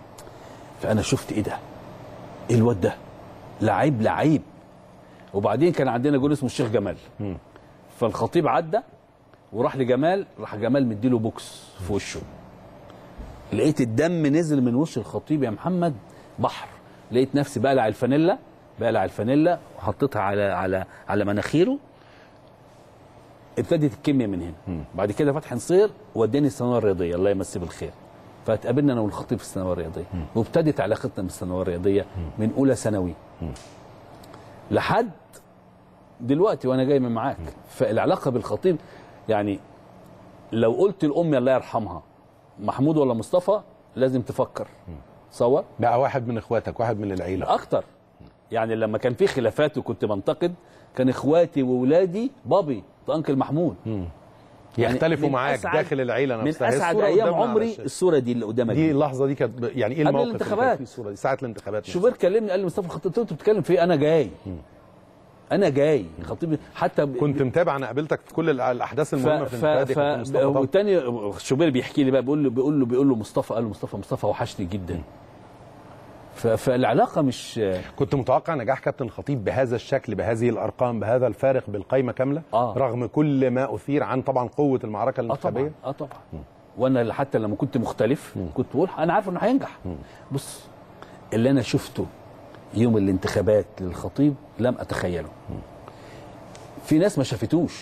فانا شفت ايه ده ايه الواد ده لعيب لعيب وبعدين كان عندنا جول اسمه الشيخ جمال فالخطيب عدى وراح لجمال راح جمال مديله بوكس في وشه لقيت الدم نزل من وش الخطيب يا محمد بحر لقيت نفسي بقلع الفانيلا بقلع الفانيلا وحطيتها على على على مناخيره ابتدت الكيمياء من هنا بعد كده فتحي نصير وداني الثانويه الرياضيه الله يمسيه بالخير فاتقابلنا انا والخطيب في الثانويه الرياضيه وابتدت علاقتنا بالثانويه الرياضيه من اولى ثانوي لحد دلوقتي وانا جاي من معاك فالعلاقه بالخطيب يعني لو قلت لامي الله يرحمها محمود ولا مصطفى لازم تفكر تصور بقى واحد من اخواتك واحد من العيله اكتر يعني لما كان في خلافات وكنت بنتقد كان اخواتي واولادي بابي وانكل محمود يختلفوا من معاك أسعد- داخل العيله من نفسها هي اسعد الصورة ايام قدامنا على عمري الشاشة. الصوره دي اللي قدامك دي اللحظه دي كانت ب- يعني ايه قبل الموقف اللي كان الانتخابات. فيه الصوره دي ساعه الانتخابات شوبير كلمني قال لي مصطفى الخطيب قلت له انت بتتكلم في ايه انا جاي انا جاي خطيب حتى ب... كنت متابع انا قابلتك في كل الأ- الاحداث ف... المهمه في ف... الانتخابات يا ف... كابتن مصطفى طبعاً. والتاني شوبير بيحكي لي بقى بيقول له بيقول له بيقول له مصطفى قال له مصطفى مصطفى وحشني جدا ف... فالعلاقه مش كنت متوقع نجاح كابتن الخطيب بهذا الشكل بهذه الارقام بهذا الفارق بالقايمه كامله آه. رغم كل ما اثير عن طبعا قوه المعركه اه الانتخابيه طبعا اه طبعا وانا حتى لما كنت مختلف كنت بقول انا عارف انه هينجح بص اللي انا شفته يوم الانتخابات للخطيب لم اتخيله في ناس ما شافتوش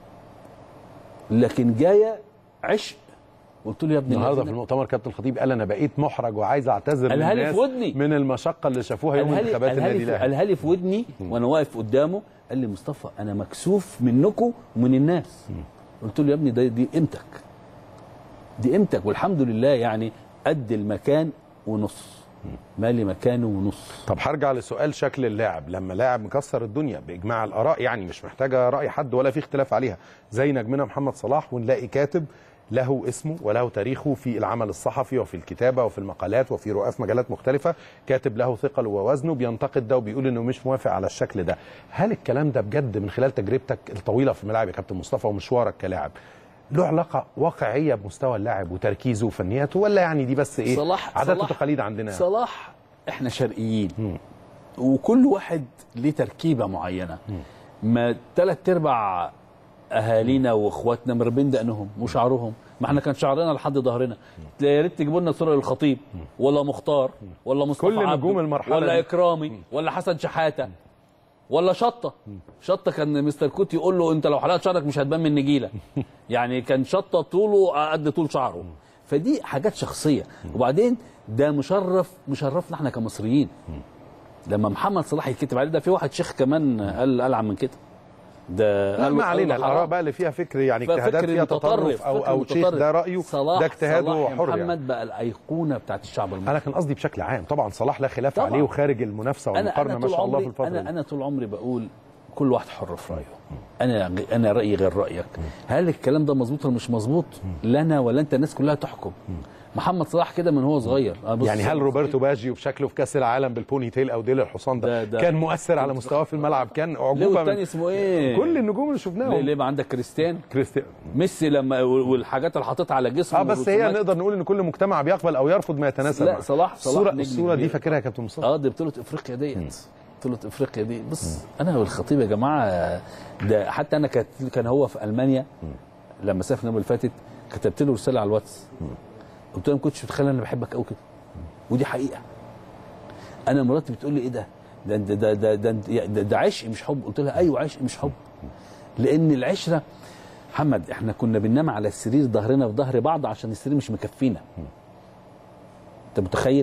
لكن جايه عشق قلت له يا ابني النهارده في الذين- المؤتمر كابتن الخطيب قال انا بقيت محرج وعايز اعتذر قالها لي للناس في ودني. من المشقه اللي شافوها يوم قالها لي- انتخابات قالها لي النادي في- الاهلي قالها لي في ودني وانا واقف قدامه قال لي مصطفى انا مكسوف منكم ومن الناس قلت له يا ابني دي, دي قيمتك دي قيمتك والحمد لله يعني قد المكان ونص مالي مكانه ونص طب هرجع لسؤال شكل اللاعب لما لاعب مكسر الدنيا باجماع الاراء يعني مش محتاجه راي حد ولا في اختلاف عليها زي نجمنا محمد صلاح ونلاقي كاتب له اسمه وله تاريخه في العمل الصحفي وفي الكتابه وفي المقالات وفي رؤى مجالات مختلفه كاتب له ثقل ووزنه بينتقد ده وبيقول انه مش موافق على الشكل ده هل الكلام ده بجد من خلال تجربتك الطويله في الملاعب يا كابتن مصطفى ومشوارك كلاعب له علاقه واقعيه بمستوى اللاعب وتركيزه وفنياته ولا يعني دي بس ايه صلاح عادات صلاح- وتقاليد عندنا صلاح احنا شرقيين وكل واحد ليه تركيبه معينه ما ثلاث ارباع اهالينا واخواتنا مربين دقنهم وشعرهم ما احنا كان شعرنا لحد ظهرنا يا ريت تجيبوا لنا صوره للخطيب ولا مختار ولا مصطفى كل عبده نجوم المرحلة ولا دي. اكرامي ولا حسن شحاته ولا شطه شطه كان مستر كوت يقول له انت لو حلقت شعرك مش هتبان من نجيله يعني كان شطه طوله قد طول شعره فدي حاجات شخصيه وبعدين ده مشرف مشرفنا احنا كمصريين لما محمد صلاح يتكتب عليه ده في واحد شيخ كمان قال العن من كده ده لا قال- ما قال علينا حرام. الاراء بقى اللي فيها فكر يعني ففكر اجتهادات فيها متطرف، تطرف او فكر او شيخ متطرف. ده رايه صلاح ده اجتهاده صلاح يا حر يعني. محمد بقى الايقونه بتاعت الشعب المصري انا كان قصدي بشكل عام طبعا صلاح لا خلاف طبعا. عليه وخارج المنافسه انا والمقارنه انا ما طول شاء الله في عمري الفتره انا دي. انا طول عمري بقول كل واحد حر في رايه انا انا رايي غير رايك هل الكلام ده مظبوط ولا مش مظبوط لا انا ولا انت الناس كلها تحكم محمد صلاح كده من هو صغير أنا بص- يعني هل روبرتو باجيو بشكله في كاس العالم بالبوني تيل او ديل الحصان ده, ده- كان مؤثر على مستواه في الملعب كان ليه اعجوبه والتاني من اسمه ايه كل النجوم اللي ليه, شفناهم ليه ما عندك كريستيان كريستيان ميسي لما والحاجات اللي حاططها على جسمه اه بس هي والرسومات. نقدر نقول ان كل مجتمع بيقبل او يرفض ما يتناسب لا معه. صلاح صلاح الصوره نجم الصوره دي كبير. فاكرها يا كابتن مصطفى اه دي بطوله افريقيا ديت بطوله افريقيا دي بص انا والخطيب يا جماعه ده حتى انا كانت كان هو في المانيا لما سافر النوبه اللي فاتت كتبت له رساله على الواتس قلت له ما كنتش متخيل انا بحبك قوي كده ودي حقيقه انا مراتي بتقول لي ايه ده ده ده ده ده, ده, ده, ده عشق مش حب قلت لها ايوه عشق مش حب لان العشره محمد احنا كنا بننام على السرير ظهرنا في ظهر بعض عشان السرير مش مكفينا انت متخيل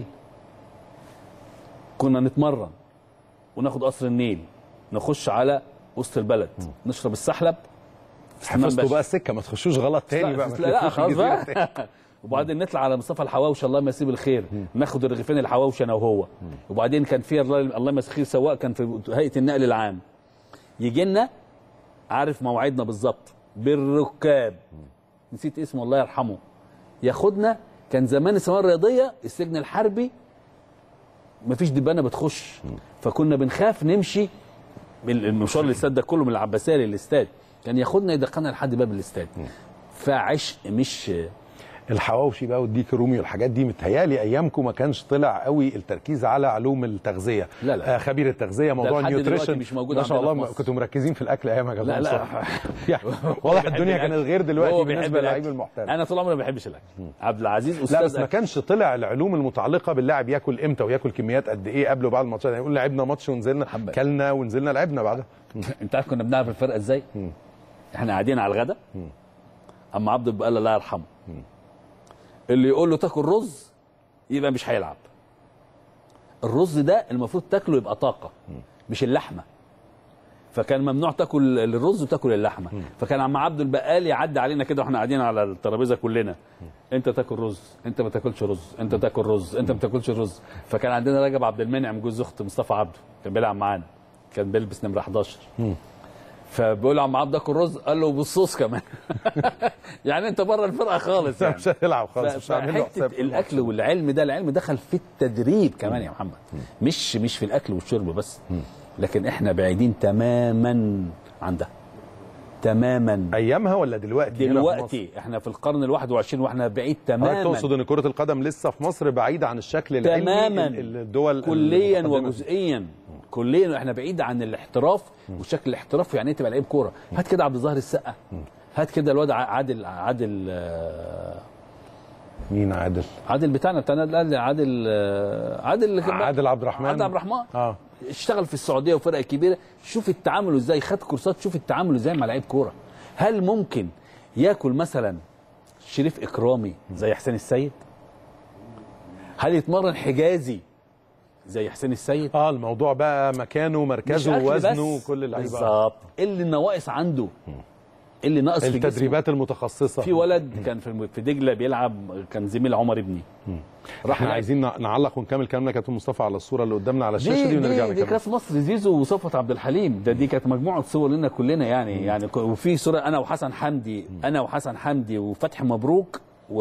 كنا نتمرن وناخد قصر النيل نخش على وسط البلد نشرب السحلب في حمام حفظتوا باشا. بقى السكه ما تخشوش غلط تاني لا بقى ما لا, لا تلفوش خلاص الجزيرة تاني. بقى وبعدين نطلع على مصطفى الحواوشي الله يمسيه بالخير ناخد الرغيفين الحواوشي انا وهو وبعدين كان في الله الله يمسيه بالخير سواق كان في هيئه النقل العام يجي لنا عارف موعدنا بالظبط بالركاب نسيت اسمه الله يرحمه ياخدنا كان زمان الثانويه الرياضيه السجن الحربي مفيش دبانه بتخش فكنا بنخاف نمشي المشوار الاستاد ده كله من العباسيه للاستاد كان ياخدنا يدخلنا لحد باب الاستاد فعشق مش الحواوشي بقى والديك الرومي والحاجات دي متهيالي ايامكم ما كانش طلع قوي التركيز على علوم التغذيه لا لا. آه خبير التغذيه موضوع لحد دلوقتي النيوتريشن مش موجود ما شاء عندنا الله في مصر. كنتوا مركزين في الاكل ايام يا لا جماعه لا يعني واضح بيحب الدنيا الأكل. كانت غير دلوقتي هو بالنسبه بيحب للعيب الأكل. المحترف انا طول عمري ما بحبش الاكل عبد العزيز استاذ لا بس ما أكل. كانش طلع العلوم المتعلقه باللاعب ياكل امتى وياكل كميات قد ايه قبل وبعد الماتشات يعني يقول لعبنا ماتش ونزلنا كلنا ونزلنا لعبنا بعدها انت عارف كنا بنعرف الفرقه ازاي؟ احنا قاعدين على الغدا اما عبد البقال الله يرحمه اللي يقول له تاكل رز يبقى مش هيلعب الرز ده المفروض تاكله يبقى طاقه مش اللحمه فكان ممنوع تاكل الرز وتاكل اللحمه فكان عم عبد البقال يعدي علينا كده واحنا قاعدين على الترابيزه كلنا انت تاكل رز انت ما تاكلش رز انت تاكل رز انت ما تاكلش رز فكان عندنا رجب عبد المنعم جوز اخت مصطفى عبده كان بيلعب معانا كان بيلبس نمره 11 فبيقول له عم عبد اكل رز قال له بالصوص كمان يعني انت بره الفرقه خالص يعني مش هتلعب خالص ف- مش هعمل له فحته حساب الاكل والعلم ده العلم دخل في التدريب كمان يا محمد مش مش في الاكل والشرب بس لكن احنا بعيدين تماما عن ده تماما ايامها ولا دلوقتي هنا في دلوقتي احنا في القرن ال21 واحنا بعيد حضرتك تماما تقصد ان كره القدم لسه في مصر بعيده عن الشكل العلمي تماما ال- الدول كليا المتقدمة. وجزئيا كليا احنا بعيد عن الاحتراف وشكل الاحتراف يعني ايه تبقى لعيب كوره هات كده عبد الظاهر السقا هات كده الواد ع- عادل عادل آه، مين عادل عادل بتاعنا بتاعنا الاهلي عادل آه، عادل اللي كان عادل عبد الرحمن عادل عبد الرحمن اه اشتغل في السعوديه وفرقه كبيره شوف التعامل ازاي خد كورسات شوف التعامل ازاي مع لعيب كوره هل ممكن ياكل مثلا شريف اكرامي زي حسين السيد هل يتمرن حجازي زي حسين السيد اه الموضوع بقى مكانه مركزه أكل وزنه بس. وكل اللعيبه بالظبط إيه اللي النواقص عنده إيه اللي ناقص في جسمه؟ التدريبات المتخصصه في ولد كان في في دجله بيلعب كان زميل عمر ابني راح احنا لعب. عايزين نع- نعلق ونكمل كلامنا كابتن مصطفى على الصوره اللي قدامنا على الشاشه دي دي ونرجع دي, دي نكمل كاس مصر زيزو وصفوت عبد الحليم ده دي كانت مجموعه صور لنا كلنا يعني يعني ك- وفي صوره انا وحسن حمدي انا وحسن حمدي وفتحي مبروك و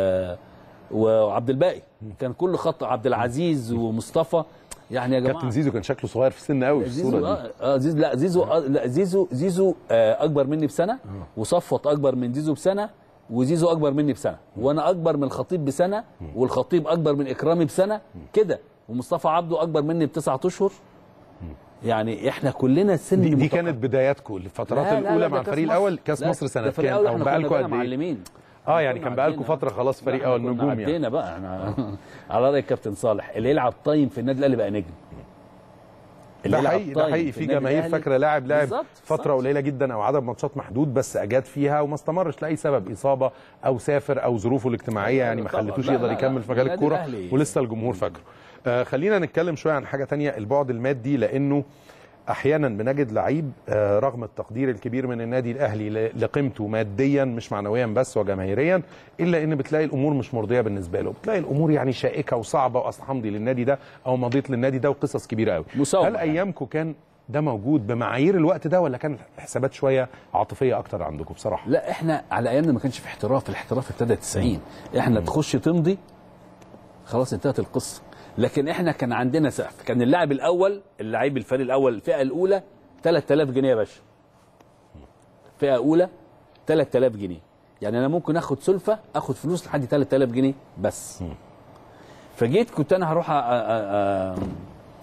وعبد الباقي كان كل خط عبد العزيز ومصطفى يعني يا جماعه كابتن زيزو كان شكله صغير في السن قوي في زيزو الصوره اه دي آه، زيزو لا زيزو آه لا زيزو زيزو آه اكبر مني بسنه وصفوت اكبر من زيزو بسنه وزيزو اكبر مني بسنه وانا اكبر من الخطيب بسنه والخطيب اكبر من اكرامي بسنه كده ومصطفى عبده اكبر مني بتسعة اشهر يعني احنا كلنا سن دي, دي متقدم. كانت بداياتكم الفترات لا، لا، لا، الاولى ده مع كأس الفريق مصر. الاول كاس لا، مصر ده سنه الفريق كام الأول او احنا بقالكم كنا قد ايه معلمين اه يعني كان بقالكم فتره خلاص فريق اول كنا نجوم يعني عدينا بقى احنا على راي الكابتن صالح اللي يلعب طايم في النادي الاهلي بقى نجم ده يلعب حقيقي ده طايم حقيقي في في النادي جماهير الأهلي. فاكره لاعب لاعب بالظبط، فتره قليله جدا او عدد ماتشات محدود بس اجاد فيها وما استمرش لاي سبب اصابه او سافر او ظروفه الاجتماعيه يعني ما طبعاً. خلتوش لا، يقدر لا، يكمل في مجال النادي الكوره الأهلي. ولسه الجمهور فاكره آه خلينا نتكلم شويه عن حاجه تانية البعد المادي لانه احيانا بنجد لعيب آه، رغم التقدير الكبير من النادي الاهلي ل- لقيمته ماديا مش معنويا بس وجماهيريا الا ان بتلاقي الامور مش مرضيه بالنسبه له بتلاقي الامور يعني شائكه وصعبه واصل حمدي للنادي ده او مضيت للنادي ده وقصص كبيره قوي مساومة هل ايامكم كان ده موجود بمعايير الوقت ده ولا كان الحسابات شويه عاطفيه اكتر عندكم بصراحه لا احنا على ايامنا ما كانش في احتراف الاحتراف ابتدى 90 احنا تخش تمضي خلاص انتهت القصه لكن احنا كان عندنا سقف كان اللاعب الاول اللعيب الفريق الاول الفئه الاولى 3000 جنيه يا باشا فئه اولى 3000 جنيه يعني انا ممكن اخد سلفه اخد فلوس لحد 3000 جنيه بس فجيت كنت انا هروح أ- أ- أ-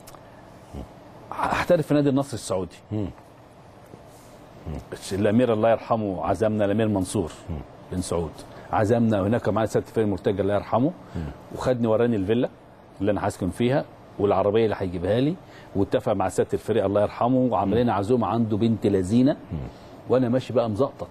احترف في نادي النصر السعودي الامير الله يرحمه عزمنا الامير منصور بن سعود عزمنا هناك معانا سياده الفريق مرتجى الله يرحمه وخدني وراني الفيلا اللي انا هسكن فيها والعربيه اللي هيجيبها لي واتفق مع سياده الفريق الله يرحمه وعمل لنا عزومه عنده بنت لذينه وانا ماشي بقى مزقطط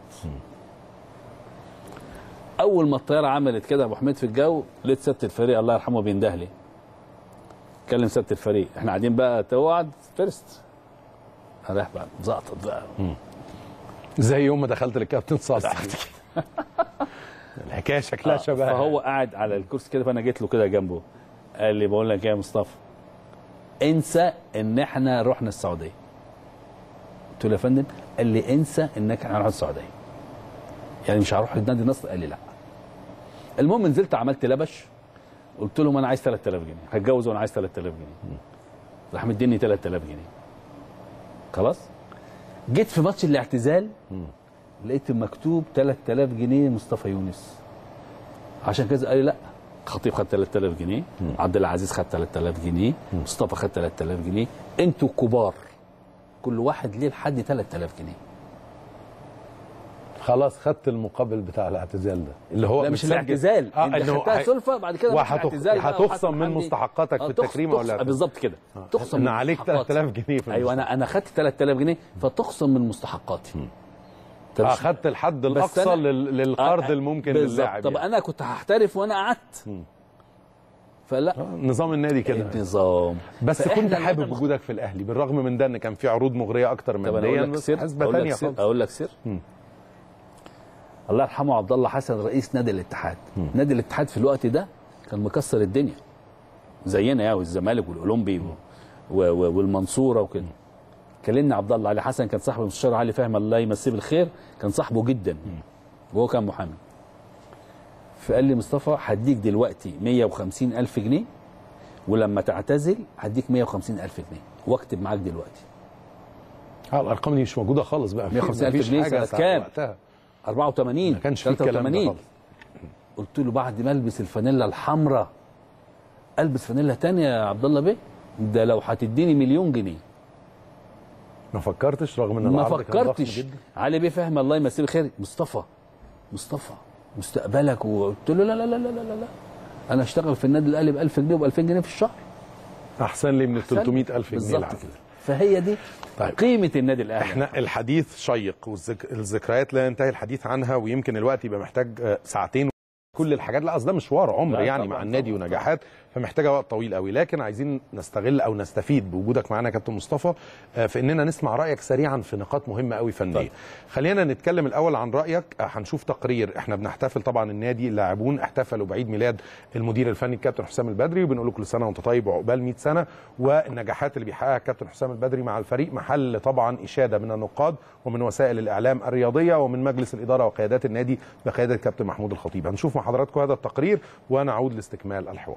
اول ما الطياره عملت كده يا ابو حميد في الجو لقيت سياده الفريق الله يرحمه بينده لي كلم سياده الفريق احنا قاعدين بقى توعد فيرست انا رايح بقى مزقطط بقى زي يوم ما دخلت للكابتن صالح الحكايه شكلها آه، شبه فهو قاعد على الكرسي كده فانا جيت له كده جنبه قال لي بقول لك ايه يا مصطفى انسى ان احنا رحنا السعوديه قلت له يا فندم قال لي انسى انك احنا هنروح السعوديه يعني مش هروح لنادي النصر قال لي لا المهم نزلت عملت لبش قلت لهم انا عايز 3000 جنيه هتجوز وانا عايز 3000 جنيه راح مديني 3000 جنيه خلاص جيت في ماتش الاعتزال لقيت مكتوب 3000 جنيه مصطفى يونس عشان كذا قال لي لا خطيب خد 3000 جنيه عبد العزيز خد 3000 جنيه مصطفى خد 3000 جنيه انتوا الكبار كل واحد ليه لحد 3000 جنيه خلاص خدت المقابل بتاع الاعتزال ده اللي هو لا مش متسجل. الاعتزال اه انت انه خدتها هي- سلفه بعد كده مش وهتخ- اعتزال بقى هتخصم وحسن من حمدي. مستحقاتك اه في تخص- التكريم ولا تخص- لا؟ بالظبط كده تخصم ان من عليك مستحقاتي. 3000 جنيه في ايوه انا انا خدت 3000 جنيه فتخصم من مستحقاتي طب اه خدت الحد بس الاقصى أنا- لل- للقرض آه، الممكن بالظبط. للاعب طب يعني. انا كنت هحترف وانا قعدت فلا نظام النادي كده النظام بس فإحنا كنت النادي حابب وجودك في الاهلي بالرغم من ده ان كان في عروض مغريه اكتر طب انا ماديا اقول لك بس سر حسبه اقول لك ثانيه سر خالص اقول لك سر الله يرحمه عبد الله حسن رئيس نادي الاتحاد نادي الاتحاد في الوقت ده كان مكسر الدنيا زينا يا والزمالك والاولمبي و... و... و... والمنصوره وكده كلمني عبد الله علي حسن كان صاحب المستشار علي فهم الله يمسيه بالخير كان صاحبه جدا وهو كان محامي فقال لي مصطفى هديك دلوقتي 150 ألف جنيه ولما تعتزل هديك 150 ألف جنيه واكتب معاك دلوقتي اه الارقام دي مش موجوده خالص بقى 150 ألف مفيش جنيه حاجة سنة كام؟ وقتها 84 ما كانش في الكلام ده خالص. قلت له بعد ما البس الفانيلا الحمراء البس فانيلا تانية يا عبد الله بيه ده لو هتديني مليون جنيه ما فكرتش رغم ان ما العرض كان ضخم فكرتش جدا علي بيه فهم الله يمسيه بالخير مصطفى مصطفى مستقبلك وقلت له لا لا لا لا لا لا انا اشتغل في النادي الاهلي ب 1000 جنيه وب 2000 جنيه في الشهر احسن لي من ال 300 الف جنيه بالظبط العدد. كده فهي دي طيب. قيمه النادي الاهلي احنا الحديث شيق والذكريات لا ينتهي الحديث عنها ويمكن الوقت يبقى محتاج آه، ساعتين كل الحاجات لا اصل ده مشوار عمر لا يعني طبعاً، مع النادي ونجاحات فمحتاجه وقت طويل قوي لكن عايزين نستغل او نستفيد بوجودك معانا يا كابتن مصطفى آه، في اننا نسمع رايك سريعا في نقاط مهمه قوي فنيه خلينا نتكلم الاول عن رايك آه، هنشوف تقرير احنا بنحتفل طبعا النادي اللاعبون احتفلوا بعيد ميلاد المدير الفني الكابتن حسام البدري وبنقول له كل سنه وانت طيب وعقبال 100 سنه والنجاحات اللي بيحققها الكابتن حسام البدري مع الفريق محل طبعا اشاده من النقاد ومن وسائل الاعلام الرياضيه ومن مجلس الاداره وقيادات النادي بقياده الكابتن محمود الخطيب هنشوف مع حضراتكم هذا التقرير ونعود لاستكمال الحوار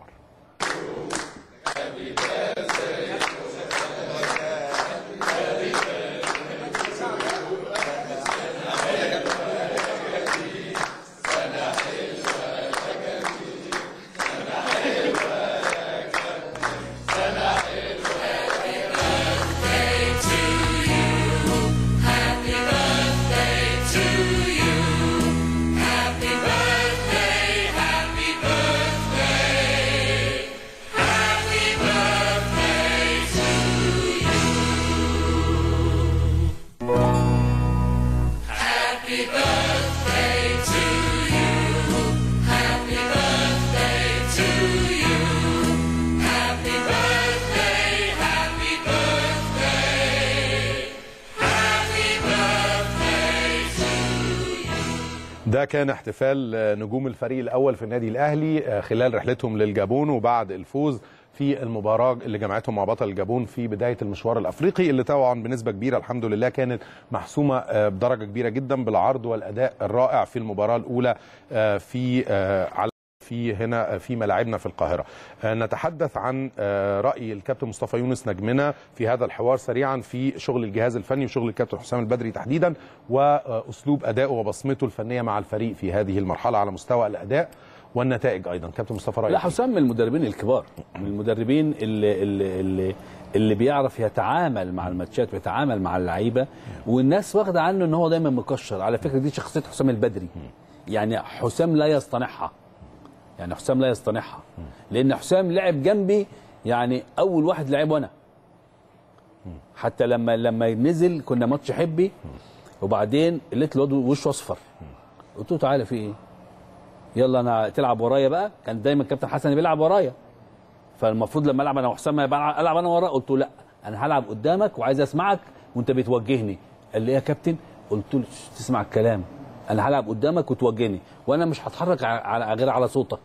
ده كان احتفال آه، نجوم الفريق الاول في النادي الاهلي آه، خلال رحلتهم للجابون وبعد الفوز في المباراه اللي جمعتهم مع بطل الجابون في بدايه المشوار الافريقي اللي طبعا بنسبه كبيره الحمد لله كانت محسومه آه، بدرجه كبيره جدا بالعرض والاداء الرائع في المباراه الاولى آه، في آه، على في هنا في ملاعبنا في القاهرة آه، نتحدث عن آه، رأي الكابتن مصطفى يونس نجمنا في هذا الحوار سريعا في شغل الجهاز الفني وشغل الكابتن حسام البدري تحديدا وأسلوب أدائه وبصمته الفنية مع الفريق في هذه المرحلة على مستوى الأداء والنتائج أيضا كابتن مصطفى رأيك لا حسام من المدربين الكبار من المدربين اللي اللي اللي, اللي بيعرف يتعامل مع الماتشات ويتعامل مع اللعيبه والناس واخده عنه ان هو دايما مكشر على فكره دي شخصيه حسام البدري يعني حسام لا يصطنعها يعني حسام لا يصطنعها لان حسام لعب جنبي يعني اول واحد لعب وانا حتى لما لما نزل كنا ماتش حبي وبعدين لقيت الواد وشه اصفر قلت له تعالى في ايه يلا انا تلعب ورايا بقى كان دايما كابتن حسن بيلعب ورايا فالمفروض لما العب انا وحسام يبقى العب انا وراه قلت له لا انا هلعب قدامك وعايز اسمعك وانت بتوجهني قال لي ايه يا كابتن قلت له "شش، تسمع الكلام انا هلعب قدامك وتوجهني وانا مش هتحرك على غير على صوتك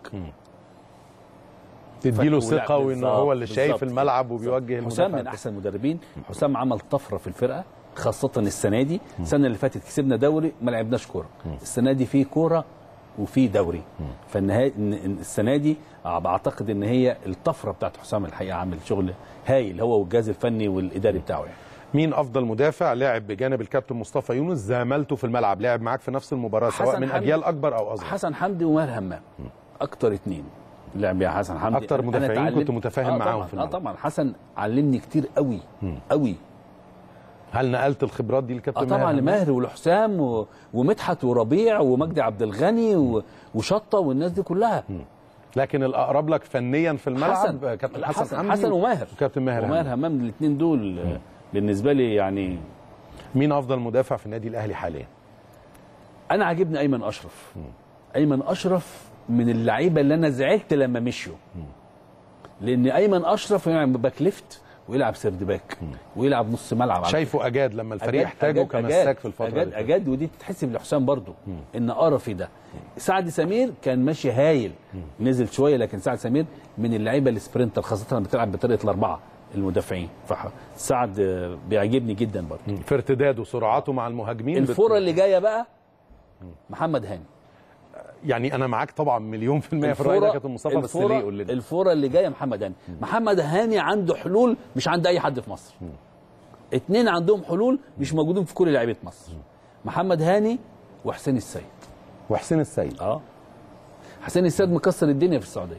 تديله فك- ولا- ثقة وإنه هو اللي بالظبط، شايف بالظبط. الملعب وبيوجه حسام المدافع من احسن المدربين حسام عمل طفره في الفرقه خاصه السنه دي السنه اللي فاتت كسبنا دوري ما لعبناش كوره السنه دي في كوره وفي دوري فالنهايه السنه دي بعتقد ان هي الطفره بتاعت حسام الحقيقه عامل شغل هايل هو والجهاز الفني والاداري بتاعه يعني مين افضل مدافع لعب بجانب الكابتن مصطفى يونس زاملته في الملعب لعب معاك في نفس المباراه سواء حسن من حمدي- اجيال اكبر او اصغر حسن حمدي وماهر همام اكتر اتنين لعب يا حسن حمدي أكتر أنا مدافعين اتعلمت- كنت متفاهم آه معاهم طبعاً، في اه الملعب. طبعا حسن علمني كتير قوي قوي هل نقلت الخبرات دي للكابتن اه طبعا ماهر همام؟ لماهر ولحسام و... ومدحت وربيع ومجدي عبد الغني و... وشطه والناس دي كلها لكن الاقرب لك فنيا في الملعب حسن آه، كابتن لا، حسن, حسن, حمدي حسن وماهر وكابتن ماهر وماهر همام. همام الاثنين دول آه، بالنسبه لي يعني مين افضل مدافع في النادي الاهلي حاليا انا عاجبني ايمن اشرف ايمن اشرف من اللعيبه اللي انا زعلت لما مشيوا لان ايمن اشرف يعني باك ليفت ويلعب سيرد باك ويلعب نص ملعب على شايفه اجاد لما الفريق أجاد- احتاجه أجاد- كمساك أجاد- في الفتره اجاد اللي اجاد ودي تتحسب لحسام برضو ان قرفي ده سعد سمير كان ماشي هايل نزل شويه لكن سعد سمير من اللعيبه السبرنتر خاصه لما بتلعب بطريقه الاربعه المدافعين فسعد آه، بيعجبني جدا برضو في ارتداده وسرعته مع المهاجمين الفوره اللي جايه بقى محمد هاني يعني انا معاك طبعا مليون في المية في الرأي ده كابتن مصطفى بس الفورة- ليه قول لنا الفوره اللي جايه محمد هاني محمد هاني عنده حلول مش عند اي حد في مصر اتنين عندهم حلول مش موجودين في كل لعيبه مصر محمد هاني وحسين السيد وحسين السيد اه حسين السيد مكسر الدنيا في السعوديه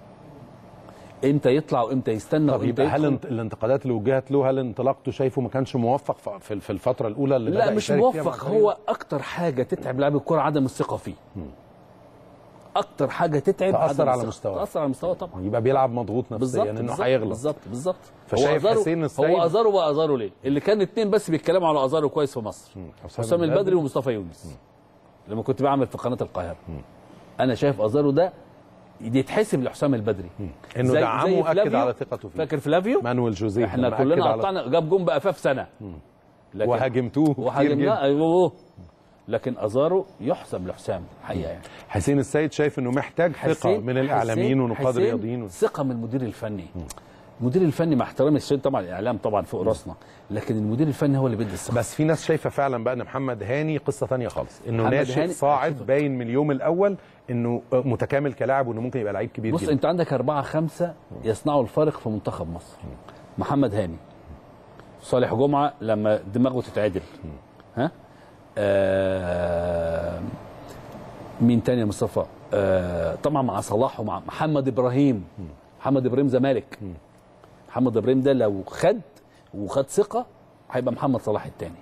امتى يطلع وامتى يستنى طب وامتى يبقى هل يدخل انت- الانتقادات اللي وجهت له هل انطلاقته شايفه ما كانش موفق ف- في في الفتره الاولى اللي لا بدأ مش يشارك فيها مع موفق الفريق؟ هو اكتر حاجه تتعب لاعب الكوره عدم الثقه فيه اكتر حاجه تتعب تأثر عدم على الثقة. مستواه. تأثر على مستواه طبعا يبقى بيلعب مضغوط نفسيا بالظبط انه بالظبط، هيغلط بالظبط بالظبط فشايف هو أزارو- حسين السيد هو ازارو بقى ازارو ليه؟ اللي كان اتنين بس بيتكلموا على ازارو كويس في مصر حسام البدري ومصطفى يونس لما كنت بعمل في قناه القاهره انا شايف ازارو ده يتحسب لحسام البدري انه زي- زي دعمه واكد فلافيو. على ثقته فيه فاكر فلافيو؟ مانويل جوزيه احنا لما أكد كلنا على- قطعنا جاب جون بقفاه في سنه لكن- وهاجمتوه كتير وهاجمناه جدا ايوه لكن ازارو يحسب لحسام الحقيقه يعني حسين السيد شايف انه محتاج ثقه حسين- من الاعلاميين حسين- ونقاد حسين الرياضيين ثقه من المدير الفني المدير الفني مع احترامي الشديد طبعا الاعلام طبعا فوق راسنا لكن المدير الفني هو اللي بيدي الثقه بس في ناس شايفه فعلا بقى ان محمد هاني قصه تانية خالص انه محمد ناشئ هاني- صاعد باين من اليوم الاول انه متكامل كلاعب وانه ممكن يبقى لعيب كبير بص جدا انت عندك أربعة خمسة يصنعوا الفارق في منتخب مصر محمد هاني صالح جمعة لما دماغه تتعدل ها آه مين تاني يا مصطفى آه طبعا مع صلاح ومع محمد ابراهيم محمد ابراهيم زمالك محمد ابراهيم ده لو خد وخد ثقه هيبقى محمد صلاح التاني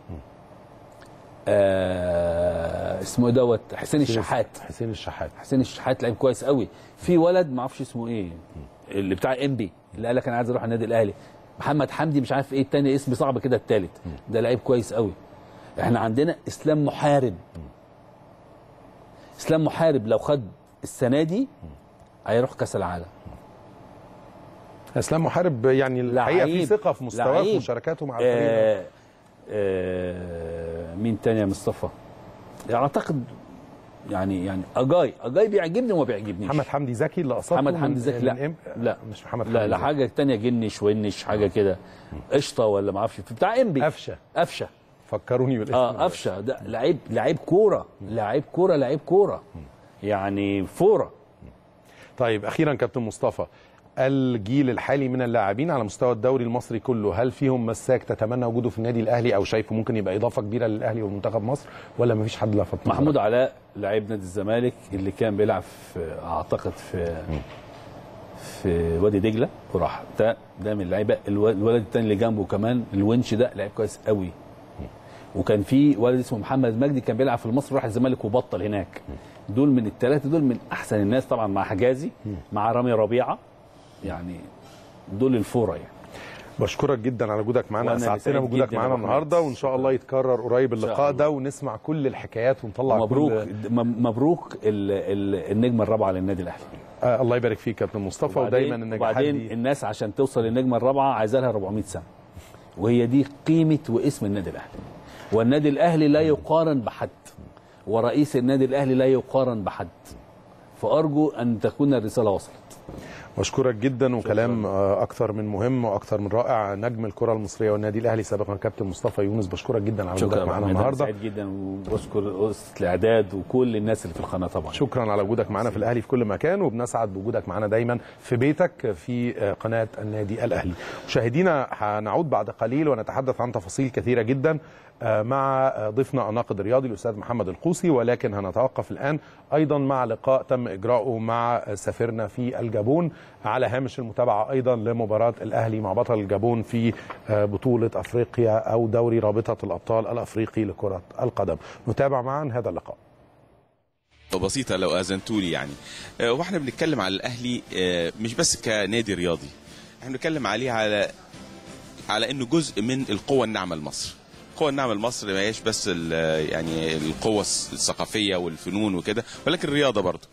آه اسمه ايه دوت حسين الشحات حسين الشحات حسين الشحات لعيب كويس قوي في ولد ما اعرفش اسمه ايه اللي بتاع انبي اللي قال لك انا عايز اروح النادي الاهلي محمد حمدي مش عارف ايه التاني اسم صعب كده التالت ده لعيب كويس قوي احنا عندنا اسلام محارب اسلام محارب لو خد السنه دي هيروح كاس العالم اسلام محارب يعني الحقيقه في لعيب. ثقه في مستواه لعيب. في مشاركاته مع الفريق آه آه مين تاني يا مصطفى اعتقد يعني يعني اجاي اجاي بيعجبني وما بيعجبنيش محمد حمدي زكي اللي قصدته محمد من- حمدي زكي من لا إم- لا مش محمد لا حمدي لا زكي. حاجه تانية جنش ونش حاجه كده قشطه ولا ما اعرفش بتاع انبي قفشه قفشه فكروني بالاسم اه قفشه ده لعيب لعيب كوره لعيب كوره لعيب كوره يعني فوره طيب اخيرا كابتن مصطفى الجيل الحالي من اللاعبين على مستوى الدوري المصري كله هل فيهم مساك تتمنى وجوده في النادي الاهلي او شايفه ممكن يبقى اضافه كبيره للاهلي ومنتخب مصر ولا مفيش حد لفت نظرك؟ محمود علاء لعيب نادي الزمالك اللي كان بيلعب في اعتقد في في وادي دجله وراح ده ده من اللعيبه الو- الولد الثاني اللي جنبه كمان الونش ده لعيب كويس قوي وكان في ولد اسمه محمد مجدي كان بيلعب في المصري راح الزمالك وبطل هناك دول من الثلاثه دول من احسن الناس طبعا مع حجازي مع رامي ربيعه يعني دول الفوره يعني بشكرك جدا على وجودك معانا وأنا اسعدتنا سعيد بوجودك جداً يا معانا أبو حميد. النهارده وان شاء الله يتكرر قريب إن شاء اللقاء الله. ده ونسمع كل الحكايات ونطلع مبروك كل... م- مبروك ال ال النجمه الرابعه للنادي الاهلي آه الله يبارك فيك كابتن مصطفى ودايما النجاحات وبعدين دي الناس عشان توصل للنجمه الرابعه عايزه لها 400 سنه وهي دي قيمه واسم النادي الاهلي والنادي الاهلي لا يقارن بحد ورئيس النادي الاهلي لا يقارن بحد فارجو ان تكون الرساله وصلت بشكرك جدا وكلام آه، اكثر من مهم واكثر من رائع نجم الكره المصريه والنادي الاهلي سابقا كابتن مصطفى يونس بشكرك جدا على شكرا وجودك يا معانا أحمد. أنا النهارده سعيد جدا وبشكر اسره الاعداد وكل الناس اللي في القناه طبعا شكرا على وجودك معنا في الاهلي في كل مكان وبنسعد بوجودك معنا دايما في بيتك في آه، قناه النادي الاهلي مشاهدينا هنعود بعد قليل ونتحدث عن تفاصيل كثيره جدا آه، مع آه، ضيفنا الناقد الرياضي الاستاذ محمد القوسي ولكن هنتوقف الان ايضا مع لقاء تم اجراؤه مع آه، سفيرنا في الجابون على هامش المتابعه ايضا لمباراه الاهلي مع بطل الجابون في آه، بطوله افريقيا او دوري رابطه الابطال الافريقي لكره القدم نتابع معا هذا اللقاء بسيطة لو أذنتولي يعني آه، واحنا بنتكلم على الأهلي آه، مش بس كنادي رياضي احنا بنتكلم عليه على على انه جزء من القوة الناعمة لمصر القوة الناعمة لمصر ما هياش بس ال- يعني القوة الثقافية والفنون وكده ولكن الرياضة برضه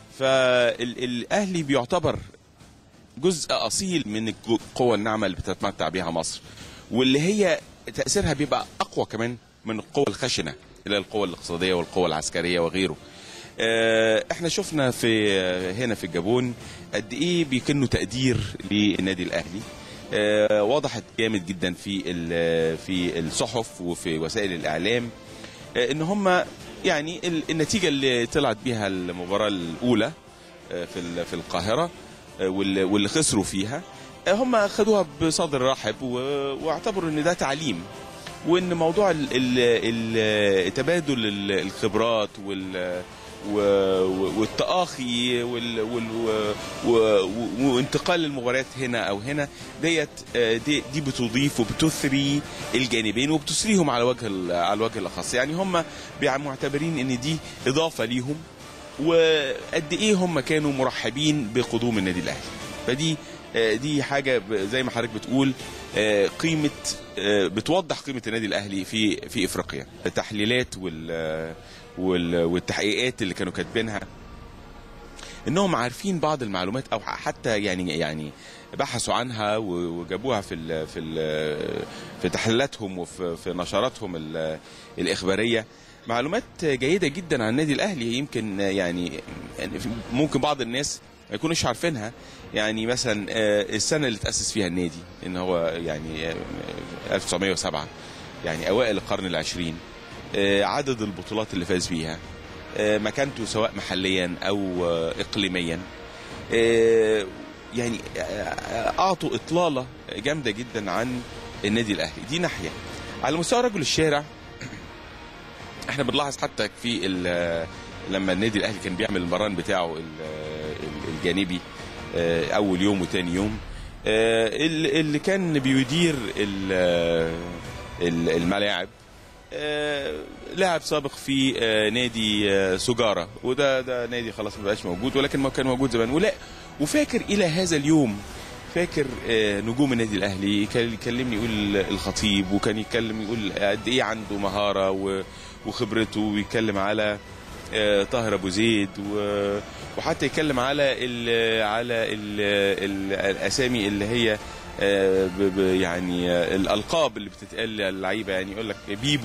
فالأهلي بيعتبر جزء أصيل من الجو- القوة الناعمة اللي بتتمتع بها مصر واللي هي تأثيرها بيبقى أقوى كمان من القوة الخشنة اللي هي القوة الاقتصادية والقوة العسكرية وغيره آه، احنا شفنا في آه، هنا في الجابون قد ايه بيكنوا تقدير للنادي الاهلي آه، وضحت جامد جدا في ال- في الصحف وفي وسائل الاعلام آه، ان هم يعني ال- النتيجه اللي طلعت بيها المباراه الاولى آه، في ال- في القاهره آه، واللي واللي خسروا فيها آه، هم خدوها بصدر رحب و- واعتبروا ان ده تعليم وان موضوع ال- ال- ال- تبادل ال- الخبرات وال و- و- والتآخي وال وال و- و- وانتقال المباريات هنا او هنا ديت آه، دي, دي بتضيف وبتثري الجانبين وبتثريهم على وجه ال- على الوجه الاخص يعني هم بيع- معتبرين ان دي اضافه ليهم وقد ايه هم كانوا مرحبين بقدوم النادي الاهلي فدي آه، دي حاجه ب- زي ما حضرتك بتقول آه، قيمه آه، بتوضح قيمه النادي الاهلي في في افريقيا التحليلات وال وال- والتحقيقات اللي كانوا كاتبينها انهم عارفين بعض المعلومات او حتى يعني يعني بحثوا عنها و- وجابوها في ال في ال في تحليلاتهم وفي في نشراتهم ال- الاخباريه معلومات جيده جدا عن النادي الاهلي يمكن يعني يعني ممكن بعض الناس ما يكونوش عارفينها يعني مثلا آه، السنه اللي تاسس فيها النادي ان هو يعني آه، 1907 يعني اوائل القرن العشرين آه، عدد البطولات اللي فاز بيها آه، مكانته سواء محليا او آه، اقليميا آه، يعني آه، اعطوا اطلاله جامده جدا عن النادي الاهلي دي ناحيه على مستوى رجل الشارع احنا بنلاحظ حتى في ال- لما النادي الاهلي كان بيعمل المران بتاعه ال- ال- الجانبي آه، اول يوم وتاني يوم آه، ال- اللي كان بيدير ال- ال- الملاعب آه، لاعب سابق في آه، نادي آه، سجارة وده ده نادي خلاص ما بقاش موجود ولكن ما كان موجود زمان ولا وفاكر الى هذا اليوم فاكر آه، نجوم النادي الاهلي كان يكلمني يقول الخطيب وكان يتكلم يقول قد ايه عنده مهاره و- وخبرته ويتكلم على آه، طاهر ابو زيد و- وحتى يتكلم على ال على ال ال الاسامي اللي هي آه، ب- ب- يعني آه، الالقاب اللي بتتقال للعيبه يعني يقول لك بيبو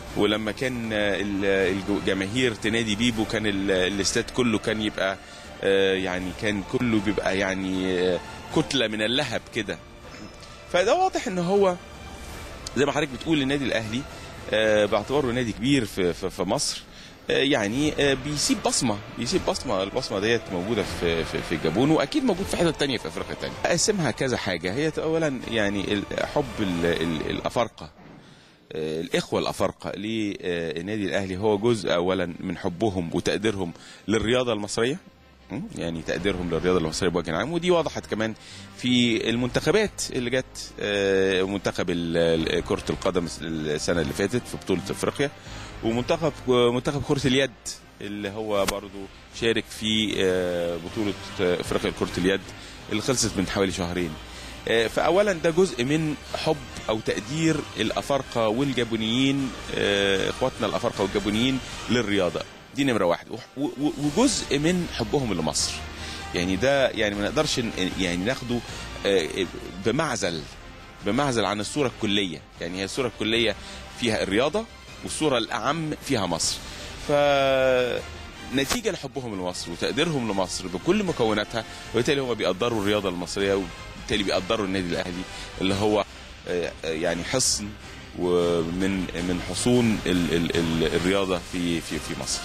ولما كان آه، ال- الجماهير تنادي بيبو كان ال- الاستاد كله كان يبقى آه، يعني كان كله بيبقى يعني آه، كتله من اللهب كده فده واضح ان هو زي ما حضرتك بتقول النادي الاهلي آه، باعتباره نادي كبير في في, في مصر آه، يعني آه، بيسيب بصمه بيسيب بصمه البصمه ديت موجوده في في, في الجابون واكيد موجود في حتت تانية في افريقيا تانية اقسمها كذا حاجه هي اولا يعني ال- حب ال- ال- الافارقه آه، الاخوه الافارقه للنادي الاهلي هو جزء اولا من حبهم وتقديرهم للرياضه المصريه م? يعني تقديرهم للرياضه المصريه بوجه عام ودي وضحت كمان في المنتخبات اللي جت آه، منتخب ال- ال- كره القدم السنه اللي فاتت في بطوله افريقيا ومنتخب منتخب كره اليد اللي هو برضو شارك في آه، بطوله افريقيا لكره اليد اللي خلصت من حوالي شهرين آه، فاولا ده جزء من حب او تقدير الافارقه والجابونيين آه، اخواتنا الافارقه والجابونيين للرياضه دي نمره واحد و- و- وجزء من حبهم لمصر يعني ده يعني ما نقدرش ن- يعني ناخده آه، بمعزل بمعزل عن الصوره الكليه يعني هي الصوره الكليه فيها الرياضه والصوره الاعم فيها مصر ف نتيجة لحبهم لمصر وتقديرهم لمصر بكل مكوناتها وبالتالي هم بيقدروا الرياضة المصرية وبالتالي بيقدروا النادي الأهلي اللي هو آه، آه، يعني حصن ومن من حصون ال ال ال الرياضة في في في مصر.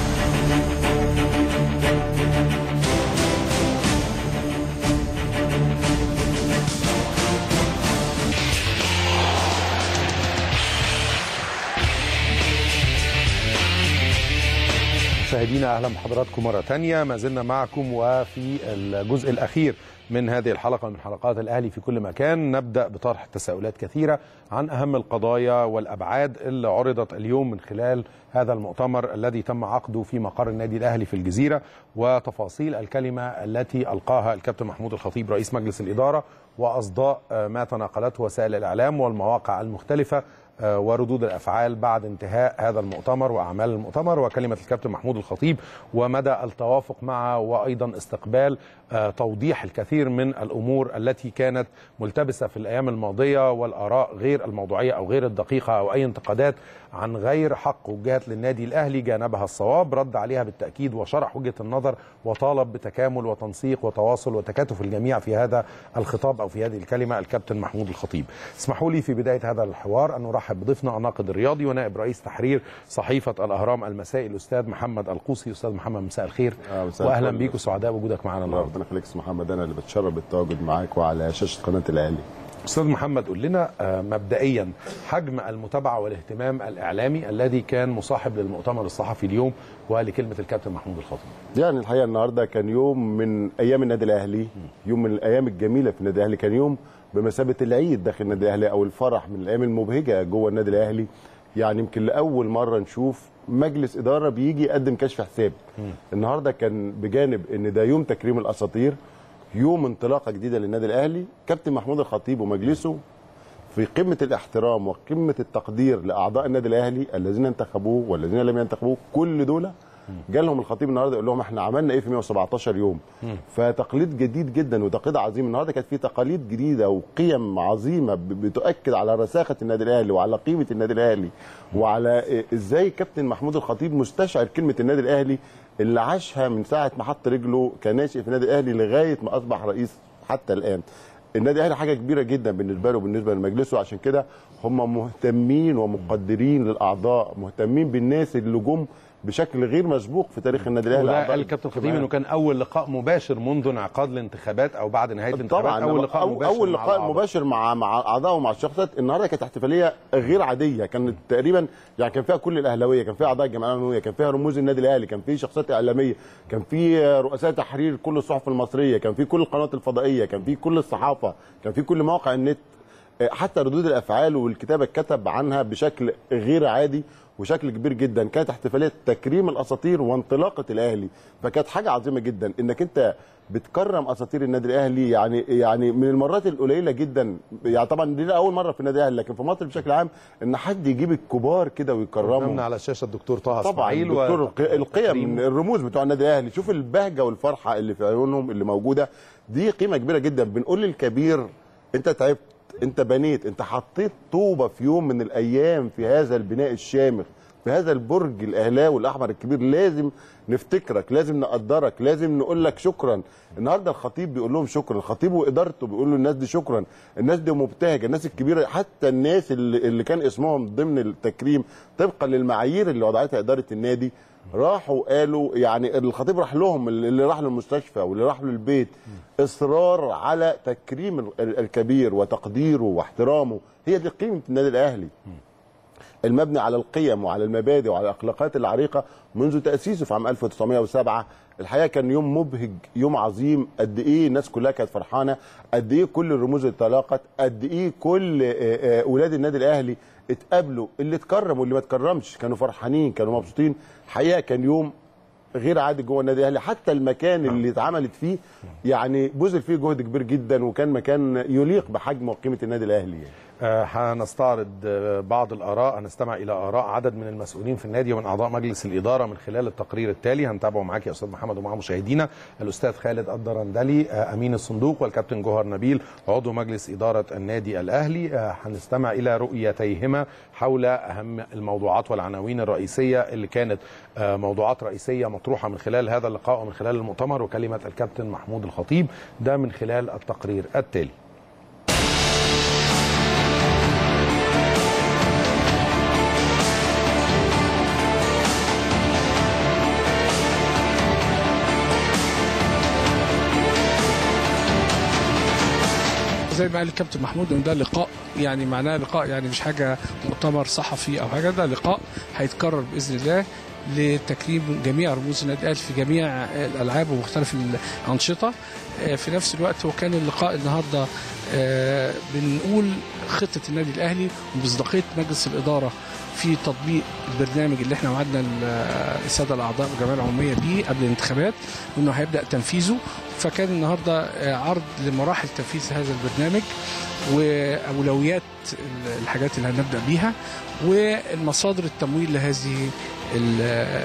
مشاهدينا اهلا بحضراتكم مره تانية ما زلنا معكم وفي الجزء الاخير من هذه الحلقه من حلقات الاهلي في كل مكان نبدا بطرح تساؤلات كثيره عن اهم القضايا والابعاد اللي عرضت اليوم من خلال هذا المؤتمر الذي تم عقده في مقر النادي الاهلي في الجزيره وتفاصيل الكلمه التي القاها الكابتن محمود الخطيب رئيس مجلس الاداره واصداء آه، ما تناقلته وسائل الاعلام والمواقع المختلفه آه، وردود الافعال بعد انتهاء هذا المؤتمر واعمال المؤتمر وكلمه الكابتن محمود الخطيب ومدى التوافق مع وايضا استقبال آه، توضيح الكثير من الامور التي كانت ملتبسه في الايام الماضيه والاراء غير الموضوعيه او غير الدقيقه او اي انتقادات عن غير حق وجهت للنادي الاهلي جانبها الصواب رد عليها بالتاكيد وشرح وجهه النظر وطالب بتكامل وتنسيق وتواصل وتكاتف الجميع في هذا الخطاب او في هذه الكلمه الكابتن محمود الخطيب. اسمحوا لي في بدايه هذا الحوار ان ارحب بضيفنا الناقد الرياضي ونائب رئيس تحرير صحيفه الاهرام المسائي الاستاذ محمد القوسي استاذ محمد مساء الخير مساء واهلا الفل. بيك وسعداء بوجودك معنا النهارده. ربنا يخليك يا أستاذ محمد انا اللي بتشرف بالتواجد معاك وعلى شاشه قناه الاهلي استاذ محمد قول لنا آه، مبدئيا حجم المتابعه والاهتمام الاعلامي الذي كان مصاحب للمؤتمر الصحفي اليوم ولكلمه الكابتن محمود الخطيب. يعني الحقيقه النهارده كان يوم من ايام النادي الاهلي يوم من الايام الجميله في النادي الاهلي كان يوم بمثابه العيد داخل النادي الاهلي او الفرح من الايام المبهجه جوه النادي الاهلي يعني يمكن لاول مره نشوف مجلس اداره بيجي يقدم كشف حساب النهارده كان بجانب ان ده يوم تكريم الاساطير يوم انطلاقه جديده للنادي الاهلي كابتن محمود الخطيب ومجلسه في قمه الاحترام وقمه التقدير لاعضاء النادي الاهلي الذين انتخبوه والذين لم ينتخبوه كل دول جالهم الخطيب النهارده يقول لهم احنا عملنا ايه في 117 يوم فتقليد جديد جدا وتقليد عظيم النهارده كانت في تقاليد جديده وقيم عظيمه ب- بتؤكد على رساخه النادي الاهلي وعلى قيمه النادي الاهلي وعلى إيه- ازاي كابتن محمود الخطيب مستشعر كلمه النادي الاهلي اللي عاشها من ساعه ما حط رجله كناشئ في النادي الاهلي لغايه ما اصبح رئيس حتى الان النادي الاهلي حاجه كبيره جدا بالنسبه له وبالنسبه لمجلسه عشان كده هم مهتمين ومقدرين للاعضاء مهتمين بالناس اللي جم بشكل غير مسبوق في تاريخ النادي الاهلي وده أعضاء قال الكابتن الخطيب الاجتماعية. انه كان اول لقاء مباشر منذ انعقاد الانتخابات او بعد نهايه الانتخابات طبعا اول لقاء أو مباشر اول مع لقاء الأعضاء. مباشر مع مع اعضاء ومع الشخصيات النهارده كانت احتفاليه غير عاديه كانت تقريبا يعني كان فيها كل الاهلاويه كان فيها اعضاء الجمعيه العموميه كان فيها رموز النادي الاهلي كان في شخصيات اعلاميه كان في رؤساء تحرير كل الصحف المصريه كان في كل القنوات الفضائيه كان في كل الصحافه كان في كل مواقع النت حتى ردود الافعال والكتابه اتكتب عنها بشكل غير عادي وشكل كبير جدا كانت احتفاليه تكريم الاساطير وانطلاقه الاهلي فكانت حاجه عظيمه جدا انك انت بتكرم اساطير النادي الاهلي يعني يعني من المرات القليله جدا يعني طبعا دي اول مره في النادي الاهلي لكن في مصر بشكل عام ان حد يجيب الكبار كده ويكرمهم قدامنا على الشاشه الدكتور طه طبعا اسماعيل دكتور و- الق- القيم الرموز بتوع النادي الاهلي شوف البهجه والفرحه اللي في عيونهم اللي موجوده دي قيمه كبيره جدا بنقول للكبير انت تعبت انت بنيت انت حطيت طوبه في يوم من الايام في هذا البناء الشامخ في هذا البرج الاهلاوي الاحمر الكبير لازم نفتكرك لازم نقدرك لازم نقول لك شكرا النهارده الخطيب بيقول لهم شكرا الخطيب وادارته بيقولوا للناس دي شكرا الناس دي مبتهجه الناس الكبيره حتى الناس اللي, اللي كان اسمهم ضمن التكريم طبقا للمعايير اللي وضعتها اداره النادي راحوا قالوا يعني الخطيب راح لهم اللي راح للمستشفى واللي راح له البيت اصرار على تكريم ال- الكبير وتقديره واحترامه هي دي قيمه النادي الاهلي المبني على القيم وعلى المبادئ وعلى الاخلاقات العريقه منذ تاسيسه في عام 1907 الحقيقه كان يوم مبهج يوم عظيم قد ايه الناس كلها كانت فرحانه قد ايه كل الرموز اللي تلاقت قد ايه كل آه، آه، اولاد النادي الاهلي اتقابلوا اللي اتكرم واللي ما اتكرمش كانوا فرحانين كانوا مبسوطين الحقيقه كان يوم غير عادي جوه النادي الاهلي حتى المكان اللي اتعملت فيه يعني بذل فيه جهد كبير جدا وكان مكان يليق بحجم وقيمه النادي الاهلي يعني. آه، هنستعرض آه، بعض الآراء هنستمع إلى آراء عدد من المسؤولين في النادي ومن أعضاء مجلس الإدارة من خلال التقرير التالي هنتابعه معاك يا أستاذ محمد ومع مشاهدينا الأستاذ خالد الدرندلي آه، أمين الصندوق والكابتن جوهر نبيل عضو مجلس إدارة النادي الأهلي آه، هنستمع إلى رؤيتيهما حول أهم الموضوعات والعناوين الرئيسية اللي كانت آه، موضوعات رئيسية مطروحة من خلال هذا اللقاء ومن خلال المؤتمر وكلمة الكابتن محمود الخطيب ده من خلال التقرير التالي زي ما قال الكابتن محمود ان ده لقاء يعني معناه لقاء يعني مش حاجه مؤتمر صحفي او حاجه ده لقاء هيتكرر باذن الله لتكريم جميع رموز النادي الاهلي في جميع الالعاب ومختلف الانشطه آه، في نفس الوقت هو كان اللقاء النهارده آه، بنقول خطه النادي الاهلي ومصداقيه مجلس الاداره في تطبيق البرنامج اللي احنا وعدنا ال- الساده الاعضاء والجمعيه العموميه بيه قبل الانتخابات وانه هيبدا تنفيذه فكان النهارده آه، عرض لمراحل تنفيذ هذا البرنامج واولويات ال- الحاجات اللي هنبدا بيها والمصادر التمويل لهذه ال-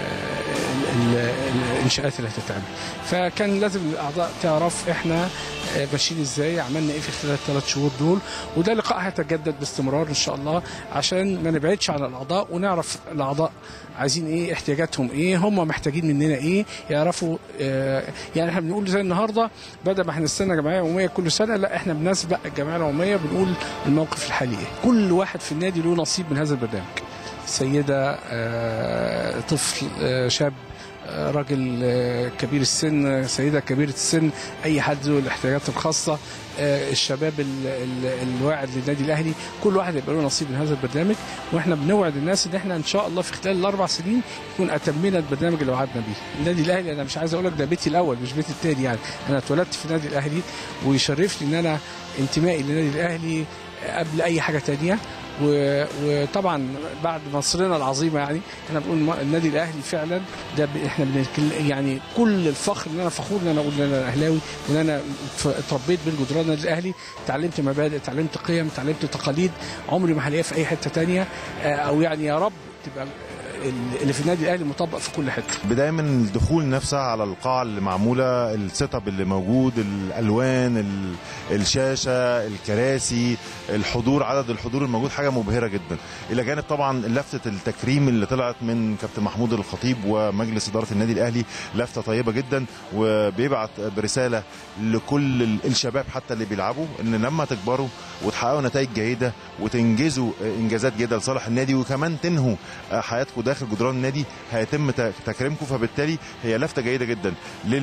ال- ال- الانشاءات اللي هتتعمل فكان لازم الاعضاء تعرف احنا آه، ماشيين ازاي عملنا ايه في خلال الثلاث شهور دول وده لقاء هيتجدد باستمرار ان شاء الله عشان ما نبعدش عن الاعضاء ونعرف الاعضاء عايزين ايه احتياجاتهم ايه هم محتاجين مننا ايه يعرفوا آه، يعني احنا بنقول زي النهارده بدل ما هنستنى جمعيه عموميه كل سنه لا احنا بنسبق الجمعيه العموميه بنقول الموقف الحالي ايه كل واحد في النادي له نصيب من هذا البرنامج سيده آه، طفل آه، شاب آه، راجل آه، كبير السن آه، سيده كبيره السن اي حد ذو الاحتياجات الخاصه آه، الشباب ال- ال- الواعد للنادي الاهلي كل واحد يبقى له نصيب من هذا البرنامج واحنا بنوعد الناس ان احنا ان شاء الله في خلال الاربع سنين يكون اتمينا البرنامج اللي وعدنا بيه النادي الاهلي انا مش عايز اقول لك ده بيتي الاول مش بيتي التاني يعني انا اتولدت في النادي الاهلي ويشرفني ان انا انتمائي للنادي الاهلي قبل اي حاجه تانية و- وطبعا بعد مصرنا العظيمه يعني احنا بنقول ما- النادي الاهلي فعلا ده ب- احنا بنتكل- يعني كل الفخر ان انا فخور ان انا اقول ان انا اهلاوي وان انا ف- اتربيت بين جدران النادي الاهلي اتعلمت مبادئ اتعلمت قيم اتعلمت تقاليد عمري ما هلاقيها في اي حته تانية آه، او يعني يا رب تبقى اللي في النادي الاهلي مطبق في كل حته بدايه من الدخول نفسها على القاعه اللي معموله السيت اب اللي موجود الالوان ال- الشاشه الكراسي الحضور عدد الحضور الموجود حاجه مبهره جدا الى جانب طبعا لفته التكريم اللي طلعت من كابتن محمود الخطيب ومجلس اداره النادي الاهلي لفته طيبه جدا وبيبعت برساله لكل ال- الشباب حتى اللي بيلعبوا ان لما تكبروا وتحققوا نتائج جيده وتنجزوا انجازات جيده لصالح النادي وكمان تنهوا حياتكم داخل جدران النادي هيتم ت- تكريمكم فبالتالي هي لفته جيده جدا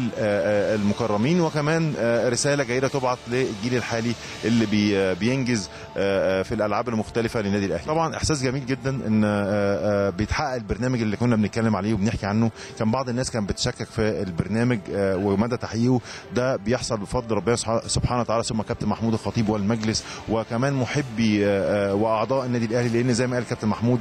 للمكرمين وكمان آه، رساله جيده تبعت للجيل الحالي اللي بي- بينجز آه، آه، في الالعاب المختلفه للنادي الاهلي طبعا احساس جميل جدا ان آه، آه، بيتحقق البرنامج اللي كنا بنتكلم عليه وبنحكي عنه كان بعض الناس كانت بتشكك في البرنامج آه، ومدى تحقيقه ده بيحصل بفضل ربنا سبحانه- سبحانه وتعالى ثم كابتن محمود الخطيب والمجلس وكمان محبي آه، آه، واعضاء النادي الاهلي لان زي ما قال كابتن محمود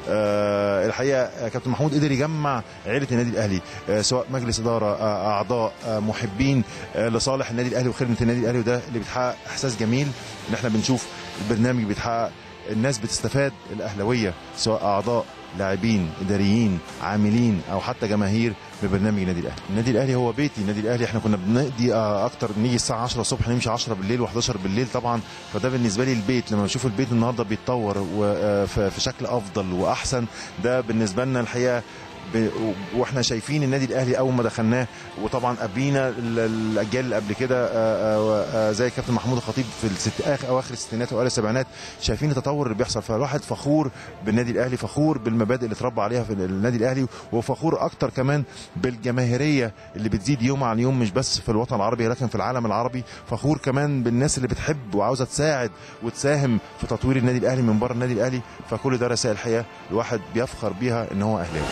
آه، الحقيقه آه، كابتن محمود قدر يجمع عيله النادي الاهلي آه، سواء مجلس اداره آه، اعضاء آه، محبين آه، لصالح النادي الاهلي وخدمه النادي الاهلي وده اللي بيتحقق احساس جميل ان احنا بنشوف البرنامج بيتحقق الناس بتستفاد الاهلاويه سواء اعضاء لاعبين اداريين عاملين او حتى جماهير ببرنامج النادي الاهلي النادي الاهلي هو بيتي النادي الاهلي احنا كنا بنقضي آه، اكتر نيجي الساعه 10 الصبح نمشي 10 بالليل و11 بالليل طبعا فده بالنسبه لي البيت لما بشوف البيت النهارده بيتطور و- في في شكل افضل واحسن ده بالنسبه لنا الحقيقه ب- واحنا شايفين النادي الاهلي اول ما دخلناه وطبعا قبلينا ال- الاجيال اللي قبل كده آه، آه، آه، زي كابتن محمود الخطيب في الست آخر اواخر الستينات واوائل السبعينات شايفين التطور اللي بيحصل فالواحد فخور بالنادي الاهلي فخور بالمبادئ اللي اتربى عليها في النادي الاهلي وفخور اكتر كمان بالجماهيريه اللي بتزيد يوم عن يوم مش بس في الوطن العربي لكن في العالم العربي فخور كمان بالناس اللي بتحب وعاوزه تساعد وتساهم في تطوير النادي الاهلي من بره النادي الاهلي فكل ده رسائل الحقيقه الواحد بيفخر بيها ان هو اهلاوي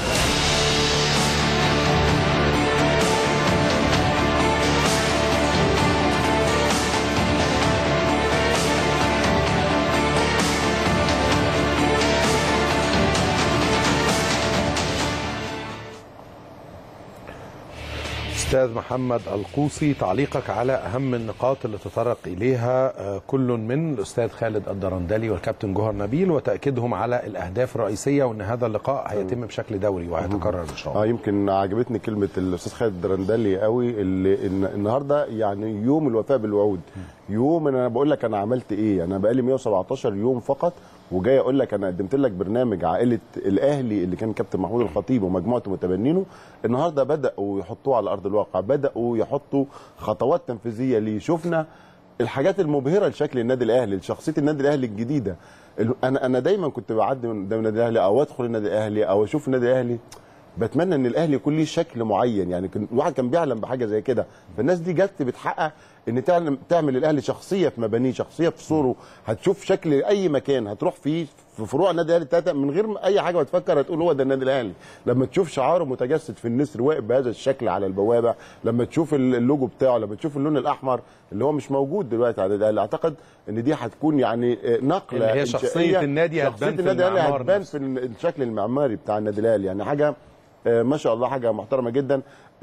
استاذ محمد القوسي تعليقك على اهم النقاط اللي تطرق اليها آه، كل من الاستاذ خالد الدرندلي والكابتن جوهر نبيل وتاكيدهم على الاهداف الرئيسيه وان هذا اللقاء هيتم بشكل دوري وهيتكرر ان شاء الله اه يمكن عجبتني كلمه الاستاذ خالد الدرندلي قوي اللي إن النهارده يعني يوم الوفاء بالوعود يوم إن انا بقول لك انا عملت ايه انا بقالي 117 يوم فقط وجاي اقول لك انا قدمت لك برنامج عائله الاهلي اللي كان كابتن محمود الخطيب ومجموعته متبنينه النهارده بداوا يحطوه على ارض الواقع بداوا يحطوا خطوات تنفيذيه ليه شفنا الحاجات المبهره لشكل النادي الاهلي لشخصيه النادي الاهلي الجديده ال- انا انا دايما كنت بعدي من قدام النادي الاهلي او ادخل النادي الاهلي او اشوف النادي الاهلي بتمنى ان الاهلي يكون ليه شكل معين يعني كان الواحد كان بيحلم بحاجه زي كده فالناس دي جت بتحقق ان تعلم تعمل الاهلي شخصيه في مبانيه شخصيه في صوره هتشوف شكل اي مكان هتروح فيه في فروع النادي الاهلي التلاته من غير ما اي حاجه تفكر هتقول هو ده النادي الاهلي لما تشوف شعاره متجسد في النسر واقف بهذا الشكل على البوابه لما تشوف ال- اللوجو بتاعه لما تشوف اللون الاحمر اللي هو مش موجود دلوقتي على النادي الاهلي اعتقد ان دي هتكون يعني آه، نقله اللي هي شخصية إنشائية. النادي شخصيه هتبان في النادي الاهلي المعمار هتبان نفسه. في الشكل المعماري بتاع النادي الاهلي يعني حاجه آه، ما شاء الله حاجه محترمه جدا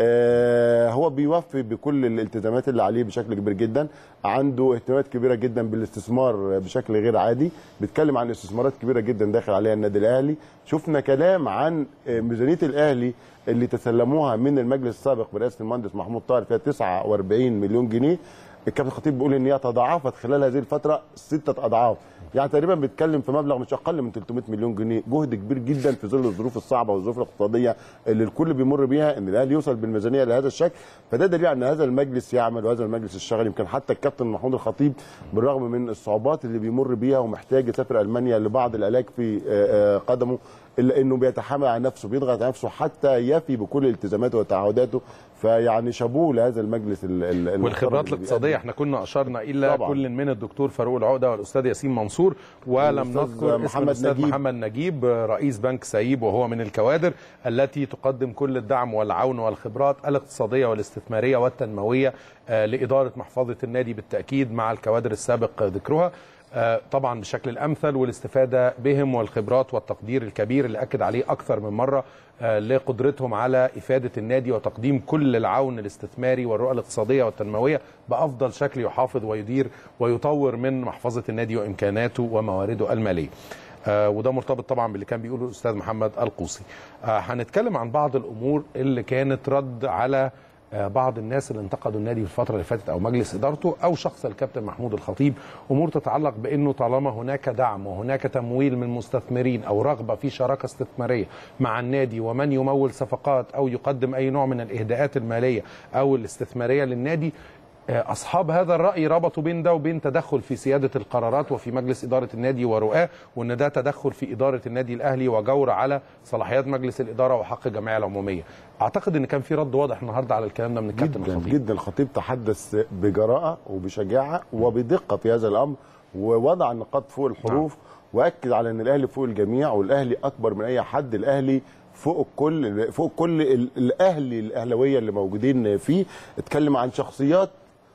آه، هو بيوفي بكل الالتزامات اللي عليه بشكل كبير جدا عنده اهتمامات كبيره جدا بالاستثمار بشكل غير عادي بيتكلم عن استثمارات كبيره جدا داخل عليها النادي الاهلي شفنا كلام عن آه، ميزانيه الاهلي اللي تسلموها من المجلس السابق برئاسه المهندس محمود طاهر فيها 49 مليون جنيه الكابتن الخطيب بيقول ان هي تضاعفت خلال هذه الفتره ستة اضعاف يعني تقريبا بيتكلم في مبلغ مش اقل من 300 مليون جنيه جهد كبير جدا في ظل الظروف الصعبه والظروف الاقتصاديه اللي الكل بيمر بيها ان الاهلي يوصل بالميزانيه لهذا الشكل فده دليل على ان هذا المجلس يعمل وهذا المجلس يشتغل يمكن حتى الكابتن محمود الخطيب بالرغم من الصعوبات اللي بيمر بيها ومحتاج يسافر المانيا لبعض العلاج في آه، آه، قدمه الا انه بيتحامل على نفسه بيضغط على نفسه حتى يفي بكل التزاماته وتعهداته فيعني شابوه لهذا المجلس ال- ال- المحترم والخبرات اللي الاقتصاديه احنا كنا اشرنا الى طبعاً. كل من الدكتور فاروق العقده والاستاذ ياسين منصور ولم والأستاذ نذكر اسم محمد الاستاذ نجيب. محمد نجيب رئيس بنك سايب وهو من الكوادر التي تقدم كل الدعم والعون والخبرات الاقتصاديه والاستثماريه والتنمويه آه، لاداره محفظه النادي بالتاكيد مع الكوادر السابق ذكرها آه، طبعا بالشكل الامثل والاستفاده بهم والخبرات والتقدير الكبير اللي اكد عليه اكثر من مره آه، لقدرتهم على افاده النادي وتقديم كل العون الاستثماري والرؤى الاقتصاديه والتنمويه بافضل شكل يحافظ ويدير ويطور من محفظه النادي وامكاناته وموارده الماليه. آه، وده مرتبط طبعا باللي كان بيقوله الاستاذ محمد القوسي. آه، هنتكلم عن بعض الامور اللي كانت رد على آه، بعض الناس اللي انتقدوا النادي في الفتره اللي فاتت او مجلس ادارته او شخص الكابتن محمود الخطيب امور تتعلق بانه طالما هناك دعم وهناك تمويل من مستثمرين او رغبه في شراكه استثماريه مع النادي ومن يمول صفقات او يقدم اي نوع من الاهداءات الماليه او الاستثماريه للنادي آه، اصحاب هذا الراي ربطوا بين ده وبين تدخل في سياده القرارات وفي مجلس اداره النادي ورؤاه وان ده تدخل في اداره النادي الاهلي وجور على صلاحيات مجلس الاداره وحق الجمعيه العموميه اعتقد ان كان في رد واضح النهارده على الكلام ده من الكابتن جدا الخطيب جدا الخطيب تحدث بجراءه وبشجاعه وبدقه في هذا الامر ووضع النقاط فوق الحروف واكد على ان الاهلي فوق الجميع والاهلي اكبر من اي حد الاهلي فوق الكل فوق كل ال- الاهلي الاهلاويه اللي موجودين فيه اتكلم عن شخصيات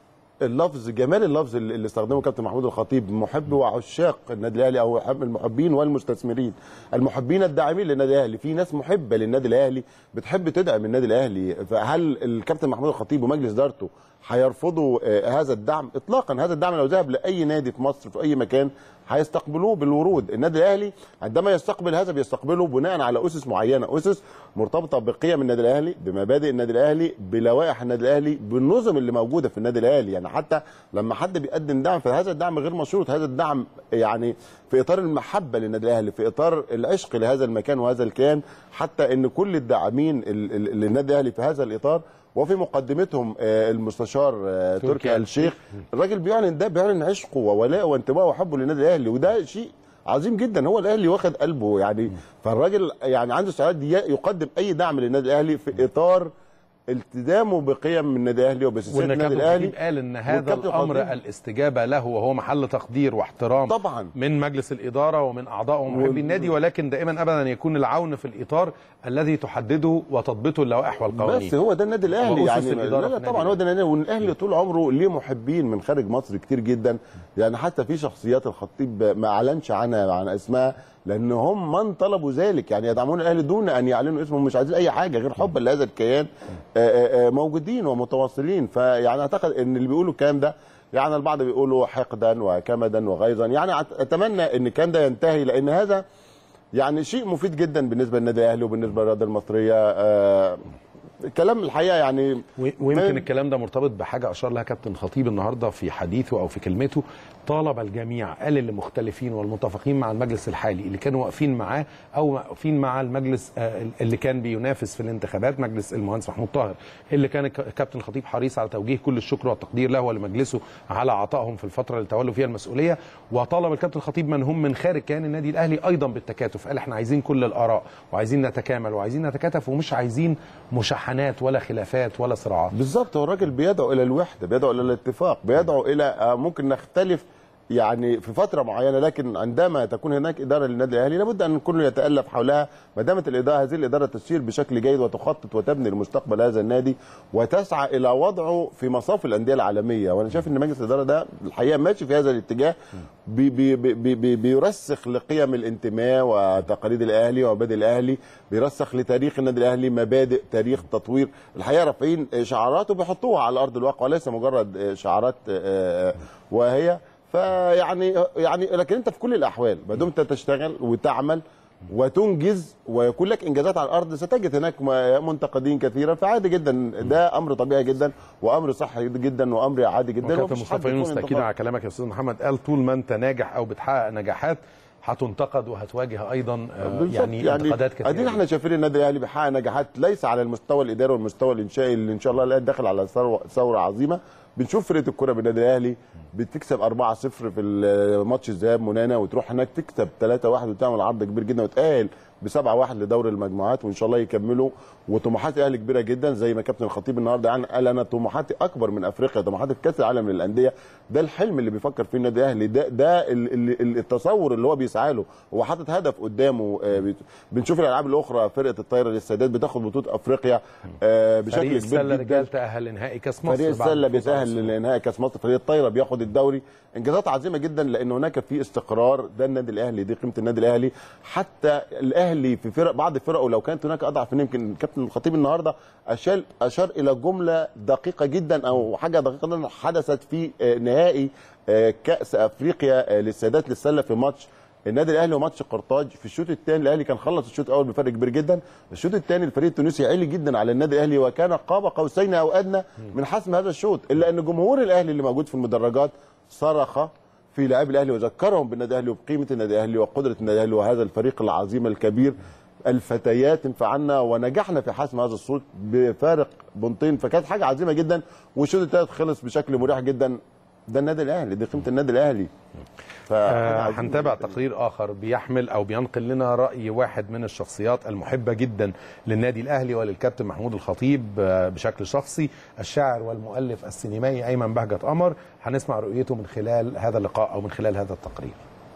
اللفظ جمال اللفظ اللي اللي استخدمه كابتن محمود الخطيب محب وعشاق النادي الاهلي او يحب المحبين والمستثمرين المحبين الداعمين للنادي الاهلي في ناس محبه للنادي الاهلي بتحب تدعم النادي الاهلي فهل الكابتن محمود الخطيب ومجلس ادارته هيرفضوا آه، هذا الدعم اطلاقا هذا الدعم لو ذهب لاي نادي في مصر في اي مكان هيستقبلوه بالورود النادي الاهلي عندما يستقبل هذا بيستقبله بناء على اسس معينه اسس مرتبطه بقيم النادي الاهلي بمبادئ النادي الاهلي بلوائح النادي الاهلي بالنظم اللي موجوده في النادي الاهلي يعني حتى لما حد بيقدم دعم فهذا الدعم غير مشروط هذا الدعم يعني في اطار المحبه للنادي الاهلي في اطار العشق لهذا المكان وهذا الكيان حتى ان كل الداعمين ال- ال- للنادي الاهلي في هذا الاطار وفي مقدمتهم آه، المستشار آه، تركي تركي آل الشيخ الراجل بيعلن ده بيعلن عشقه وولائه وانتمائه وحبه للنادي الاهلي وده شيء عظيم جدا هو الاهلي واخد قلبه يعني فالراجل يعني عنده استعداد ي- يقدم اي دعم للنادي الاهلي في اطار التزامه بقيم النادي الاهلي وباساسيات وان النادي كابتن الاهلي خطيب قال ان هذا والكابتن الامر خطيب- الاستجابه له وهو محل تقدير واحترام طبعا من مجلس الاداره ومن اعضاء ومحبي النادي ولكن دائما ابدا يكون العون في الاطار الذي تحدده وتضبطه اللوائح والقوانين بس هو ده النادي الاهلي وأسس يعني الإدارة لا في لا النادي طبعا هو ده النادي والاهلي طول عمره ليه محبين من خارج مصر كتير جدا يعني حتى في شخصيات الخطيب ما اعلنش عنها عن اسمها لان هم من طلبوا ذلك يعني يدعمون الاهلي دون ان يعلنوا اسمهم مش عايزين اي حاجه غير حبا لهذا الكيان آه، آه، آه، موجودين ومتواصلين فيعني اعتقد ان اللي بيقولوا الكلام ده يعني البعض بيقولوا حقدا وكمدا وغيظا يعني أت- اتمنى ان كان ده ينتهي لان هذا يعني شيء مفيد جدا بالنسبه للنادي الاهلي وبالنسبه للرياضه المصريه آه كلام الحقيقه يعني ويمكن الكلام ده مرتبط بحاجه اشار لها كابتن خطيب النهارده في حديثه او في كلمته طالب الجميع قال اللي مختلفين والمتفقين مع المجلس الحالي اللي كانوا واقفين معاه او واقفين مع المجلس آه، اللي كان بينافس في الانتخابات مجلس المهندس محمود طاهر اللي كان الك- كابتن خطيب حريص على توجيه كل الشكر والتقدير له ولمجلسه على عطائهم في الفتره اللي تولوا فيها المسؤوليه وطالب الكابتن خطيب من هم من خارج كيان النادي الاهلي ايضا بالتكاتف قال احنا عايزين كل الاراء وعايزين نتكامل وعايزين نتكاتف ومش عايزين مشاحنات ولا خلافات ولا صراعات بالظبط هو الراجل بيدعو الى الوحده بيدعو الى الاتفاق بيدعو الى آه، ممكن نختلف يعني في فتره معينه لكن عندما تكون هناك اداره للنادي الاهلي لابد ان كل يتالف حولها ما دامت الاداره هذه الاداره تسير بشكل جيد وتخطط وتبني لمستقبل هذا النادي وتسعى الى وضعه في مصاف الانديه العالميه وانا شايف ان مجلس الاداره ده الحقيقه ماشي في هذا الاتجاه بي بي بي بي بي بيرسخ لقيم الانتماء وتقاليد الاهلي ومبادئ الاهلي بيرسخ لتاريخ النادي الاهلي مبادئ تاريخ تطوير الحقيقه رافعين شعارات وبيحطوها على ارض الواقع وليس مجرد شعارات آه، وهي فيعني يعني لكن انت في كل الاحوال ما دمت تشتغل وتعمل وتنجز ويكون لك انجازات على الارض ستجد هناك م- منتقدين كثيرا فعادي جدا ده امر طبيعي جدا وامر صحي جدا وامر عادي جدا وكابتن ومفيش حد مصطفى يونس يكون تاكيدا انتقاد. على كلامك يا استاذ محمد قال طول ما انت ناجح او بتحقق نجاحات هتنتقد وهتواجه ايضا آه، بالظبط. يعني, انتقادات كثيره ادينا احنا شايفين النادي الاهلي بيحقق نجاحات ليس على المستوى الاداري والمستوى الانشائي اللي ان شاء الله الاهلي داخل على ثروه ثوره عظيمه بنشوف فرقه الكره بالنادي الاهلي بتكسب 4-0 في الماتش الذهاب منانا وتروح هناك تكسب 3-1 وتعمل عرض كبير جدا وتأهل ب 7-1 لدوري المجموعات وان شاء الله يكملوا وطموحات الاهلي كبيره جدا زي ما كابتن الخطيب النهارده يعني قال انا طموحاتي اكبر من افريقيا طموحاتي في كاس العالم للانديه ده الحلم اللي بيفكر فيه النادي الاهلي ده ده ال- ال- ال- التصور اللي هو بيسعى له هو حاطط هدف قدامه آه، بت- بنشوف الالعاب الاخرى فرقه الطايره للسادات بتاخد بطوله افريقيا آه، بشكل فريق كبير السله جدا رجال تاهل لنهائي كاس مصر فريق بعد السله الفوز على بيتاهل لنهائي كاس مصر فريق الطايره بياخد الدوري انجازات عظيمه جدا لان هناك في استقرار ده النادي الاهلي دي قيمه النادي الاهلي حتى الاهلي في فرق بعض فرقه لو كانت هناك اضعف منه يمكن كابتن الخطيب النهارده اشار اشار الى جمله دقيقه جدا او حاجه دقيقه جدا حدثت في آه، نهائي آه، كاس افريقيا آه، للسادات للسله في ماتش النادي الاهلي وماتش قرطاج في الشوط الثاني الاهلي كان خلص الشوط الاول بفرق كبير جدا الشوط الثاني الفريق التونسي عالي جدا على النادي الاهلي وكان قاب قوسين او ادنى من حسم هذا الشوط الا ان جمهور الاهلي اللي موجود في المدرجات صرخ في لاعبي الاهلي وذكرهم بالنادي الاهلي وبقيمه النادي الاهلي وقدره النادي الاهلي وهذا الفريق العظيم الكبير الفتيات انفعلنا ونجحنا في حسم هذا الصوت بفارق بنطين فكانت حاجه عظيمه جدا والشوط الثالث خلص بشكل مريح جدا ده النادي الاهلي دي قيمه النادي الاهلي آه، هنتابع تقرير اخر بيحمل او بينقل لنا راي واحد من الشخصيات المحبه جدا للنادي الاهلي وللكابتن محمود الخطيب آه، بشكل شخصي الشاعر والمؤلف السينمائي ايمن بهجت قمر هنسمع رؤيته من خلال هذا اللقاء او من خلال هذا التقرير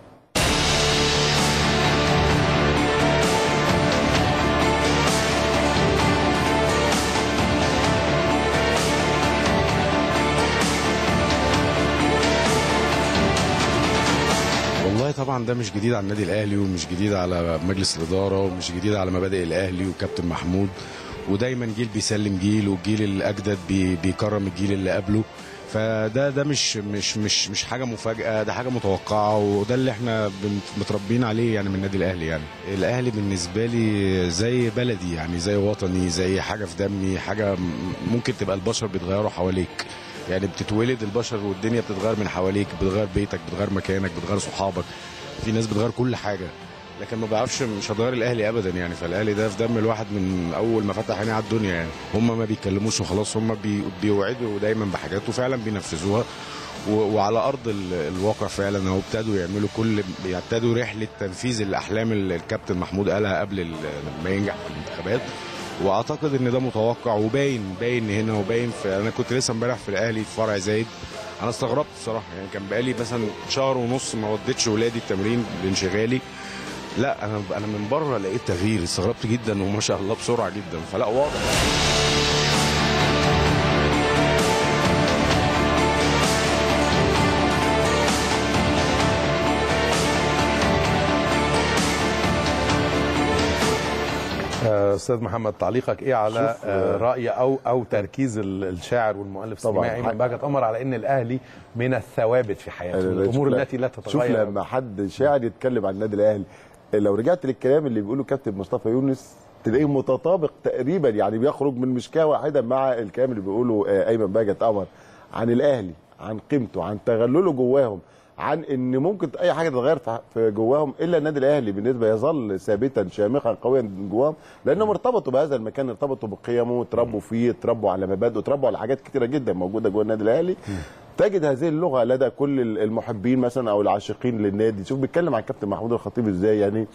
والله طبعا ده مش جديد على النادي الاهلي ومش جديد على مجلس الاداره ومش جديد على مبادئ الاهلي وكابتن محمود ودايما جيل بيسلم جيل والجيل الاجدد بي بيكرم الجيل اللي قبله فده ده مش مش مش مش حاجه مفاجاه ده حاجه متوقعه وده اللي احنا بن- متربيين عليه يعني من النادي الاهلي يعني الاهلي بالنسبه لي زي بلدي يعني زي وطني زي حاجه في دمي حاجه م- ممكن تبقى البشر بيتغيروا حواليك يعني بتتولد البشر والدنيا بتتغير من حواليك بتغير بيتك بتغير مكانك بتغير صحابك في ناس بتغير كل حاجه لكن ما بعرفش مش هتغير الاهلي ابدا يعني فالاهلي ده في دم الواحد من اول ما فتح عينيه على الدنيا يعني هم ما بيتكلموش وخلاص هم بي بيوعدوا دايما بحاجات وفعلا بينفذوها و- وعلى ارض ال- الواقع فعلا اهو ابتدوا يعملوا كل ابتدوا رحله تنفيذ الاحلام اللي الكابتن محمود قالها قبل ال- ما ينجح في الانتخابات واعتقد ان ده متوقع وباين باين هنا وباين في انا كنت لسه امبارح في الاهلي في فرع زايد انا استغربت الصراحه يعني كان بقالي مثلا شهر ونص ما وديتش ولادي التمرين لانشغالي لا انا انا من بره لقيت تغيير استغربت جدا وما شاء الله بسرعه جدا فلا واضح آه، استاذ محمد تعليقك ايه على شوف، آه، آه، راي او او تركيز ال- الشاعر والمؤلف طبعاً. السينمائي ايمن بهجت قمر على ان الاهلي من الثوابت في حياته أنا الامور شوف- التي لا شوف تتغير لما حد شاعر يتكلم عن النادي الاهلي لو رجعت للكلام اللي بيقوله كابتن مصطفى يونس تلاقيه متطابق تقريبا يعني بيخرج من مشكاه واحده مع الكلام اللي بيقوله آه، ايمن بهجت قمر عن الاهلي عن قيمته عن تغلله جواهم عن ان ممكن اي حاجه تتغير في- في جواهم الا النادي الاهلي بالنسبه يظل ثابتا شامخا قويا جواهم لانهم ارتبطوا بهذا المكان ارتبطوا بقيمه اتربوا فيه اتربوا على مبادئه اتربوا على حاجات كتيره جدا موجوده جوه النادي الاهلي تجد هذه اللغه لدى كل المحبين مثلا او العاشقين للنادي شوف بيتكلم عن كابتن محمود الخطيب ازاي يعني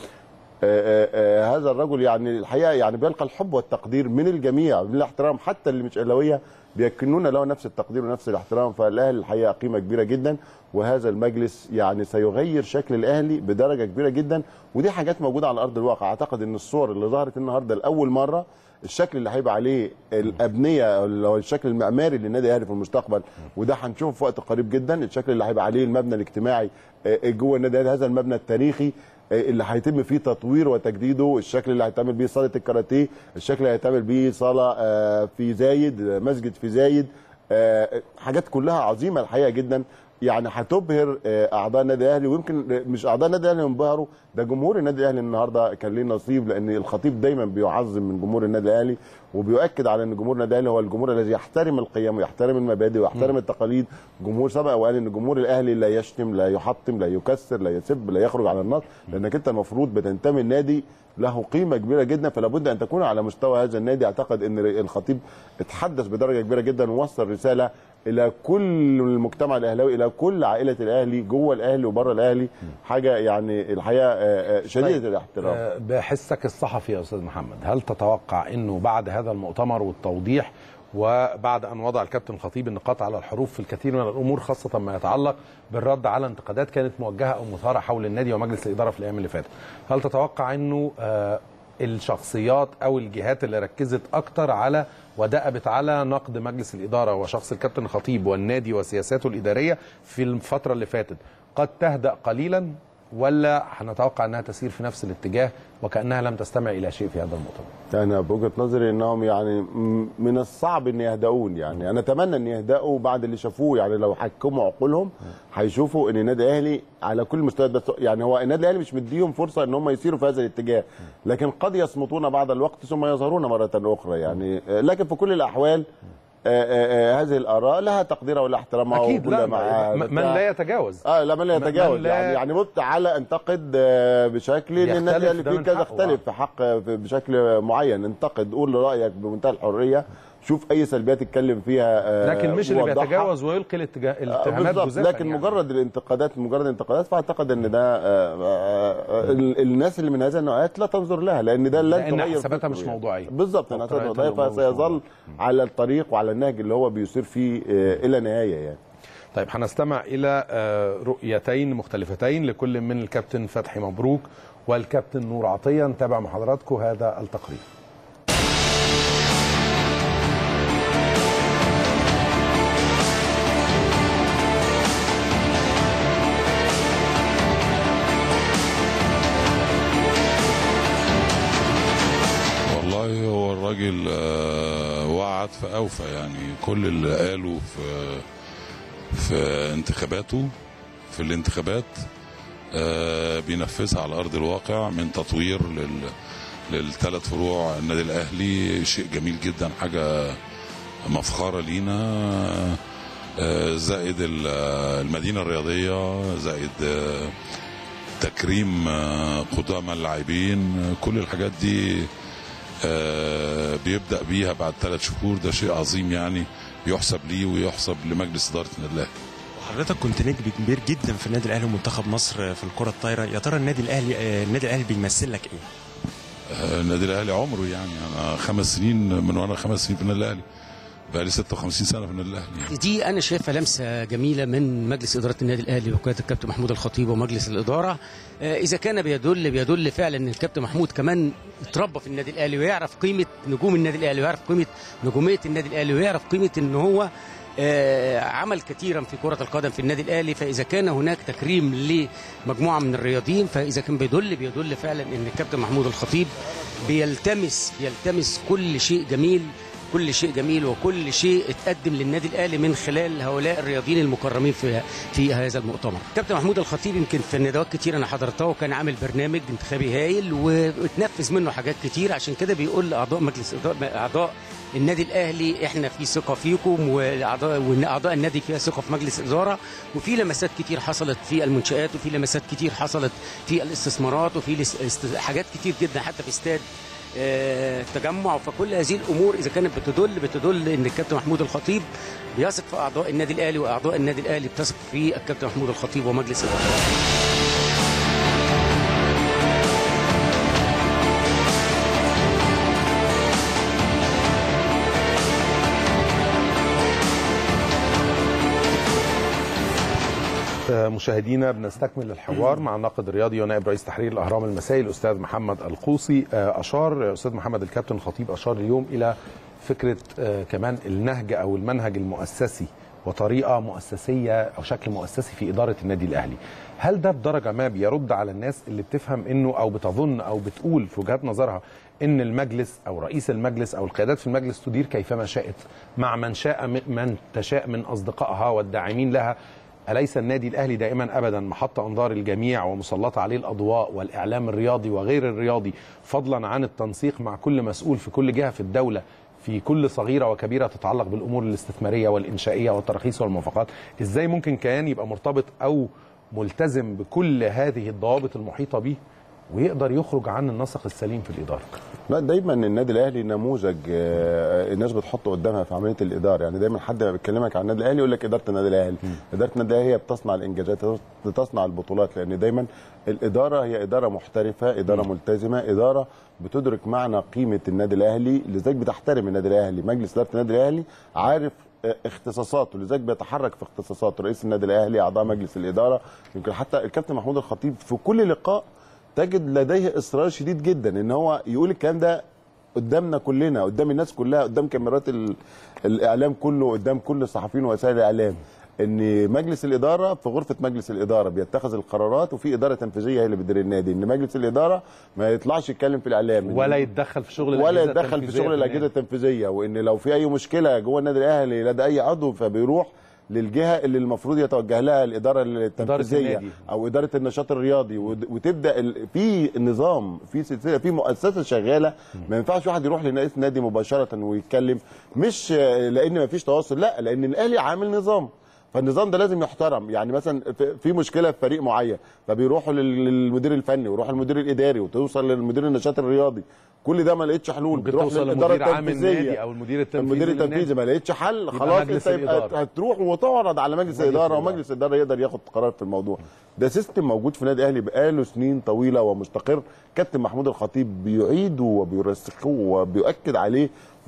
آه، آه، هذا الرجل يعني الحقيقه يعني بيلقى الحب والتقدير من الجميع من الاحترام حتى اللي مش اهلاويه بيكنون له نفس التقدير ونفس الاحترام فالاهلي الحقيقه قيمه كبيره جدا وهذا المجلس يعني سيغير شكل الاهلي بدرجه كبيره جدا ودي حاجات موجوده على ارض الواقع اعتقد ان الصور اللي ظهرت النهارده لاول مره الشكل اللي هيبقى عليه الابنيه اللي هو الشكل المعماري للنادي الاهلي في المستقبل وده هنشوفه في وقت قريب جدا الشكل اللي هيبقى عليه المبنى الاجتماعي آه، جوه النادي الاهلي هذا المبنى التاريخي آه، اللي هيتم فيه تطوير وتجديده الشكل اللي هيتعمل بيه صاله الكاراتيه الشكل اللي هيتعمل بيه صاله آه، في زايد آه، مسجد في زايد آه، حاجات كلها عظيمه الحقيقه جدا يعني هتبهر آه، اعضاء النادي الاهلي ويمكن مش اعضاء النادي الاهلي ينبهروا ده جمهور النادي الاهلي النهارده كان ليه نصيب لان الخطيب دايما بيعظم من جمهور النادي الاهلي وبيؤكد على ان جمهور النادي الاهلي هو الجمهور الذي يحترم القيم ويحترم المبادئ ويحترم التقاليد جمهور سبق وقال ان جمهور الاهلي لا يشتم لا يحطم لا يكسر لا يسب لا يخرج على النص لانك انت المفروض بتنتمي النادي له قيمه كبيره جدا فلا بد ان تكون على مستوى هذا النادي اعتقد ان الخطيب اتحدث بدرجه كبيره جدا ووصل رساله الى كل المجتمع الاهلاوي الى كل عائله الاهلي جوه الاهلي وبره الاهلي حاجه يعني الحقيقه آه، آه، شديده طيب، الاحترام آه، بحسك الصحفي يا استاذ محمد هل تتوقع انه بعد هذا المؤتمر والتوضيح وبعد ان وضع الكابتن الخطيب النقاط على الحروف في الكثير من الامور خاصه ما يتعلق بالرد على انتقادات كانت موجهه او مثاره حول النادي ومجلس الاداره في الايام اللي فاتت هل تتوقع انه آه، الشخصيات او الجهات اللي ركزت اكتر على ودأبت على نقد مجلس الاداره وشخص الكابتن الخطيب والنادي وسياساته الاداريه في الفتره اللي فاتت قد تهدأ قليلا ولا هنتوقع انها تسير في نفس الاتجاه وكانها لم تستمع الى شيء في هذا المؤتمر انا بوجهه نظري انهم يعني م- من الصعب ان يهدؤون يعني انا اتمنى ان يهدأوا بعد اللي شافوه يعني لو حكموا عقولهم هيشوفوا ان النادي الاهلي على كل مستويات بس يعني هو النادي الاهلي مش مديهم فرصه ان هم يسيروا في هذا الاتجاه لكن قد يصمتون بعد الوقت ثم يظهرون مره اخرى يعني آه، لكن في كل الاحوال آه، آه، آه، هذه الاراء لها تقديرها ولها احترامها اكيد وكل لا معها من بتاع. لا يتجاوز اه لا من لا من- يتجاوز من لا- يعني يعني مت على انتقد آه، بشكل ان يختلف النادي الاهلي ده فيه من كذا حقه، اختلف في حق في- بشكل معين انتقد قول رايك بمنتهى الحريه شوف اي سلبيات اتكلم فيها آه، لكن مش اللي ووضحها. بيتجاوز ويلقي الاتجاه آه، الاتهامات بالظبط جزافا لكن يعني. مجرد الانتقادات مجرد الانتقادات فاعتقد ان ده آه، آه، آه، ال- الناس اللي من هذه النوعيات لا تنظر لها لان ده لن لأن تغير حساباتها فكره مش يعني. موضوعية. بالظبط أو انا قراءة موضوعيه الأمور مش فسيظل على الطريق وعلى النهج اللي هو بيسير فيه آه، الى نهايه يعني طيب هنستمع الى آه، رؤيتين مختلفتين لكل من الكابتن فتحي مبروك والكابتن نور عطيه نتابع مع حضراتكم هذا التقرير والله هو الراجل آه، اوفى يعني كل اللي قاله في في انتخاباته في الانتخابات آه، بينفذها على ارض الواقع من تطوير لل للثلاث فروع النادي الاهلي شيء جميل جدا حاجه مفخره لينا آه، زائد ال- المدينه الرياضيه زائد آه، تكريم آه، قدامى اللاعبين كل الحاجات دي آه، بيبدا بيها بعد ثلاث شهور ده شيء عظيم يعني يحسب ليه ويحسب لمجلس اداره النادي الاهلي حضرتك كنت نجم كبير جدا في النادي الاهلي ومنتخب مصر في الكره الطايره يا ترى النادي الاهلي آه، النادي الاهلي بيمثل لك ايه آه، النادي الاهلي عمره يعني انا خمس سنين من وانا خمس سنين في النادي الاهلي بقى لي 56 سنه في النادي الاهلي يعني. دي انا شايفها لمسه جميله من مجلس اداره النادي الاهلي وقياده الكابتن محمود الخطيب ومجلس الاداره آه، اذا كان بيدل بيدل فعلا ان الكابتن محمود كمان اتربى في النادي الاهلي ويعرف قيمه نجوم النادي الاهلي ويعرف قيمه نجوميه النادي الاهلي ويعرف قيمه ان هو آه، عمل كثيرا في كرة القدم في النادي الأهلي فإذا كان هناك تكريم لمجموعة من الرياضيين فإذا كان بيدل بيدل فعلا أن الكابتن محمود الخطيب بيلتمس بيلتمس كل شيء جميل كل شيء جميل وكل شيء اتقدم للنادي الاهلي من خلال هؤلاء الرياضيين المكرمين في في هذا المؤتمر. كابتن محمود الخطيب يمكن في ندوات كتير انا حضرتها وكان عامل برنامج انتخابي هايل واتنفذ منه حاجات كتير عشان كده بيقول لاعضاء مجلس إدارة- اعضاء النادي الاهلي احنا في ثقه فيكم واعضاء وان اعضاء النادي فيها ثقه في مجلس الاداره وفي لمسات كتير حصلت في المنشات وفي لمسات كتير حصلت في الاستثمارات وفي الاس- است- حاجات كتير جدا حتى في استاد آه، التجمع فكل هذه الامور اذا كانت بتدل بتدل ان الكابتن محمود الخطيب بيثق في اعضاء النادي الاهلي واعضاء النادي الاهلي بتثق في الكابتن محمود الخطيب ومجلس الاداره مشاهدينا بنستكمل الحوار مع الناقد الرياضي ونائب رئيس تحرير الاهرام المسائي الاستاذ محمد القوصي آه، اشار استاذ محمد الكابتن الخطيب اشار اليوم الى فكره آه، كمان النهج او المنهج المؤسسي وطريقه مؤسسيه او شكل مؤسسي في اداره النادي الاهلي هل ده بدرجه ما بيرد على الناس اللي بتفهم انه او بتظن او بتقول في وجهات نظرها ان المجلس او رئيس المجلس او القيادات في المجلس تدير كيفما شاءت مع من شاء من تشاء من اصدقائها والداعمين لها أليس النادي الأهلي دائما أبدا محط أنظار الجميع ومسلطة عليه الأضواء والإعلام الرياضي وغير الرياضي فضلا عن التنسيق مع كل مسؤول في كل جهة في الدولة في كل صغيرة وكبيرة تتعلق بالأمور الاستثمارية والإنشائية والتراخيص والموافقات إزاي ممكن كيان يبقى مرتبط أو ملتزم بكل هذه الضوابط المحيطة به ويقدر يخرج عن النسق السليم في الإدارة لا دايما النادي الاهلي نموذج آه، الناس بتحطه قدامها في عمليه الاداره يعني دايما حد ما بيكلمك عن النادي الاهلي يقول لك اداره النادي الاهلي اداره النادي الاهلي هي بتصنع الانجازات بتصنع البطولات لان دايما الاداره هي اداره محترفه اداره ملتزمه اداره بتدرك معنى قيمه النادي الاهلي لذلك بتحترم النادي الاهلي مجلس اداره النادي الاهلي عارف آه، اختصاصاته لذلك بيتحرك في اختصاصاته رئيس النادي الاهلي اعضاء مجلس الاداره يمكن حتى الكابتن محمود الخطيب في كل لقاء تجد لديه اصرار شديد جدا ان هو يقول الكلام ده قدامنا كلنا قدام الناس كلها قدام كاميرات ال- الاعلام كله قدام كل الصحفيين ووسائل الاعلام ان مجلس الاداره في غرفه مجلس الاداره بيتخذ القرارات وفي اداره تنفيذيه هي اللي بتدير النادي ان مجلس الاداره ما يطلعش يتكلم في الاعلام ولا يتدخل في شغل ولا الأجهزة يتدخل في التنفيذية شغل في الاجهزه التنفيذيه وان لو في اي مشكله جوه النادي الاهلي لدى اي عضو فبيروح للجهه اللي المفروض يتوجه لها الاداره التنفيذيه النادي. او اداره النشاط الرياضي ود- وتبدا ال- في نظام في سلسله في مؤسسه شغاله ما ينفعش واحد يروح لرئيس النادي مباشره ويتكلم مش آه، لان ما فيش تواصل لا لان الاهلي عامل نظام فالنظام ده لازم يحترم يعني مثلا في- في مشكله في فريق معين فبيروحوا لل- للمدير الفني ويروحوا للمدير الاداري وتوصل للمدير النشاط الرياضي كل ده ما لقيتش حلول ممكن بتروح توصل للاداره لمدير عام النادي التنفيذيه أو المدير التنفيذي المدير للنادي. التنفيذي ما لقيتش حل يبقى خلاص مجلس انت يبقى الإدارة. هتروح وتعرض على مجلس مجلس الاداره الإدارة. ومجلس الاداره يقدر ياخد قرار في الموضوع ده سيستم موجود في النادي الاهلي بقاله سنين طويله ومستقر كابتن محمود الخطيب بيعيده وبيرسخه وبيؤكد عليه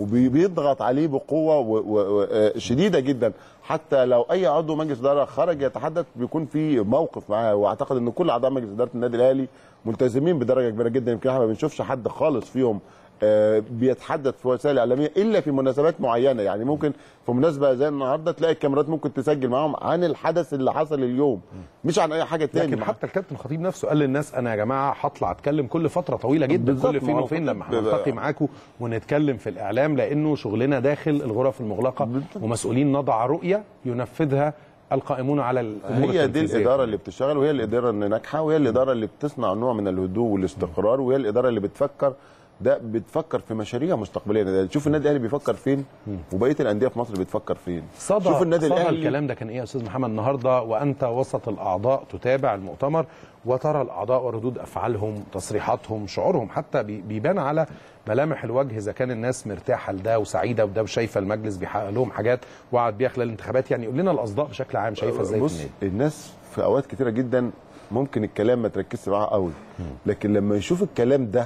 وبيضغط عليه بقوه و- و- و- آه، شديده جدا حتى لو اي عضو مجلس اداره خرج يتحدث بيكون في موقف معاه واعتقد ان كل اعضاء مجلس اداره النادي الاهلي ملتزمين بدرجه كبيره جدا يمكن احنا ما بنشوفش حد خالص فيهم آه، بيتحدث في وسائل اعلاميه الا في مناسبات معينه يعني ممكن في مناسبه زي النهارده تلاقي الكاميرات ممكن تسجل معاهم عن الحدث اللي حصل اليوم مش عن اي حاجه تاني لكن حتى الكابتن خطيب نفسه قال للناس انا يا جماعه هطلع اتكلم كل فتره طويله جدا بالظبط، كل فين ما هو وفين لما بيبقى- هنلتقي معاكم ونتكلم في الاعلام لانه شغلنا داخل الغرف المغلقه ومسؤولين نضع رؤيه ينفذها القائمون على الامور هي دي التنفيذية. الاداره اللي بتشتغل وهي الاداره اللي ناجحه وهي الاداره اللي بتصنع نوع من الهدوء والاستقرار وهي الاداره اللي بتفكر ده بتفكر في مشاريع مستقبليه ده شوف النادي الاهلي بيفكر فين وبقيه الانديه في مصر بتفكر فين صدى شوف النادي صدى الاهلي الكلام ده كان ايه يا استاذ محمد النهارده وانت وسط الاعضاء تتابع المؤتمر وترى الاعضاء وردود افعالهم تصريحاتهم شعورهم حتى بي- بيبان على ملامح الوجه اذا كان الناس مرتاحه لده وسعيده وده وشايفه المجلس بيحقق لهم حاجات وعد بيها خلال الانتخابات يعني قول لنا الاصداء بشكل عام شايفه ازاي في بص النادي الناس في اوقات كتيره جدا ممكن الكلام ما تركزش معاه قوي لكن لما يشوف الكلام ده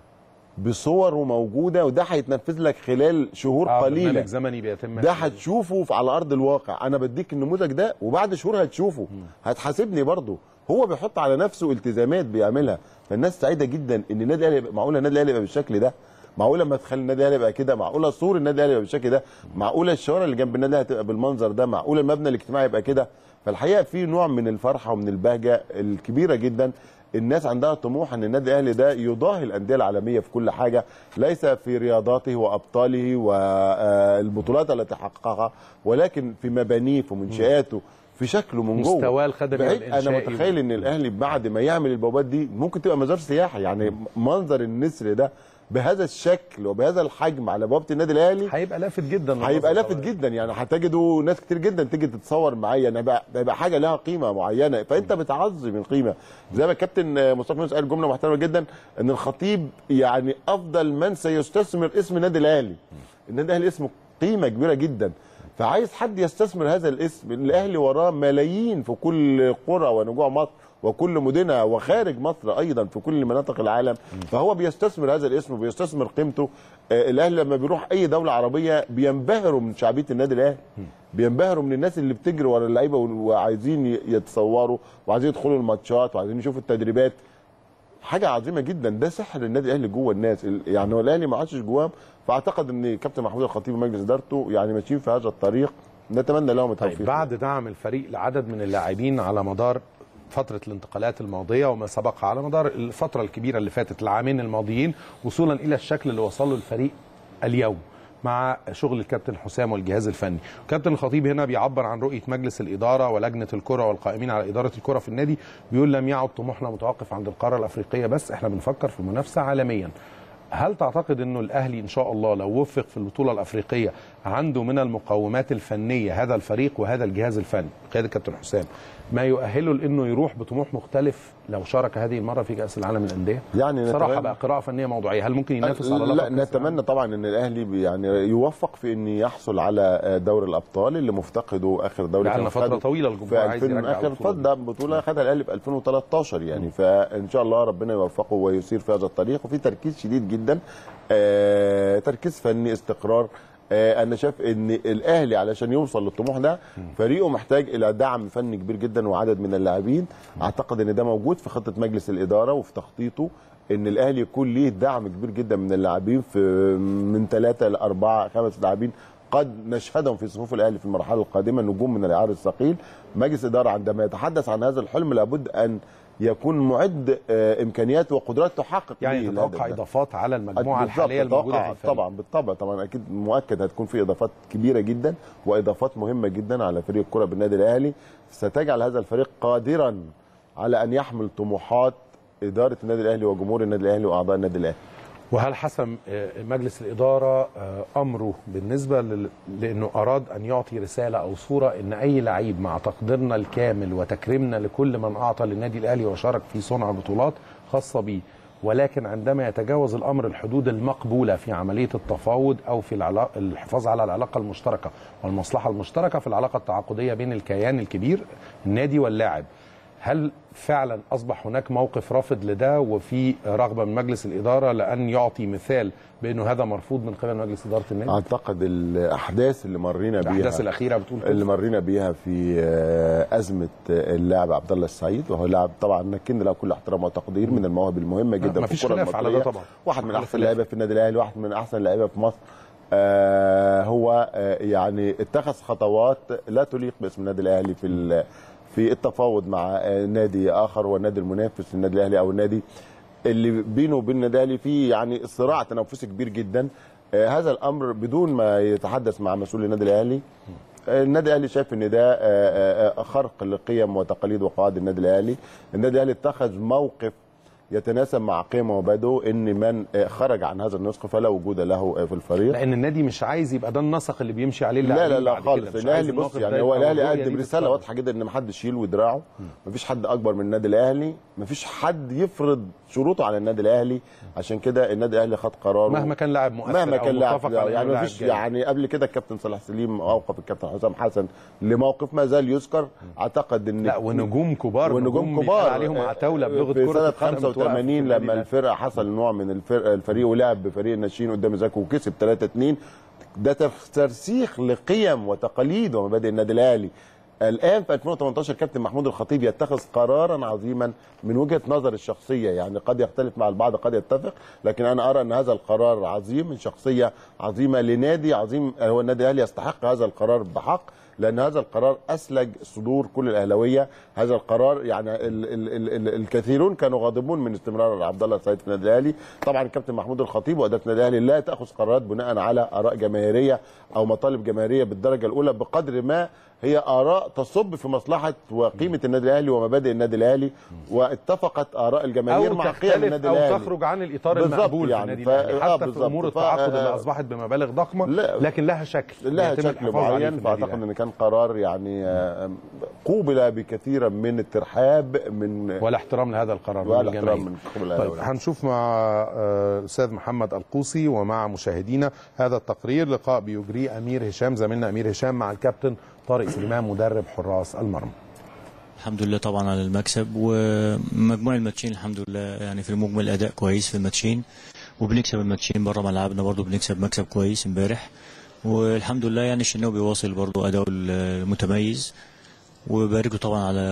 بصوره موجوده وده هيتنفذ لك خلال شهور آه، قليله برنامج زمني بيتم ده هتشوفه في- على ارض الواقع انا بديك النموذج ده وبعد شهور هتشوفه هتحاسبني برضه هو بيحط على نفسه التزامات بيعملها فالناس سعيده جدا ان النادي الاهلي يبقى- معقوله النادي الاهلي يبقى بالشكل ده معقوله ما تخلي النادي الاهلي يبقى كده معقوله سور النادي الاهلي يبقى بالشكل ده معقوله الشوارع اللي جنب النادي الاهلي هتبقى بالمنظر ده معقوله المبنى الاجتماعي يبقى كده فالحقيقه في نوع من الفرحه ومن البهجه الكبيره جدا الناس عندها طموح ان النادي الاهلي ده يضاهي الانديه العالميه في كل حاجه ليس في رياضاته وابطاله والبطولات التي حققها ولكن في مبانيه في منشاته في شكله من جوه مستواه الخدمي بحيث والإنشائي. انا متخيل ان الاهلي بعد ما يعمل البوابات دي ممكن تبقى مزار سياحي يعني منظر النسر ده بهذا الشكل وبهذا الحجم على بوابه النادي الاهلي هيبقى لافت جدا هيبقى لافت جدا يعني هتجدوا ناس كتير جدا تيجي تتصور معايا يعني هيبقى هيبقى حاجه لها قيمه معينه فانت بتعظم القيمه زي ما الكابتن مصطفى يونس قال جمله محترمه جدا ان الخطيب يعني افضل من سيستثمر اسم النادي الاهلي النادي الاهلي اسمه قيمه كبيره جدا فعايز حد يستثمر هذا الاسم الاهلي وراه ملايين في كل قرى ونجوع مصر وكل مدنها وخارج مصر ايضا في كل مناطق العالم فهو بيستثمر هذا الاسم وبيستثمر قيمته آه، الاهلي لما بيروح اي دوله عربيه بينبهروا من شعبيه النادي الاهلي بينبهروا من الناس اللي بتجري ورا اللعيبه وعايزين ي- يتصوروا وعايزين يدخلوا الماتشات وعايزين يشوفوا التدريبات حاجه عظيمه جدا ده سحر النادي الاهلي جوه الناس ال- يعني هو الاهلي ما عادش جواه فاعتقد ان كابتن محمود الخطيب ومجلس ادارته يعني ماشيين في هذا الطريق نتمنى لهم التوفيق طيب بعد دعم الفريق لعدد من اللاعبين على مدار فترة الانتقالات الماضية وما سبقها على مدار الفترة الكبيرة اللي فاتت العامين الماضيين وصولا إلى الشكل اللي وصل له الفريق اليوم مع شغل الكابتن حسام والجهاز الفني كابتن الخطيب هنا بيعبر عن رؤية مجلس الإدارة ولجنة الكرة والقائمين على إدارة الكرة في النادي بيقول لم يعد طموحنا متوقف عند القارة الأفريقية بس احنا بنفكر في المنافسة عالميا هل تعتقد انه الاهلي ان شاء الله لو وفق في البطوله الافريقيه عنده من المقومات الفنيه هذا الفريق وهذا الجهاز الفني قياده الكابتن حسام ما يؤهله لانه يروح بطموح مختلف لو شارك هذه المره في كاس العالم للانديه يعني صراحه نتمنى- بقى قراءه فنيه موضوعيه هل ممكن ينافس على لا لقب كأس نتمنى طبعا ان الاهلي بي- يعني يوفق في ان يحصل على دوري الابطال اللي مفتقده اخر دوري بقالنا كان فترة خده طويلة الجمهور في عايز 2000 يرجع اخر البطولة فتره بطوله خدها الاهلي في 2013 يعني فان شاء الله ربنا يوفقه ويسير في هذا الطريق وفي تركيز شديد جدا آه تركيز فني استقرار آه انا شايف ان الاهلي علشان يوصل للطموح ده فريقه محتاج الى دعم فني كبير جدا وعدد من اللاعبين اعتقد ان ده موجود في خطه مجلس الاداره وفي تخطيطه ان الاهلي يكون ليه دعم كبير جدا من اللاعبين في من ثلاثه لاربعه خمس لاعبين قد نشهدهم في صفوف الاهلي في المرحله القادمه نجوم من العيار الثقيل مجلس الاداره عندما يتحدث عن هذا الحلم لابد ان يكون معد آه، امكانيات وقدرات تحقق يعني به تتوقع الهدف ده. اضافات على المجموعه بالظبط، الحاليه الموجوده أتوقع في الفريق طبعا بالطبع طبعا اكيد مؤكد هتكون في اضافات كبيره جدا واضافات مهمه جدا على فريق الكره بالنادي الاهلي ستجعل هذا الفريق قادرا على ان يحمل طموحات اداره النادي الاهلي وجمهور النادي الاهلي واعضاء النادي الاهلي وهل حسم آه، مجلس الإدارة آه، أمره بالنسبة لل- لأنه أراد أن يعطي رسالة أو صورة أن أي لعيب مع تقديرنا الكامل وتكريمنا لكل من أعطى للنادي الأهلي وشارك في صنع بطولات خاصة به ولكن عندما يتجاوز الأمر الحدود المقبولة في عملية التفاوض أو في العلا- الحفاظ على العلاقة المشتركة والمصلحة المشتركة في العلاقة التعاقدية بين الكيان الكبير النادي واللاعب هل فعلا اصبح هناك موقف رافض لده وفي رغبه من مجلس الاداره لان يعطي مثال بانه هذا مرفوض من قبل مجلس اداره النادي؟ اعتقد الاحداث اللي مرينا بيها الأحداث الأخيرة بتقول كده. اللي مرينا بيها في آه، ازمه اللاعب عبد الله السعيد وهو لاعب طبعا نكن له كل احترام وتقدير من المواهب المهمه جدا مفيش في الكره خلاف على ده المصريه طبعا. واحد من خلاف احسن خلاف. اللعيبه في النادي الاهلي واحد من احسن اللعيبه في مصر آه هو آه يعني اتخذ خطوات لا تليق باسم النادي الاهلي في ال- في التفاوض مع آه، نادي اخر والنادي المنافس للنادي الاهلي او النادي اللي بينه وبين النادي الاهلي في يعني صراع تنافسي كبير جدا آه هذا الامر بدون ما يتحدث مع مسؤول النادي الاهلي آه، النادي الاهلي شايف ان ده آه، آه، آه، خرق لقيم وتقاليد وقواعد النادي الاهلي النادي الاهلي اتخذ موقف يتناسب مع قيم ومبادئه ان من آه، خرج عن هذا النسق فلا وجود له آه، في الفريق لان النادي مش عايز يبقى ده النسق اللي بيمشي عليه لا لا اللاعبين لا بعد كده. خالص مش الاهلي عايز بص الموقف ده يعني هو يبقى الاهلي موضوع قدم دي رساله تتكرر. واضحه جدا ان ما حدش يشيل ودراعه مفيش حد اكبر من النادي الاهلي مفيش حد يفرض شروطه على النادي الاهلي عشان كده النادي الاهلي خد قراره مهما كان لاعب مؤثر مهما أو كان لاعب متفق على يعني إنه لاعب مفيش جيد. يعني قبل كده الكابتن صلاح سليم اوقف الكابتن حسام حسن لموقف ما زال يذكر اعتقد ان لا ونجوم كبار ونجوم نجوم كبار بيتقال عليهم عتاولة بلغة في كرة سنه القدم بتوقف في 85 النادي لما الأهلي. الفرقه حصل نوع من الفرقه الفريق ولعب بفريق الناشئين قدام زاكو وكسب 3 2 ده تف- ترسيخ لقيم وتقاليد ومبادئ النادي الاهلي الان في 2018 كابتن محمود الخطيب يتخذ قرارا عظيما من وجهه نظر الشخصيه يعني قد يختلف مع البعض قد يتفق لكن انا ارى ان هذا القرار عظيم من شخصيه عظيمه لنادي عظيم هو النادي الاهلي يستحق هذا القرار بحق لان هذا القرار اسلج صدور كل الاهلاويه هذا القرار يعني ال ال ال ال الكثيرون كانوا غاضبون من استمرار عبد الله السعيد في النادي الاهلي طبعا الكابتن محمود الخطيب واداره النادي الاهلي لا تاخذ قرارات بناء على اراء جماهيريه او مطالب جماهيريه بالدرجه الاولى بقدر ما هي اراء تصب في مصلحه وقيمه النادي الاهلي ومبادئ النادي الاهلي واتفقت اراء الجماهير او مع قيم تختلف النادي او الاهلي تخرج عن الاطار بالظبط المقبول في يعني. النادي ف- الاهلي آه حتى في بالظبط. امور ف- التعاقد اللي آه، اصبحت بمبالغ ضخمه لا. لكن لها شكل لها يتم شكل الحفاظ عليه معين في النادي فاعتقد الأهلي. ان كان قرار يعني آه، قوبل بكثيرا من الترحاب من ولا احترام لهذا القرار ولا من احترام الجماهير. من قبل طيب الأهلاوية. هنشوف مع آه، الاستاذ محمد القوسي ومع مشاهدينا هذا التقرير لقاء بيجريه امير هشام زميلنا امير هشام مع الكابتن طارق سليمان مدرب حراس المرمى الحمد لله طبعا على المكسب ومجموع الماتشين الحمد لله يعني في المجمل الاداء كويس في الماتشين وبنكسب الماتشين بره ملعبنا برضو بنكسب مكسب كويس امبارح والحمد لله يعني الشناوي بيواصل برضو اداؤه المتميز وبارك له طبعا على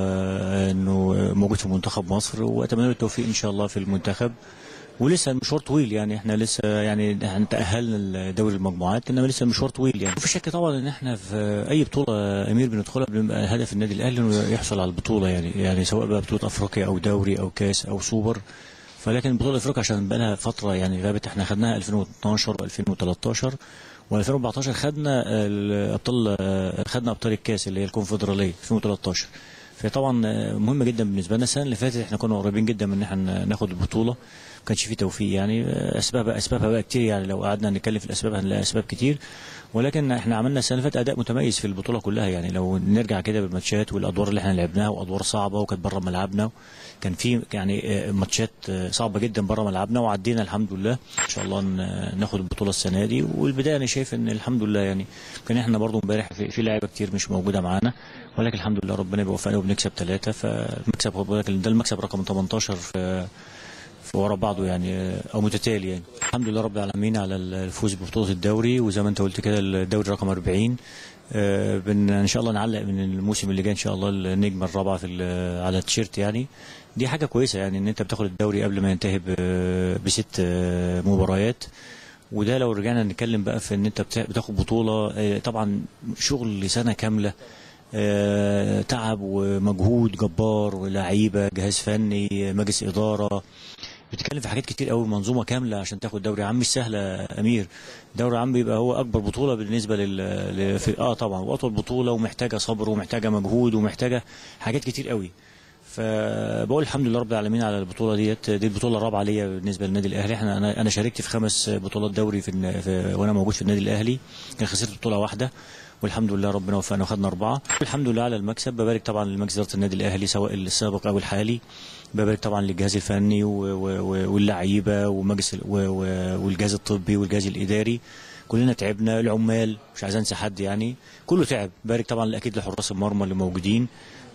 انه موجود في منتخب مصر واتمنى له التوفيق ان شاء الله في المنتخب ولسه المشوار طويل يعني احنا لسه يعني احنا تاهلنا لدوري المجموعات انما لسه المشوار طويل يعني وفي شك طبعا ان احنا في اي بطوله امير بندخلها بنبقى هدف النادي الاهلي انه يحصل على البطوله يعني يعني سواء بقى بطوله افريقيا او دوري او كاس او سوبر فلكن بطوله افريقيا عشان بقى لها فتره يعني غابت احنا خدناها 2012 و2013 و2014 خدنا الابطال خدنا ابطال الكاس اللي هي الكونفدراليه 2013 فطبعا مهم جدا بالنسبه لنا السنه اللي فاتت احنا كنا قريبين جدا من ان احنا ناخد البطوله ما كانش فيه توفيق يعني اسبابها اسبابها بقى كتير يعني لو قعدنا نتكلم في الاسباب هنلاقي اسباب كتير ولكن احنا عملنا السنه اللي فاتت اداء متميز في البطوله كلها يعني لو نرجع كده بالماتشات والادوار اللي احنا لعبناها وادوار صعبه وكانت بره ملعبنا كان في يعني ماتشات صعبه جدا بره ملعبنا وعدينا الحمد لله ان شاء الله ناخد البطوله السنه دي والبدايه انا شايف ان الحمد لله يعني كان احنا برضو امبارح في, في لعيبه كتير مش موجوده معانا ولكن الحمد لله ربنا بيوفقنا وبنكسب ثلاثه فالمكسب خد بالك ده المكسب رقم 18 في في ورا بعضه يعني او متتالي يعني الحمد لله رب العالمين على الفوز ببطوله الدوري وزي ما انت قلت كده الدوري رقم 40 آه بن ان شاء الله نعلق من الموسم اللي جاي ان شاء الله النجمه الرابعه في على التيشيرت يعني دي حاجه كويسه يعني ان انت بتاخد الدوري قبل ما ينتهي بست مباريات وده لو رجعنا نتكلم بقى في ان انت بتاخد بطوله طبعا شغل سنه كامله آه تعب ومجهود جبار ولاعيبه جهاز فني مجلس اداره بتتكلم في حاجات كتير قوي منظومه كامله عشان تاخد دوري عام مش سهله امير دوري عام بيبقى هو اكبر بطوله بالنسبه لل في... اه طبعا واطول بطوله ومحتاجه صبر ومحتاجه مجهود ومحتاجه حاجات كتير قوي فبقول الحمد لله رب العالمين على البطوله ديت دي البطوله الرابعه ليا بالنسبه للنادي الاهلي احنا انا انا شاركت في خمس بطولات دوري في, في وانا موجود في النادي الاهلي كان خسرت بطوله واحده والحمد لله ربنا وفقنا وخدنا اربعه الحمد لله على المكسب ببارك طبعا لمجلس اداره النادي الاهلي سواء السابق او الحالي ببارك طبعا للجهاز الفني واللعيبه ومجلس والجهاز الطبي والجهاز الاداري كلنا تعبنا العمال مش عايز انسى حد يعني كله تعب بارك طبعا اكيد لحراس المرمى اللي موجودين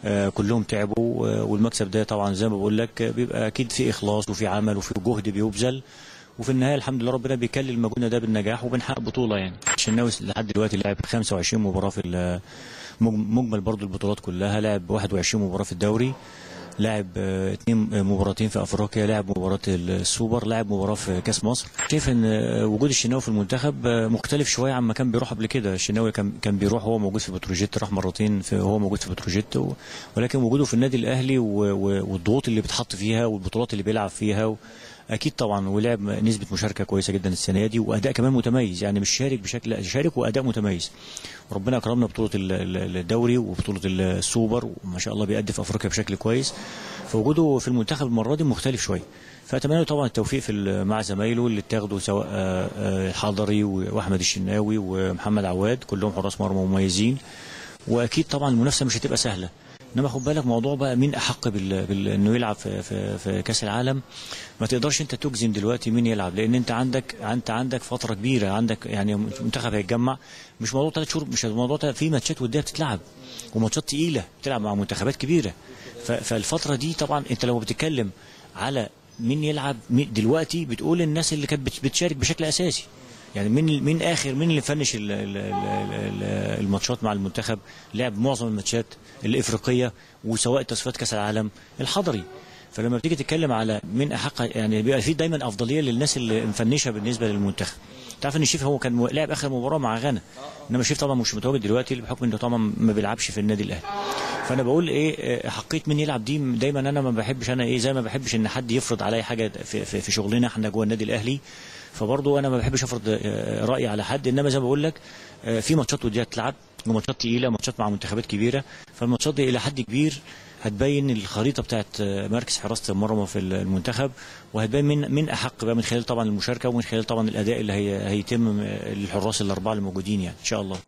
آه، كلهم تعبوا آه، والمكسب ده طبعا زي ما بقول لك آه، بيبقى اكيد في اخلاص وفي عمل وفي جهد بيبذل وفي النهايه الحمد لله ربنا بيكلل مجهودنا ده بالنجاح وبنحقق بطوله يعني الشناوي لحد دلوقتي لعب 25 مباراه في ال- مج- مجمل برضو البطولات كلها لعب 21 مباراه في الدوري لعب آه، اتنين آه، مباراتين في افريقيا لعب مباراه السوبر لعب مباراه في كاس مصر شايف ان آه، وجود الشناوي في المنتخب آه، مختلف شويه عما كان بيروح قبل كده الشناوي كان كان بيروح هو موجود في بتروجيت راح مرتين في هو موجود في بتروجيت و- ولكن وجوده في النادي الاهلي و- و- والضغوط اللي بيتحط فيها والبطولات اللي بيلعب فيها و- اكيد طبعا ولعب نسبه مشاركه كويسه جدا السنه دي واداء كمان متميز يعني مش شارك بشكل شارك واداء متميز وربنا اكرمنا بطوله ال- ال- الدوري وبطوله السوبر وما شاء الله بيأدي في افريقيا بشكل كويس فوجوده في المنتخب المره دي مختلف شويه فاتمنى له طبعا التوفيق في ال- مع زمايله اللي اتاخدوا سواء آه، آه، الحضري واحمد الشناوي ومحمد عواد كلهم حراس مرمى مميزين واكيد طبعا المنافسه مش هتبقى سهله انما خد بالك موضوع بقى مين احق بال... بال... انه يلعب في... في في كاس العالم ما تقدرش انت تجزم دلوقتي مين يلعب لان انت عندك انت عندك فتره كبيره عندك يعني منتخب هيتجمع مش موضوع ثلاث شهور مش موضوع تلات- في ماتشات وديه بتتلعب وماتشات تقيله بتلعب مع منتخبات كبيره ف... فالفتره دي طبعا انت لو بتتكلم على مين يلعب مين دلوقتي بتقول الناس اللي كانت بت- بتشارك بشكل اساسي يعني مين مين اخر مين اللي فنش ال- ال- ال- ال- الماتشات مع المنتخب لعب معظم الماتشات الافريقيه وسواء تصفيات كاس العالم الحضري فلما بتيجي تتكلم على مين احق يعني بيبقى في دايما افضليه للناس اللي مفنشه بالنسبه للمنتخب تعرف ان الشيف هو كان م- لعب اخر مباراه مع غانا انما الشيف طبعا مش متواجد دلوقتي بحكم انه طبعا ما بيلعبش في النادي الاهلي فانا بقول ايه آه، حقيه مين يلعب دي دايما انا ما بحبش انا ايه زي ما بحبش ان حد يفرض عليا حاجه في, في, في شغلنا احنا جوه النادي الاهلي فبرضه انا ما بحبش افرض آه، رايي على حد انما زي ما بقول لك آه، في ماتشات وديه تلعب وماتشات تقيله ماتشات مع منتخبات كبيره فالماتشات دي الى حد كبير هتبين الخريطه بتاعت آه، مركز حراسه المرمى في المنتخب وهتبين من من احق بقى من خلال طبعا المشاركه ومن خلال طبعا الاداء اللي هي هيتم آه، للحراس الاربعه الموجودين يعني ان شاء الله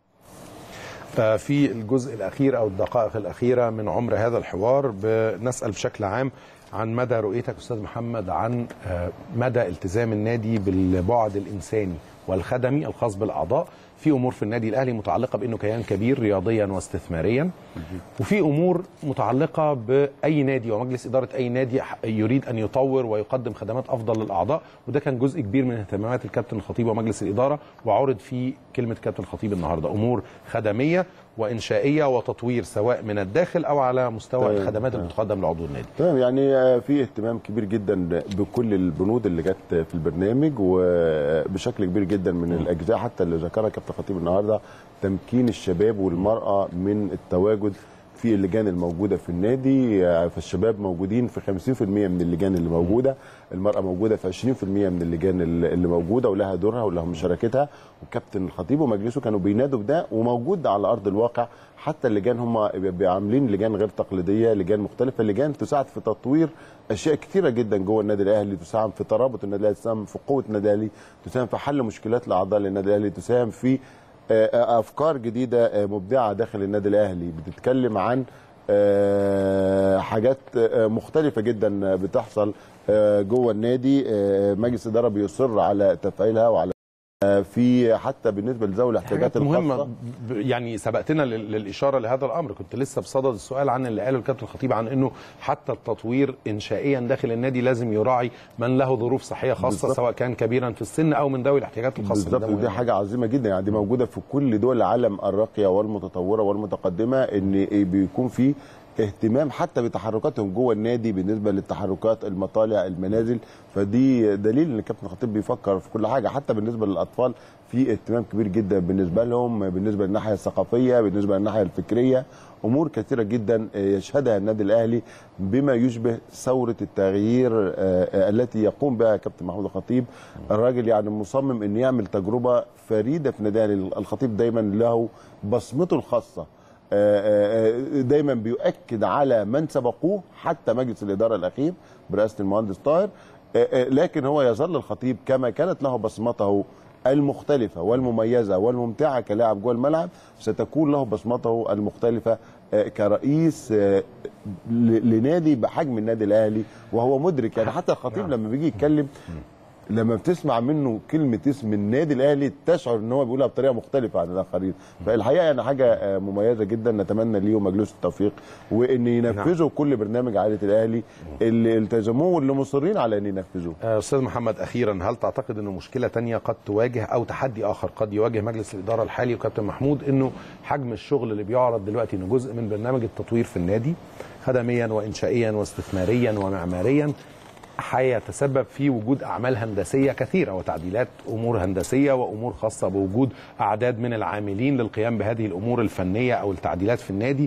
آه، في الجزء الاخير او الدقائق الاخيره من عمر هذا الحوار بنسال بشكل عام عن مدى رؤيتك استاذ محمد عن آه، مدى التزام النادي بالبعد الانساني والخدمي الخاص بالاعضاء في امور في النادي الاهلي متعلقه بانه كيان كبير رياضيا واستثماريا وفي امور متعلقه باي نادي ومجلس اداره اي نادي يريد ان يطور ويقدم خدمات افضل للاعضاء وده كان جزء كبير من اهتمامات الكابتن الخطيب ومجلس الاداره وعرض في كلمه كابتن الخطيب النهارده امور خدميه وانشائيه وتطوير سواء من الداخل او على مستوى تمام. الخدمات اللي بتقدم لعضو النادي تمام يعني آه، في اهتمام كبير جدا بكل البنود اللي جت في البرنامج وبشكل كبير جدا من الاجزاء حتى اللي ذكرها كابتن خطيب النهارده تمكين الشباب والمراه من التواجد في اللجان الموجوده في النادي آه، فالشباب موجودين في 50% من اللجان اللي موجوده المراه موجوده في 20% من اللجان اللي اللي موجوده ولها دورها ولها مشاركتها وكابتن الخطيب ومجلسه كانوا بينادوا بده وموجود على ارض الواقع حتى اللجان هم بيبقوا عاملين لجان غير تقليديه لجان مختلفه لجان تساعد في تطوير اشياء كثيره جدا جوه النادي الاهلي تساهم في ترابط النادي الاهلي تساهم في قوه النادي الاهلي تساهم في حل مشكلات الاعضاء للنادي الاهلي تساهم في آه، آه، افكار جديده آه، مبدعه داخل النادي الاهلي بتتكلم عن آه، حاجات آه، مختلفه جدا بتحصل آه، جوه النادي آه، مجلس الاداره بيصر على تفعيلها وعلى آه، في حتى بالنسبه لذوي الاحتياجات حاجات مهمة الخاصه ب- يعني سبقتنا لل- للإشارة لهذا الأمر كنت لسه بصدد السؤال عن اللي قاله الكابتن الخطيب عن أنه حتى التطوير إنشائيا داخل النادي لازم يراعي من له ظروف صحية خاصة بالظبط. سواء كان كبيرا في السن أو من ذوي الاحتياجات الخاصة بالظبط ده ودي مهم. حاجه عظيمه جدا يعني دي موجوده في كل دول العالم الراقيه والمتطوره والمتقدمه ان بيكون في اهتمام حتى بتحركاتهم جوه النادي بالنسبه للتحركات المطالع المنازل فدي دليل ان الكابتن الخطيب بيفكر في كل حاجه حتى بالنسبه للاطفال في اهتمام كبير جدا بالنسبه لهم بالنسبه للناحيه الثقافيه بالنسبه للناحيه الفكريه امور كثيره جدا يشهدها النادي الاهلي بما يشبه ثوره التغيير آه، آه، التي يقوم بها كابتن محمود الخطيب الراجل يعني مصمم ان يعمل تجربه فريده في النادي الاهلي الخطيب دايما له بصمته الخاصه آه، آه، دايما بيؤكد على من سبقوه حتى مجلس الاداره الاخير برئاسه المهندس طاهر آه، آه، لكن هو يظل الخطيب كما كانت له بصمته المختلفة والمميزة والممتعة كلاعب جوه الملعب ستكون له بصمته المختلفة آه، كرئيس آه، ل- لنادي بحجم النادي الأهلي وهو مدرك يعني حتى الخطيب لما بيجي يتكلم لما بتسمع منه كلمه اسم النادي الاهلي تشعر ان هو بيقولها بطريقه مختلفه عن الاخرين فالحقيقه يعني حاجه آه، مميزه جدا نتمنى ليه ومجلس التوفيق وان ينفذوا كل برنامج عائله الاهلي اللي التزموه واللي مصرين على ان ينفذوه آه، استاذ محمد اخيرا هل تعتقد انه مشكله تانية قد تواجه او تحدي اخر قد يواجه مجلس الاداره الحالي وكابتن محمود انه حجم الشغل اللي بيعرض دلوقتي انه جزء من برنامج التطوير في النادي خدميا وانشائيا واستثماريا ومعماريا هيتسبب في وجود اعمال هندسيه كثيره وتعديلات امور هندسيه وامور خاصه بوجود اعداد من العاملين للقيام بهذه الامور الفنيه او التعديلات في النادي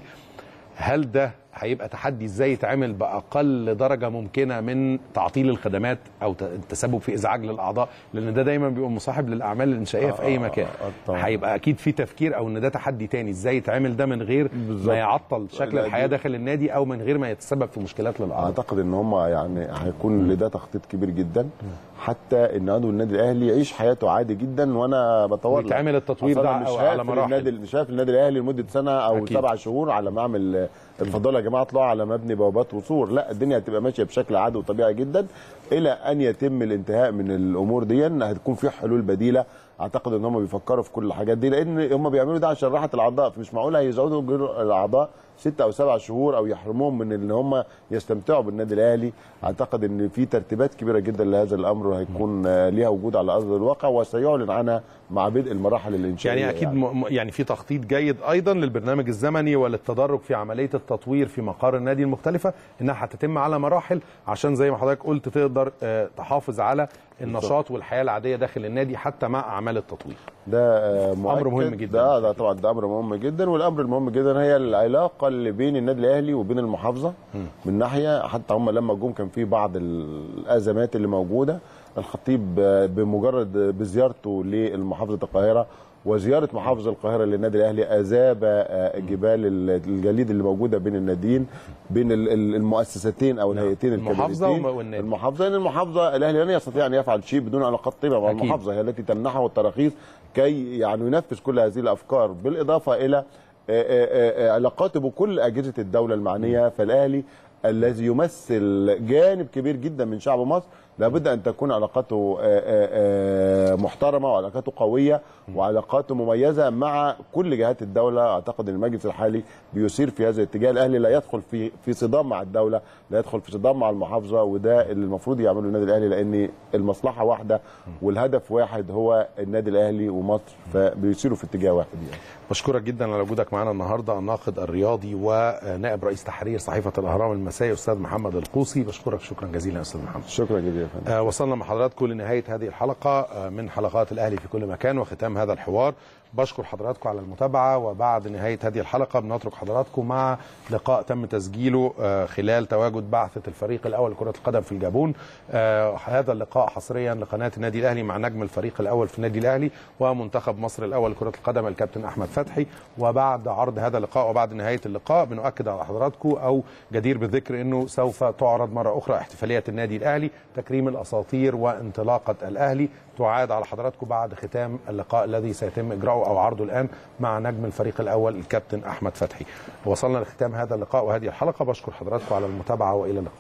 هل ده هيبقى تحدي ازاي يتعمل باقل درجه ممكنه من تعطيل الخدمات او ت- التسبب في ازعاج للاعضاء لان ده دايما بيبقى مصاحب للاعمال الانشائيه في اي مكان هيبقى اكيد في تفكير او ان ده تحدي تاني ازاي يتعمل ده من غير ما يعطل شكل لا، الحياه دي- داخل النادي او من غير ما يتسبب في مشكلات للاعضاء اعتقد ان هم يعني هيكون لده تخطيط كبير جدا حتى ان عضو النادي الاهلي يعيش حياته عادي جدا وانا بتورط ويتعمل التطوير أصل ده أنا مش أو شايف على إن مراحل. النادي مش شايف النادي الاهلي لمده سنه او أكيد. أكيد. سبع شهور على ما اعمل اتفضلوا يا جماعه اطلعوا على مبني بوابات وسور لا الدنيا هتبقى ماشيه بشكل عادي وطبيعي جدا الى ان يتم الانتهاء من الامور دي هتكون في حلول بديله اعتقد ان هم بيفكروا في كل الحاجات دي لان هم بيعملوا ده عشان راحه الاعضاء فمش معقول هيزودوا اجور الاعضاء ستة او سبع شهور او يحرموهم من ان هم يستمتعوا بالنادي الاهلي اعتقد ان في ترتيبات كبيره جدا لهذا الامر هيكون آه، ليها وجود على ارض الواقع وسيعلن عنها مع بدء المراحل الانشائيه يعني اكيد يعني. يعني في تخطيط جيد ايضا للبرنامج الزمني وللتدرج في عمليه التطوير في مقار النادي المختلفه انها هتتم على مراحل عشان زي ما حضرتك قلت تقدر آه، تحافظ على النشاط والحياه العاديه داخل النادي حتى مع اعمال التطوير ده آه، مؤكد امر مهم جدا ده, ده طبعا ده امر مهم جدا والامر المهم جدا هي العلاقه اللي بين النادي الاهلي وبين المحافظه من ناحيه حتى هم لما جم كان في بعض الازمات اللي موجوده الخطيب آه، بمجرد بزيارته لمحافظه القاهره وزياره محافظ القاهره للنادي الاهلي اذاب آه، جبال الجليد اللي موجوده بين الناديين بين ال- ال- المؤسستين او الهيئتين المحافظة الكبيرتين. والنادي. المحافظه لان المحافظه الاهلي لن يستطيع ان يفعل شيء بدون علاقات طيبه مع أكيد. المحافظه هي التي تمنحه التراخيص كي يعني ينفذ كل هذه الافكار بالاضافه الى آه، آه، آه، علاقاته بكل اجهزه الدوله المعنيه فالاهلي الذي يمثل جانب كبير جدا من شعب مصر لابد ان تكون علاقاته آه، آه، آه، محترمه وعلاقاته قويه وعلاقاته مميزه مع كل جهات الدوله اعتقد ان المجلس الحالي بيسير في هذا الاتجاه الاهلي لا يدخل في في صدام مع الدوله لا يدخل في صدام مع المحافظه وده اللي المفروض يعمله النادي الاهلي لان المصلحه واحده والهدف واحد هو النادي الاهلي ومصر فبيسيروا في اتجاه واحد يعني بشكرك جدا على وجودك معنا النهارده الناقد الرياضي ونائب رئيس تحرير صحيفه الاهرام المسائي استاذ محمد القوسي بشكرك شكرا جزيلا يا استاذ محمد شكرا جزيلا يا فندم آه، وصلنا مع حضراتكم لنهايه هذه الحلقه آه، من حلقات الاهلي في كل مكان وختام هذا الحوار بشكر حضراتكم على المتابعه وبعد نهايه هذه الحلقه بنترك حضراتكم مع لقاء تم تسجيله آه، خلال تواجد بعثه الفريق الاول لكره القدم في الجابون آه، هذا اللقاء حصريا لقناه النادي الاهلي مع نجم الفريق الاول في النادي الاهلي ومنتخب مصر الاول لكره القدم الكابتن احمد فتحي وبعد عرض هذا اللقاء وبعد نهايه اللقاء بنؤكد على حضراتكم او جدير بالذكر انه سوف تعرض مره اخرى احتفاليه النادي الاهلي تكريم الاساطير وانطلاقه الاهلي تعاد على حضراتكم بعد ختام اللقاء الذي سيتم اجراؤه او عرضه الان مع نجم الفريق الاول الكابتن احمد فتحي وصلنا لختام هذا اللقاء وهذه الحلقه بشكر حضراتكم على المتابعه والى اللقاء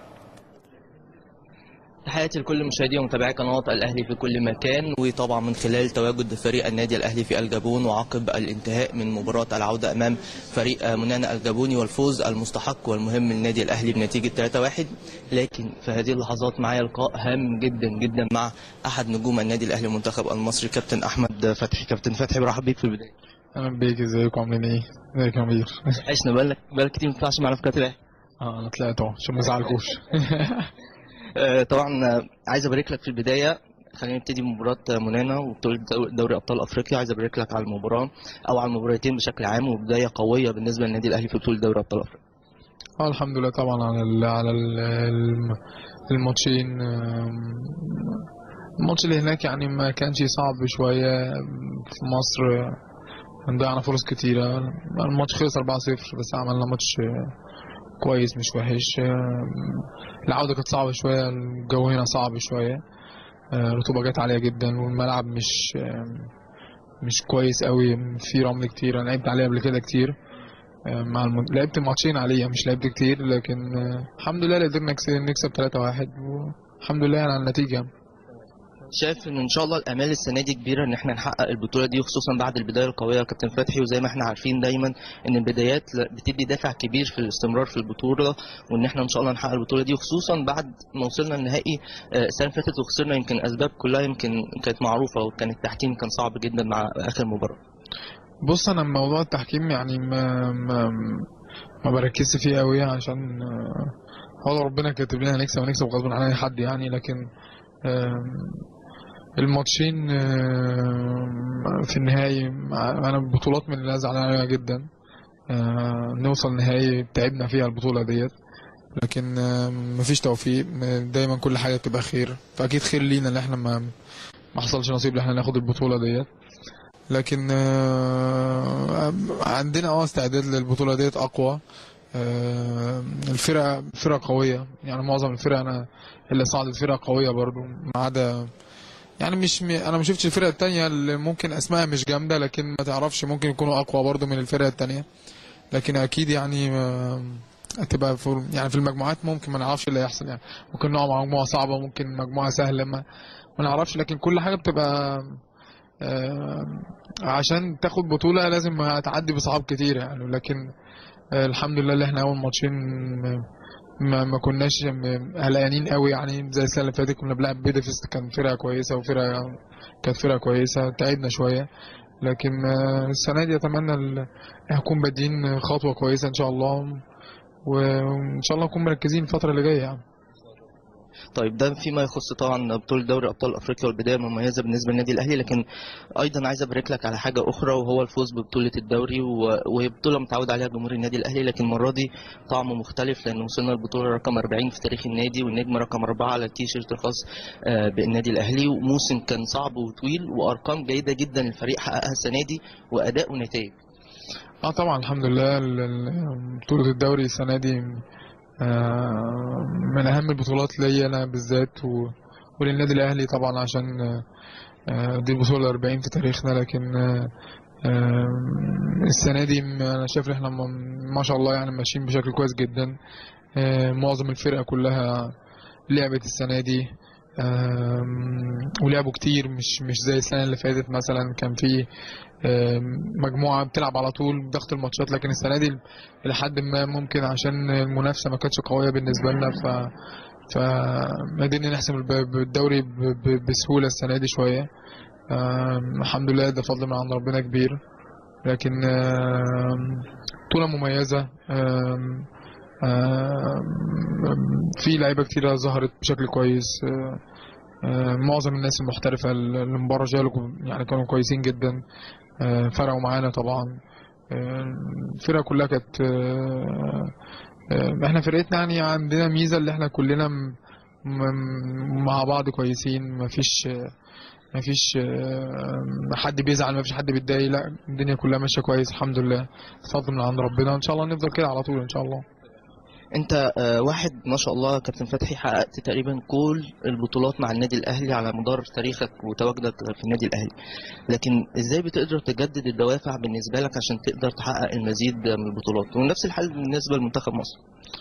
تحياتي لكل مشاهدي ومتابعي قنوات الأهلي في كل مكان وطبعا من خلال تواجد فريق النادي الأهلي في الجابون وعقب الانتهاء من مباراة العودة أمام فريق منانا الجابوني والفوز المستحق والمهم للنادي الأهلي بنتيجة 3-1 لكن في هذه اللحظات معايا لقاء هام جدا جدا مع أحد نجوم النادي الأهلي المنتخب المصري كابتن أحمد فتحي كابتن فتحي برحب بيك في البداية اهلا بيك ازيكم عاملين ايه؟ ازيك يا مدير؟ عشنا بقالك بقالك كتير ما بتطلعش معانا في قناة الأهلي اه انا طلعت اهو عشان ما ازعلكوش آه، طبعا آه، عايز ابارك لك في البدايه خلينا نبتدي بمباراة منانا وبطولة دو- دوري أبطال أفريقيا عايز أبارك لك على المباراة أو على المباراتين بشكل عام وبداية قوية بالنسبة للنادي الأهلي في بطولة دوري أبطال أفريقيا. اه الحمد لله طبعا على ال على ال الم- الماتشين آم، الماتش اللي هناك يعني ما كانش صعب شوية في مصر آه، ضيعنا فرص كتيرة الماتش خلص 4-0 بس عملنا ماتش آه، كويس مش وحش آه، العودة كانت صعبة شوية الجو هنا صعب شوية آه، الرطوبة جت عالية جدا والملعب مش آه، مش كويس قوي في رمل كتير انا لعبت عليه قبل كده كتير آه، مع الم... لعبت ماتشين عليه مش لعبت كتير لكن آه، الحمد لله قدرنا نكس- نكسب 3-1 والحمد لله يعني على النتيجة شايف ان ان شاء الله الامال السنه دي كبيره ان احنا نحقق البطوله دي خصوصا بعد البدايه القويه يا كابتن فتحي وزي ما احنا عارفين دايما ان البدايات ل- بتدي دافع كبير في الاستمرار في البطوله وان احنا ان شاء الله نحقق البطوله دي وخصوصا بعد ما وصلنا النهائي آه، السنه اللي فاتت وخسرنا يمكن اسباب كلها يمكن كانت معروفه وكان التحكيم كان صعب جدا مع اخر مباراه بص انا موضوع التحكيم يعني ما ما ما بركزش فيه قوي عشان آه، هو ربنا كاتب لنا نكسب ونكسب غصب عن اي حد يعني لكن آم، الماتشين آم، في النهائي مع- انا البطولات من اللي زعلان عليها جدا آه، نوصل نهائي تعبنا فيها البطولة ديت لكن آم، مفيش توفيق م- دايما كل حاجة بتبقى خير فأكيد خير لينا ان احنا ما ما حصلش نصيب ان احنا ناخد البطولة ديت لكن آه، عندنا اه استعداد للبطولة ديت أقوى آه، الفرقة فرقة قوية يعني معظم الفرق أنا اللي صعدت فرقة قوية برضو ما عدا يعني مش م... أنا ما شفتش الفرقة التانية اللي ممكن أسمائها مش جامدة لكن ما تعرفش ممكن يكونوا أقوى برضو من الفرقة التانية لكن أكيد يعني آه، هتبقى في يعني في المجموعات ممكن ما نعرفش اللي هيحصل يعني ممكن نقع مع مجموعة صعبة ممكن مجموعة سهلة ما ما نعرفش لكن كل حاجة بتبقى آه، عشان تاخد بطولة لازم هتعدي بصعاب كتير يعني لكن آه، الحمد لله اللي احنا اول ماتشين ما, ما كناش م- قلقانين قوي يعني زي السنه اللي فاتت كنا بنلعب بيدفست كان فرقه كويسه وفرقه كانت فرقه كويسه تعبنا شويه لكن آه، السنه دي اتمنى ال- نكون بادئين خطوه كويسه ان شاء الله وان شاء الله نكون مركزين الفتره اللي جايه يعني طيب ده فيما يخص طبعا بطولة دوري أبطال أفريقيا والبداية المميزة بالنسبة للنادي الأهلي لكن أيضا عايز أبارك لك على حاجة أخرى وهو الفوز ببطولة الدوري و- وهي بطولة متعود عليها جمهور النادي الأهلي لكن المرة دي طعم مختلف لأن وصلنا البطولة رقم 40 في تاريخ النادي والنجم رقم 4 على التيشيرت الخاص آه، بالنادي الأهلي وموسم كان صعب وطويل وأرقام جيدة جدا الفريق حققها السنة دي وأداء ونتائج اه طبعا الحمد لله ال- ال- بطولة الدوري السنة دي آه، من أهم البطولات ليا أنا بالذات و- وللنادي الأهلي طبعا عشان آه، دي البطولة الأربعين في تاريخنا لكن آه، آه، السنة دي م- أنا شايف إن إحنا م- ما شاء الله يعني ماشيين بشكل كويس جدا آه، معظم الفرقة كلها لعبت السنة دي آم، ولعبوا كتير مش مش زي السنة اللي فاتت مثلا كان في آم، مجموعة بتلعب على طول ضغط الماتشات لكن السنة دي لحد ما ممكن عشان المنافسة ما كانتش قوية بالنسبة لنا ف فقدرنا نحسم الب- الدوري ب- ب- بسهولة السنة دي شوية آم، الحمد لله ده فضل من عند ربنا كبير لكن آم، بطولة مميزة آم، آم، في لعيبة كتيرة ظهرت بشكل كويس آه، آه، معظم الناس المحترفة اللي مباراة جالوا يعني كانوا كويسين جدا آه، فرقوا معانا طبعا آه، الفرقة كلها كانت آه، آه، احنا فرقتنا يعني عندنا ميزة اللي احنا كلنا م- م- مع بعض كويسين مفيش مفيش آه، حد بيزعل مفيش حد بيتضايق لا الدنيا كلها ماشية كويس الحمد لله فضل من عند ربنا ان شاء الله نفضل كده على طول ان شاء الله انت آه، واحد ما شاء الله كابتن فتحي حققت تقريبا كل البطولات مع النادي الاهلي على مدار تاريخك وتواجدك في النادي الاهلي لكن ازاي بتقدر تجدد الدوافع بالنسبه لك عشان تقدر تحقق المزيد من البطولات ونفس الحال بالنسبه لمنتخب مصر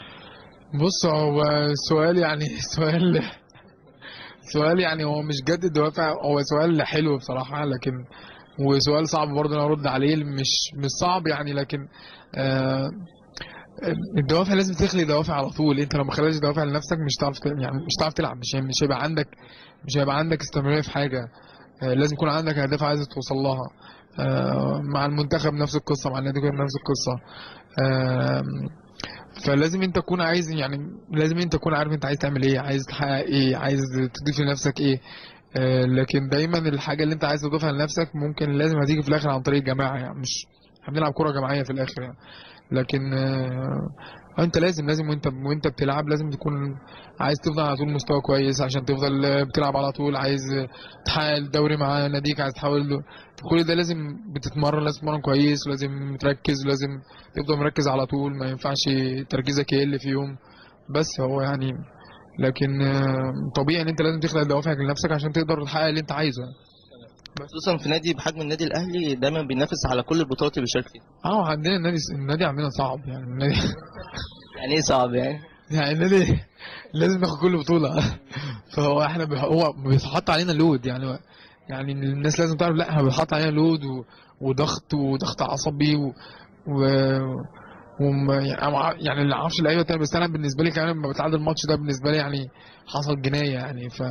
بص هو السؤال يعني سؤال سؤال يعني هو مش جد دوافع هو سؤال حلو بصراحة لكن وسؤال صعب برضه انا ارد عليه مش مش صعب يعني لكن آه الدوافع لازم تخلي دوافع على طول انت لو ما خليتش دوافع لنفسك مش هتعرف ت- يعني مش هتعرف تلعب مش مش هيبقى عندك مش هيبقى عندك استمرارية في حاجة آه لازم يكون عندك اهداف عايز توصل لها آه مع المنتخب نفس القصة مع النادي كله نفس القصة آه فلازم انت تكون عايز يعني لازم انت تكون عارف انت عايز تعمل ايه عايز تحقق ايه عايز تضيف لنفسك ايه آه لكن دايما الحاجه اللي انت عايز تضيفها لنفسك ممكن لازم هتيجي في الاخر عن طريق الجماعه يعني مش احنا بنلعب كره جماعيه في الاخر يعني لكن آه انت لازم لازم وانت وانت بتلعب لازم تكون عايز تفضل على طول مستوى كويس عشان تفضل آه، بتلعب على طول عايز تحقق الدوري مع ناديك عايز تحاول كل ده لازم بتتمرن لازم تتمرن كويس ولازم تركز ولازم تفضل مركز على طول ما ينفعش تركيزك يقل في يوم بس هو يعني لكن آه، طبيعي ان انت لازم تخلق دوافعك لنفسك عشان تقدر تحقق اللي انت عايزه خصوصا في نادي بحجم النادي الاهلي دايما بينافس على كل البطولات اللي بيشارك فيها اه عندنا النادي النادي عندنا صعب يعني النادي يعني ايه صعب يعني يعني النادي لازم ناخد كل بطولة فهو احنا بح- هو بيتحط علينا لود يعني يعني الناس لازم تعرف لا احنا بيتحط علينا لود و- وضغط وضغط عصبي و, و... وما يعني اللي عارفش اللعيبه تاني بس انا بالنسبه لي كمان لما بتعادل الماتش ده بالنسبه لي يعني حصل جنايه يعني ف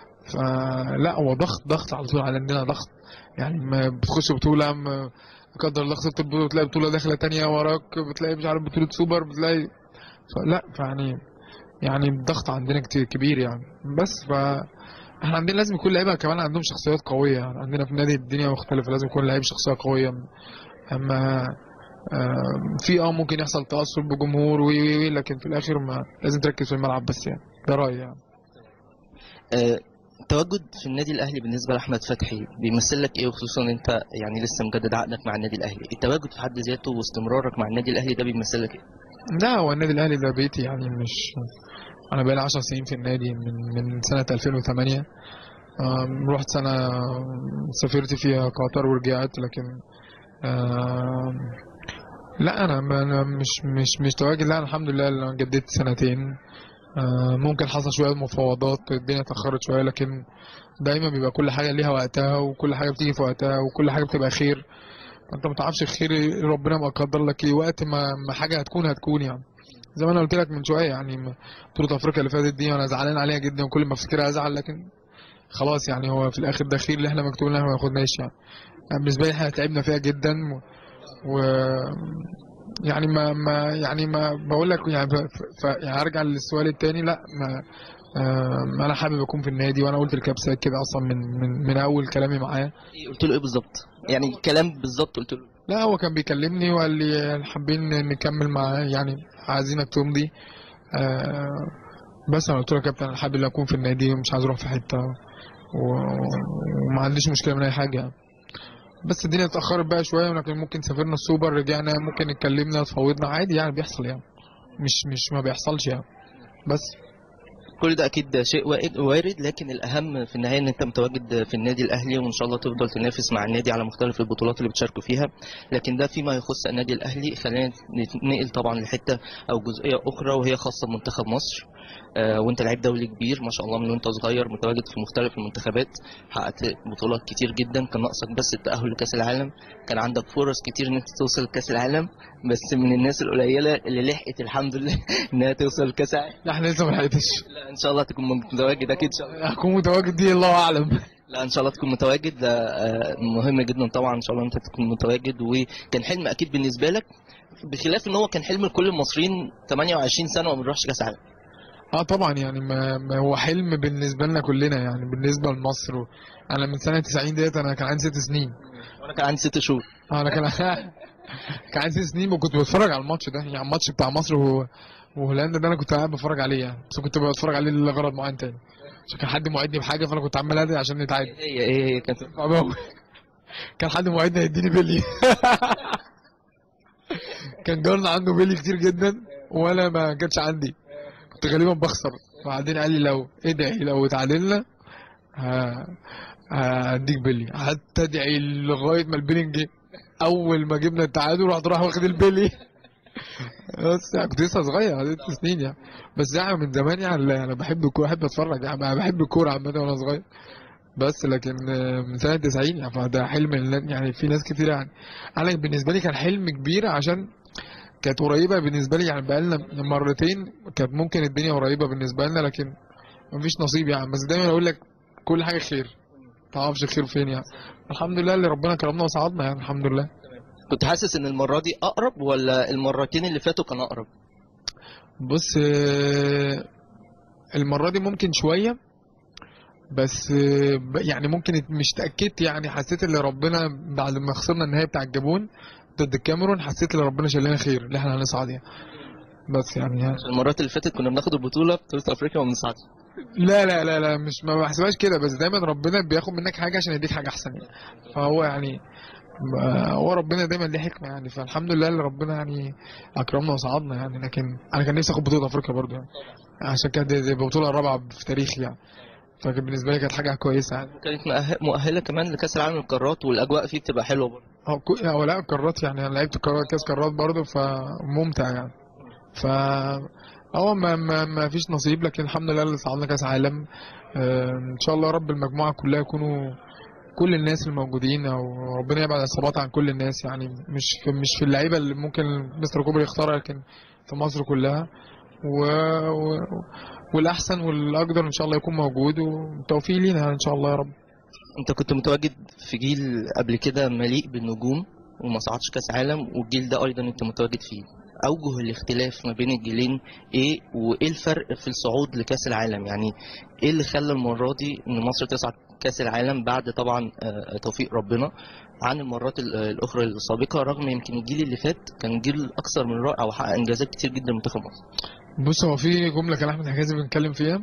فلا هو ضغط ضغط على طول عندنا ضغط يعني ما بتخش بطوله ما لا قدر الله خسرت البطوله بتلاقي بطوله داخله تانية وراك بتلاقي مش عارف بطوله سوبر بتلاقي لا فيعني يعني الضغط عندنا كتير كبير يعني بس ف احنا عندنا لازم يكون لعيبه كمان عندهم شخصيات قويه يعني عندنا في النادي الدنيا مختلفه لازم يكون لعيب شخصيه قويه اما آم، في اه ممكن يحصل تاثر بجمهور وي وي وي لكن في الاخر ما لازم تركز في الملعب بس يعني ده رايي يعني آه، التواجد في النادي الاهلي بالنسبه لاحمد فتحي بيمثل لك ايه وخصوصا ان انت يعني لسه مجدد عقدك مع النادي الاهلي التواجد في حد ذاته واستمرارك مع النادي الاهلي ده بيمثل لك ايه لا هو النادي الاهلي ده بيتي يعني مش انا بقالي 10 سنين في النادي من من سنه 2008 آم، رحت سنه سافرت فيها قطر ورجعت لكن آم، لا انا ما- انا مش مش مش تواجد لا أنا الحمد لله أنا جددت سنتين آه، ممكن حصل شويه مفاوضات الدنيا اتاخرت شويه لكن دايما بيبقى كل حاجه ليها وقتها وكل حاجه بتيجي في وقتها وكل حاجه بتبقى خير انت ما تعرفش الخير ربنا ما قدر لك ايه وقت ما ما حاجه هتكون هتكون يعني زي ما انا قلت لك من شويه يعني م- بطوله افريقيا اللي فاتت دي انا زعلان عليها جدا وكل ما افتكرها ازعل لكن خلاص يعني هو في الاخر ده خير اللي احنا مكتوب لنا ما ياخدناش يعني يعني بالنسبه لي احنا تعبنا فيها جدا و, و يعني ما ما يعني ما بقول لك يعني ف... ف... يعني ارجع للسؤال التاني لا ما آه، انا حابب اكون في النادي وانا قلت الكابسات كده اصلا من من من اول كلامي معاه إيه قلت له ايه بالظبط يعني كلام بالظبط قلت له لا هو كان بيكلمني وقال لي حابين نكمل معاه يعني عايزينك تمضي آه بس انا قلت له يا كابتن انا حابب اكون في النادي ومش عايز اروح في حته و- وما عنديش مشكله من اي حاجه يعني. بس الدنيا اتاخرت بقى شويه ولكن ممكن سافرنا السوبر رجعنا ممكن اتكلمنا اتفاوضنا عادي يعني بيحصل يعني مش مش ما بيحصلش يعني بس كل ده اكيد شيء وارد- وارد لكن الاهم في النهايه ان انت متواجد في النادي الاهلي وان شاء الله تفضل تنافس مع النادي على مختلف البطولات اللي بتشاركوا فيها لكن ده فيما يخص النادي الاهلي خلينا نتنقل طبعا لحته او جزئيه اخرى وهي خاصه بمنتخب مصر آه، وانت لعيب دولي كبير ما شاء الله من وانت صغير متواجد في مختلف المنتخبات حققت بطولات كتير جدا كان ناقصك بس التاهل لكاس العالم كان عندك فرص كتير ان انت توصل لكاس العالم بس من الناس القليله اللي لحقت الحمد لله انها توصل لكاس العالم لا احنا لسه ما لحقتش لا ان شاء الله تكون متواجد اكيد ان شاء الله هكون متواجد دي الله اعلم لا ان شاء الله تكون متواجد ده آه، مهم جدا طبعا ان شاء الله انت تكون متواجد وكان حلم اكيد بالنسبه لك بخلاف ان هو كان حلم لكل المصريين 28 سنه وما بنروحش كاس عالم اه طبعا يعني ما, ما هو حلم بالنسبه لنا كلنا يعني بالنسبه لمصر و... انا من سنه 90 ديت انا كان عندي ست سنين وانا كان عندي ست شهور آه، انا كان كان عندي ست سنين وكنت بتفرج على الماتش ده يعني الماتش بتاع مصر و... وهولندا ده انا كنت قاعد بتفرج عليه يعني بس كنت بتفرج عليه لغرض معين تاني عشان كان حد موعدني بحاجه فانا كنت عمال ادعي عشان نتعادل هي ايه هي كانت صعب أوي. كان حد موعدني هيديني بيلي كان جارنا عنده بيلي كتير جدا وانا ما كانش عندي كنت غالبا بخسر وبعدين قال لي لو ادعي لو اتعادلنا ه- هديك بيلي قعدت ادعي لغايه ما البيلي جه اول ما جبنا التعادل رحت راح واخد البيلي بس يعني كنت لسه صغير عندي ست سنين يعني بس يعني من زمان يعني انا بحب الكوره بحب اتفرج يعني أنا بحب الكوره عامه وانا صغير بس لكن آه، من سنه 90 يعني فده حلم النا- يعني في ناس كتير يعني انا بالنسبه لي كان حلم كبير عشان كانت قريبه بالنسبه لي يعني بقالنا مرتين كانت ممكن الدنيا قريبه بالنسبه لنا لكن مفيش نصيب يعني بس دايما اقول لك كل حاجه خير تعرفش الخير فين يعني الحمد لله اللي ربنا كرمنا وصعدنا يعني الحمد لله كنت حاسس ان المره دي اقرب ولا المرتين اللي فاتوا كان اقرب بص آه، المرة دي ممكن شوية بس آه، ب- يعني ممكن مش تأكدت يعني حسيت ان ربنا بعد ما خسرنا النهائي بتاع الجابون ضد الكاميرون حسيت ان ربنا شال لنا خير اللي احنا هنصعد يعني بس يعني, يعني المرات اللي فاتت كنا بناخد البطوله بطوله افريقيا وما بنصعدش لا لا لا لا مش ما بحسبهاش كده بس دايما ربنا بياخد منك حاجة عشان يديك حاجة أحسن يعني فهو يعني آه، هو ربنا دايما ليه حكمة يعني فالحمد لله اللي ربنا يعني أكرمنا وصعدنا يعني لكن أنا كان نفسي آخد بطولة أفريقيا برضه يعني عشان كانت دي دي البطولة الرابعة في تاريخي يعني فكان بالنسبة لي كانت حاجة كويسة يعني كانت مؤه- مؤهله كمان لكاس العالم للقارات والاجواء فيه بتبقى حلوه برضه هو كو- هو لا قارات يعني انا لعبت قارات كاس قارات برضه فممتع يعني ف هو ما, ما, ما فيش نصيب لكن الحمد لله اللي صعدنا كاس عالم آه، ان شاء الله رب المجموعه كلها يكونوا كل الناس الموجودين او ربنا يبعد الاصابات عن كل الناس يعني مش في مش في اللعيبه اللي ممكن مستر كوبري يختارها لكن في مصر كلها و... و... والاحسن والاقدر ان شاء الله يكون موجود والتوفيق لينا ان شاء الله يا رب انت كنت متواجد في جيل قبل كده مليء بالنجوم وما صعدش كاس عالم والجيل ده ايضا انت متواجد فيه اوجه الاختلاف ما بين الجيلين ايه وايه الفرق في الصعود لكاس العالم يعني ايه اللي خلى المره دي ان مصر تصعد كاس العالم بعد طبعا آه، توفيق ربنا عن المرات ال- الاخرى السابقه رغم يمكن الجيل اللي فات كان جيل اكثر من رائع وحقق انجازات كتير جدا منتخب مصر بص هو في جمله كان احمد حجازي بنتكلم فيها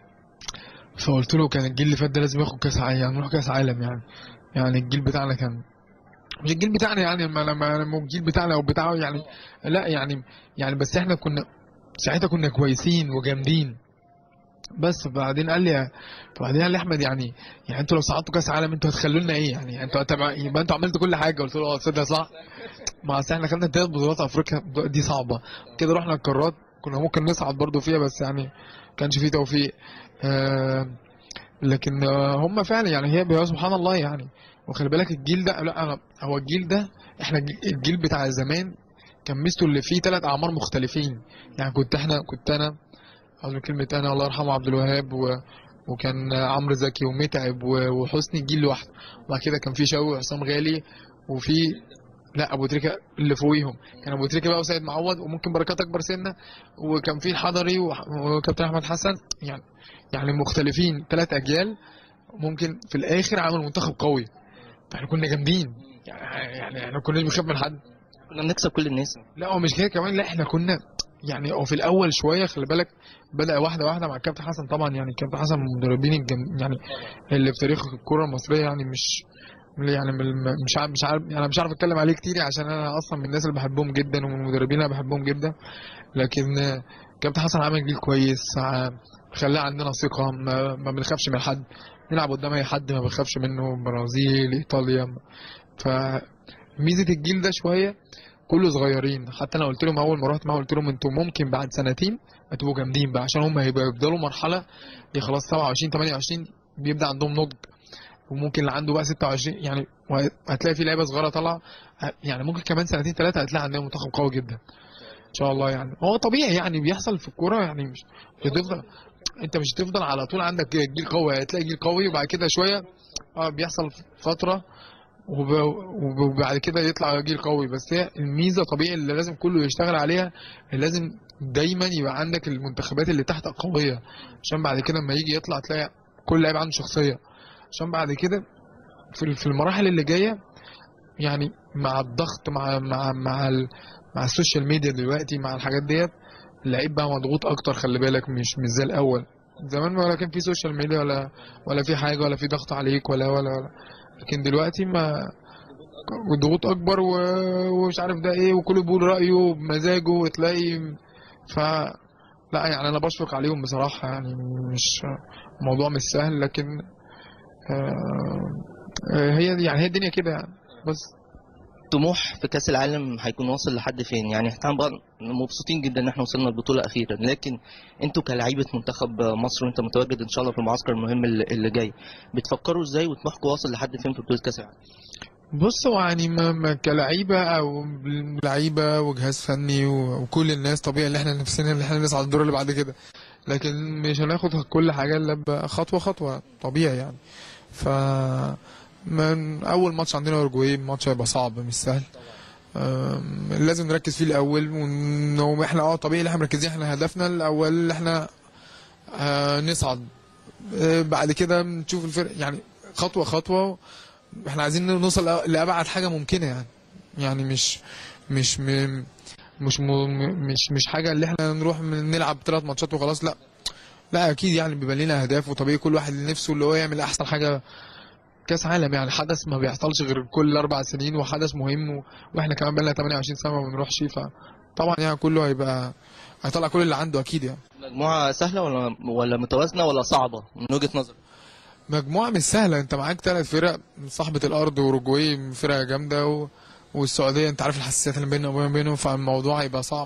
فقلت له كان الجيل اللي فات ده لازم ياخد كاس عالم يعني نروح كاس عالم يعني يعني الجيل بتاعنا كان مش الجيل بتاعنا يعني ما لما لما الجيل بتاعنا او بتاعه يعني لا يعني يعني بس احنا كنا ساعتها كنا كويسين وجامدين بس بعدين قال لي بعدين قال لي احمد يعني يعني انتوا لو صعدتوا كاس عالم انتوا هتخلوا لنا ايه يعني انتوا هتبع- يبقى انتوا عملتوا كل حاجه قلت له اه تصدق صح ما اصل احنا خدنا ثلاث بطولات افريقيا دي صعبه كده رحنا القارات كنا ممكن نصعد برضو فيها بس يعني كانش فيه توفيق آه لكن آه هم فعلا يعني هي هي سبحان الله يعني وخلي بالك الجيل ده لا انا هو الجيل ده احنا الج- الجيل بتاع زمان كان ميزته اللي فيه ثلاث اعمار مختلفين يعني كنت احنا كنت انا قصدي كلمه انا الله يرحمه عبد الوهاب و وكان عمرو زكي ومتعب و- وحسني الجيل لوحده وبعد كده كان في شوقي وحسام غالي وفي لا ابو تريكه اللي فوقيهم كان ابو تريكه بقى وسيد معوض وممكن بركات اكبر سنه وكان في الحضري وح- وكابتن احمد حسن يعني يعني مختلفين ثلاث اجيال ممكن في الاخر عملوا منتخب قوي فاحنا كنا جامدين يعني يعني احنا كنا بنخاف من حد كنا بنكسب كل الناس لا هو مش كده كمان لا احنا كنا يعني هو في الاول شويه خلي بالك بدا واحده واحده مع الكابتن حسن طبعا يعني الكابتن حسن من المدربين الجم... يعني اللي في تاريخ الكره المصريه يعني مش يعني من الم- مش عارف مش عارف يعني مش عارف اتكلم عليه كتير عشان انا اصلا من الناس اللي بحبهم جدا ومن المدربين اللي بحبهم جدا لكن آه، كابتن حسن عمل جيل كويس آه، خلاه عندنا ثقه ما, ما بنخافش من حد نلعب قدام اي حد ما بنخافش منه برازيل ايطاليا فميزه الجيل ده شويه كله صغيرين حتى انا قلت لهم اول ما رحت معاهم قلت لهم انتوا ممكن بعد سنتين هتبقوا جامدين بقى عشان هم هيبقوا يفضلوا مرحله دي خلاص 27 28 بيبدا عندهم نضج وممكن اللي عنده بقى 26 يعني هتلاقي في لعيبه صغيره طالعه يعني ممكن كمان سنتين ثلاثه هتلاقي عندنا منتخب قوي جدا ان شاء الله يعني هو طبيعي يعني بيحصل في الكوره يعني مش مش هتفضل انت مش هتفضل على طول عندك جيل قوي هتلاقي جيل قوي وبعد كده شويه اه بيحصل فتره وب- وبعد كده يطلع جيل قوي بس هي الميزه طبيعي اللي لازم كله يشتغل عليها لازم دايما يبقى عندك المنتخبات اللي تحت قويه عشان بعد كده لما يجي يطلع تلاقي كل لاعب عنده شخصيه عشان بعد كده في في المراحل اللي جايه يعني مع الضغط مع مع مع ال مع السوشيال ميديا دلوقتي مع الحاجات ديت اللعيب بقى مضغوط اكتر خلي بالك مش مش زي الاول زمان ما ولا كان في سوشيال ميديا ولا ولا في حاجه ولا في ضغط عليك ولا ولا, ولا. لكن دلوقتي ما والضغوط اكبر و... ومش عارف ده ايه وكله بيقول رايه بمزاجه وتلاقي ف لا يعني انا بشفق عليهم بصراحه يعني مش الموضوع مش سهل لكن آه، آه، هي يعني هي الدنيا كده يعني بس طموح في كاس العالم هيكون واصل لحد فين يعني احنا طبعا مبسوطين جدا ان احنا وصلنا البطوله اخيرا لكن انتوا كلاعيبه منتخب مصر وانت متواجد ان شاء الله في المعسكر المهم اللي اللي جاي بتفكروا ازاي وطموحكم واصل لحد فين في بطوله كاس العالم بص هو يعني ما ما كلعيبه او لعيبه وجهاز فني و- وكل الناس طبيعي ان احنا نفسنا ان احنا نصعد الدور اللي بعد كده لكن مش هناخد كل حاجه الا ب- خطوه خطوه طبيعي يعني ف من اول ماتش عندنا اورجواي ماتش هيبقى صعب مش سهل أم، لازم نركز فيه الاول وان احنا اه طبيعي اللي احنا مركزين احنا هدفنا الاول اللي احنا آه، نصعد آه، بعد كده نشوف الفرق يعني خطوه خطوه احنا عايزين نوصل لابعد حاجه ممكنه يعني يعني مش مش م... مش م... مش مش حاجه اللي احنا نروح من- نلعب ثلاث ماتشات وخلاص لا لا اكيد يعني بيبقى لنا اهداف وطبيعي كل واحد نفسه اللي هو يعمل احسن حاجه كاس عالم يعني حدث ما بيحصلش غير كل اربع سنين وحدث مهم و... واحنا كمان بقالنا 28 سنه ما بنروحش فطبعا يعني كله هيبقى هيطلع كل اللي عنده اكيد يعني مجموعه سهله ولا ولا متوازنه ولا صعبه من وجهه نظرك مجموعة مش سهلة انت معاك ثلاث فرق صاحبة الارض واوروجواي فرقة جامدة و... والسعودية انت عارف الحساسيات اللي بيننا وما بينهم فالموضوع هيبقى صعب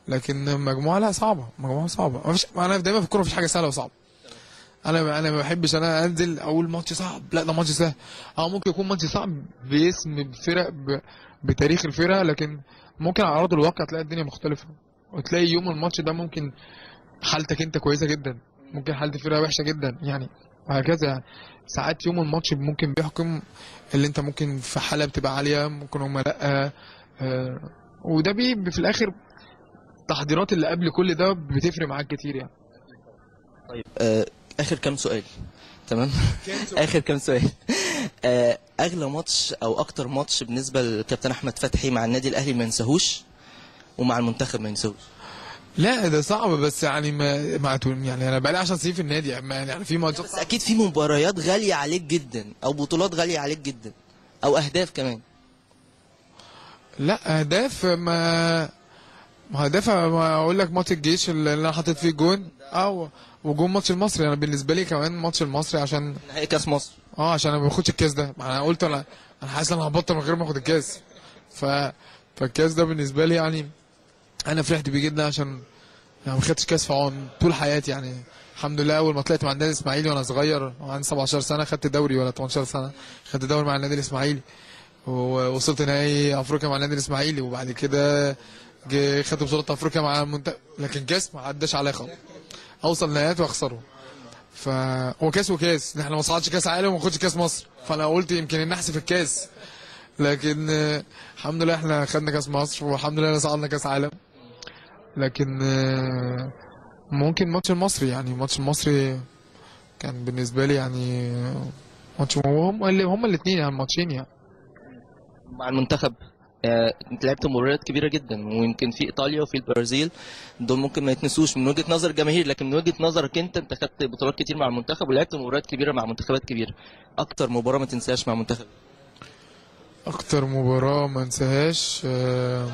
لكن مجموعه لا صعبه مجموعه صعبه مفيش انا دايما في الكوره مفيش حاجه سهله وصعبه انا انا ما بحبش انا انزل اقول ماتش صعب لا ده ماتش سهل اه ممكن يكون ماتش صعب باسم بفرق ب... بتاريخ الفرقه لكن ممكن على ارض الواقع تلاقي الدنيا مختلفه وتلاقي يوم الماتش ده ممكن حالتك انت كويسه جدا ممكن حالة الفرقه وحشه جدا يعني وهكذا يعني ساعات يوم الماتش ممكن بيحكم اللي انت ممكن في حاله بتبقى عاليه ممكن هم لا آه وده بي في الاخر التحضيرات اللي قبل كل ده بتفرق معاك كتير يعني طيب آه اخر كام سؤال تمام اخر كام سؤال آه اغلى ماتش او اكتر ماتش بالنسبه للكابتن احمد فتحي مع النادي الاهلي ما ينساهوش ومع المنتخب ما ينساهوش لا ده صعب بس يعني ما مع يعني انا بقالي 10 سنين في النادي يعني في ماتشات بس اكيد في مباريات غاليه عليك جدا او بطولات غاليه عليك جدا او اهداف كمان لا اهداف ما ما اهداف ما اقول لك ماتش الجيش اللي انا حاطط فيه جون او وجون ماتش المصري انا بالنسبه لي كمان ماتش المصري عشان نهائي كاس مصر اه عشان انا ما باخدش الكاس ده انا قلت انا انا حاسس ان انا هبطل من غير ما اخد الكاس ف فالكاس ده بالنسبه لي يعني انا فرحت بيه جدا عشان يعني ما خدتش كاس في عون طول حياتي يعني الحمد لله اول ما طلعت مع النادي الاسماعيلي وانا صغير وعندي 17 سنه خدت دوري ولا 18 سنه خدت دوري مع النادي الاسماعيلي ووصلت نهائي افريقيا مع النادي الاسماعيلي وبعد كده خدت بطوله افريقيا مع المنتخب لكن كاس ما عداش عليا خالص اوصل نهائيات واخسره ف هو كاس وكاس احنا ما صعدش كاس عالم وما خدش كاس مصر فانا قلت يمكن النحس في الكاس لكن الحمد لله احنا خدنا كاس مصر والحمد لله صعدنا كاس عالم لكن ممكن ماتش المصري يعني ماتش المصري كان بالنسبه لي يعني ماتش هم اللي هم الاثنين يعني ماتشين يعني مع المنتخب انت لعبت مباريات كبيره جدا ويمكن في ايطاليا وفي البرازيل دول ممكن ما يتنسوش من وجهه نظر الجماهير لكن من وجهه نظرك انت انت خدت بطولات كتير مع المنتخب ولعبت مباريات كبيره مع منتخبات كبيره اكتر مباراه ما تنساهاش مع منتخب اكتر مباراه ما انساهاش آه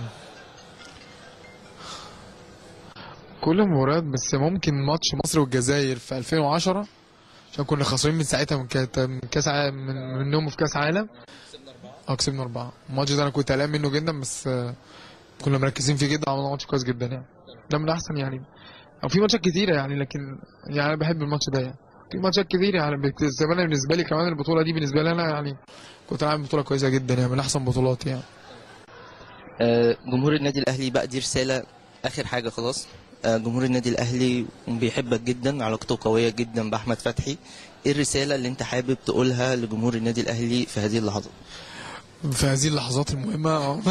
كل المباريات بس ممكن ماتش مصر والجزائر في 2010 عشان كنا خسرانين من ساعتها من كاس عالم من منهم في كاس عالم اه كسبنا اربعه الماتش ده انا كنت قلقان منه جدا بس كنا مركزين فيه جدا عملنا ماتش كويس جدا يعني ده من احسن يعني او في ماتشات كتيره يعني لكن يعني انا بحب الماتش ده يعني في ماتشات كتير يعني بالنسبه لي بالنسبه لي كمان البطوله دي بالنسبه لي انا يعني كنت عامل بطوله كويسه جدا يعني من احسن بطولاتي يعني جمهور النادي الاهلي بقى دي رساله اخر حاجه خلاص جمهور النادي الاهلي بيحبك جدا علاقته قويه جدا باحمد فتحي ايه الرساله اللي انت حابب تقولها لجمهور النادي الاهلي في هذه اللحظات في هذه اللحظات المهمه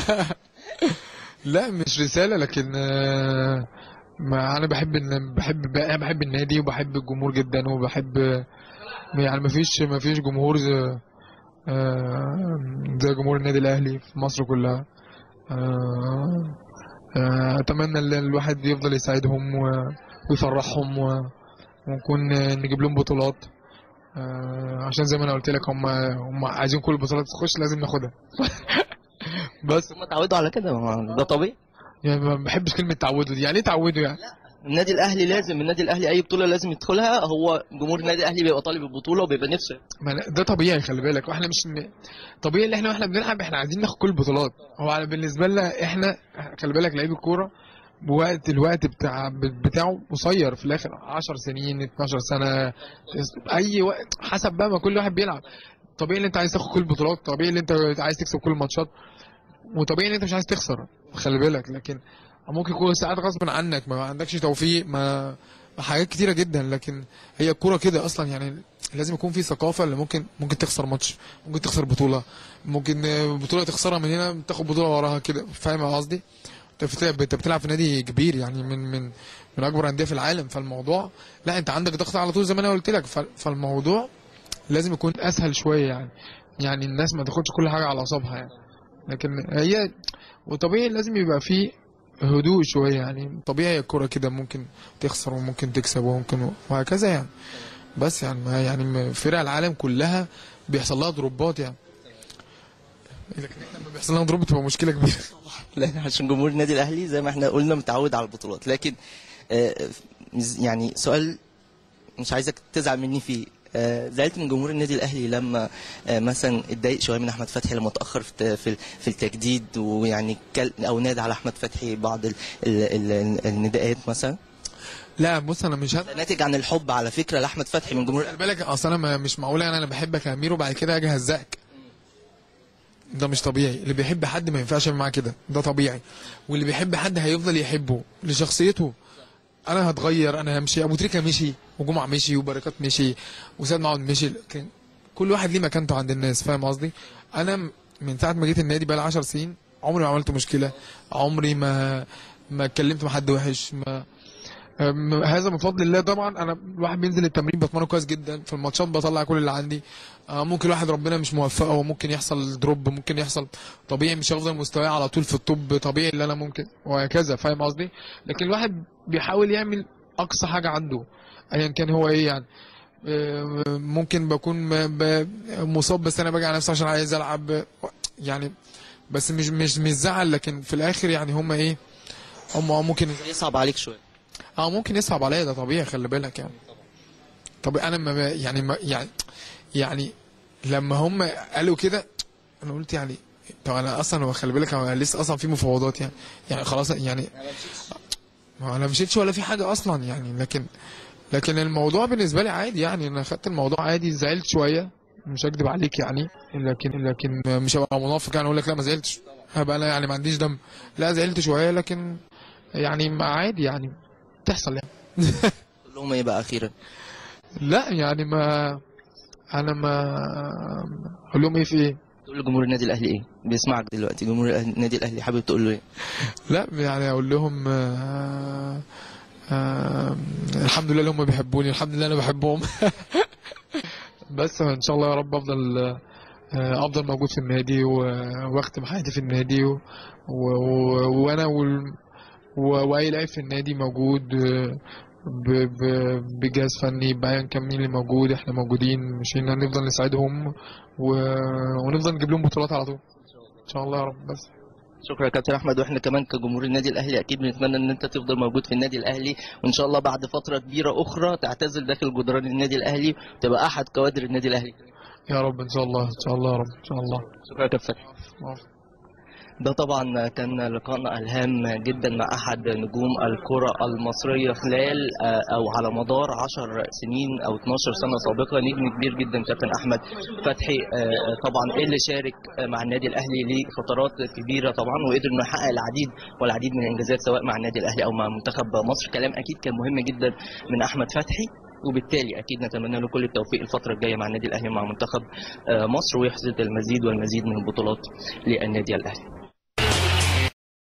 لا مش رساله لكن ما انا بحب ان بحب انا بحب النادي وبحب الجمهور جدا وبحب يعني ما فيش ما فيش جمهور زي, زي جمهور النادي الاهلي في مصر كلها اتمنى ان الواحد يفضل يساعدهم ويفرحهم ونكون نجيب لهم بطولات عشان زي ما انا قلت لك هم هم عايزين كل البطولات تخش لازم ناخدها بس هم اتعودوا على كده ده طبيعي يعني ما بحبش كلمه تعودوا دي يعني ايه تعودوا يعني النادي الاهلي لازم النادي الاهلي اي بطوله لازم يدخلها هو جمهور النادي الاهلي بيبقى طالب البطوله وبيبقى نفسه ما ده طبيعي خلي بالك واحنا مش طبيعي ان احنا واحنا بنلعب احنا عايزين ناخد كل البطولات هو بالنسبه لنا احنا خلي بالك لعيب الكوره بوقت الوقت بتاع بتاعه قصير في الاخر 10 سنين 12 سنه اي وقت حسب بقى ما كل واحد بيلعب طبيعي ان انت عايز تاخد كل البطولات طبيعي ان انت عايز تكسب كل الماتشات وطبيعي ان انت مش عايز تخسر خلي بالك لكن ممكن يكون ساعات غصب عنك ما عندكش توفيق ما حاجات كتيره جدا لكن هي الكوره كده اصلا يعني لازم يكون في ثقافه اللي ممكن ممكن تخسر ماتش ممكن تخسر بطوله ممكن بطوله تخسرها من هنا تاخد بطوله وراها كده فاهم قصدي انت بتلعب في نادي كبير يعني من من من اكبر الانديه في العالم فالموضوع لا انت عندك ضغط على طول زي ما انا قلت لك فالموضوع لازم يكون اسهل شويه يعني يعني الناس ما تاخدش كل حاجه على اعصابها يعني لكن هي وطبيعي لازم يبقى في هدوء شويه يعني طبيعي الكوره كده ممكن تخسر وممكن تكسب وممكن وهكذا يعني بس يعني ما يعني فرق العالم كلها بيحصل لها ضربات يعني لكن احنا لما بيحصل لنا ضرب بتبقى مشكله كبيره لا عشان جمهور النادي الاهلي زي ما احنا قلنا متعود على البطولات لكن آه يعني سؤال مش عايزك تزعل مني فيه آه، زعلت من جمهور النادي الاهلي لما آه، مثلا اتضايق شويه من احمد فتحي لما اتاخر في الت- في في التجديد ويعني كل او نادى على احمد فتحي بعض ال ال ال النداءات مثلا لا بص انا مش هت... ناتج عن الحب على فكره لاحمد فتحي من جمهور خلي بالك اصل انا ما- مش معقول يعني انا بحبك يا امير وبعد كده اجي اهزقك ده مش طبيعي اللي بيحب حد ما ينفعش يعمل معاه كده ده طبيعي واللي بيحب حد هيفضل يحبه لشخصيته انا هتغير انا همشي ابو تريكه مشي وجمعه مشي وبركات مشي وسيد معوض مشي لكن كل واحد ليه مكانته عند الناس فاهم قصدي انا م- من ساعه ما جيت النادي بقى لي 10 سنين عمري ما عملت مشكله عمري ما ما اتكلمت مع حد وحش ما أم، هذا من فضل الله طبعا انا الواحد بينزل التمرين بتمرن كويس جدا في الماتشات بطلع كل اللي عندي آه، ممكن الواحد ربنا مش موفقه وممكن يحصل دروب ممكن يحصل طبيعي مش هفضل مستواي على طول في الطب طبيعي اللي انا ممكن وهكذا فاهم قصدي لكن الواحد بيحاول يعمل اقصى حاجه عنده ايا كان هو ايه يعني آه، ممكن بكون م- ب- مصاب بس انا باجي على نفسي عشان عايز العب يعني بس مش مش مش زعل لكن في الاخر يعني هم ايه هم ممكن يصعب عليك شويه اه ممكن يصعب عليا ده طبيعي خلي بالك يعني طب انا ما ب- يعني ما يعني يعني لما هم قالوا كده انا قلت يعني طب انا اصلا هو خلي بالك انا لسه اصلا في مفاوضات يعني يعني خلاص يعني ما انا مشيتش ولا في حاجه اصلا يعني لكن لكن الموضوع بالنسبه لي عادي يعني انا خدت الموضوع عادي زعلت شويه مش هكدب عليك يعني لكن لكن مش هبقى منافق يعني اقول لك لا ما زعلتش هبقى انا يعني ما عنديش دم لا زعلت شويه لكن يعني ما عادي يعني تحصل يعني تقول لهم ايه بقى اخيرا لا يعني ما انا ما اقول لهم ايه في ايه تقول لجمهور النادي الاهلي ايه بيسمعك دلوقتي جمهور الأهلي- النادي الاهلي حابب تقول له ايه لا يعني اقول لهم آه آه الحمد لله اللي هم بيحبوني الحمد لله انا بحبهم بس ان شاء الله يا رب افضل آه، افضل موجود في النادي و- واختم حياتي في النادي و... و... و... وانا وال... و... واي لعيب في النادي موجود آه، ب... ب... بجهاز فني بايا كان مين اللي موجود احنا موجودين مش إن نفضل نساعدهم و... ونفضل نجيب لهم بطولات على طول ان شاء الله يا رب بس شكرا يا كابتن احمد واحنا كمان كجمهور النادي الاهلي اكيد بنتمنى ان انت تفضل موجود في النادي الاهلي وان شاء الله بعد فتره كبيره اخرى تعتزل داخل جدران النادي الاهلي وتبقى احد كوادر النادي الاهلي يا رب ان شاء الله ان شاء الله يا رب ان شاء الله شكرا يا كابتن ده طبعا كان لقاءنا الهام جدا مع احد نجوم الكره المصريه خلال آه، او على مدار 10 سنين او 12 سنه سابقه نجم كبير جدا كابتن احمد فتحي آه، طبعا اللي شارك آه، مع النادي الاهلي لفترات كبيره طبعا وقدر انه يحقق العديد والعديد من الانجازات سواء مع النادي الاهلي او مع منتخب مصر كلام اكيد كان مهم جدا من احمد فتحي وبالتالي اكيد نتمنى له كل التوفيق الفتره الجايه مع النادي الاهلي ومع منتخب آه، مصر ويحصد المزيد والمزيد من البطولات للنادي الاهلي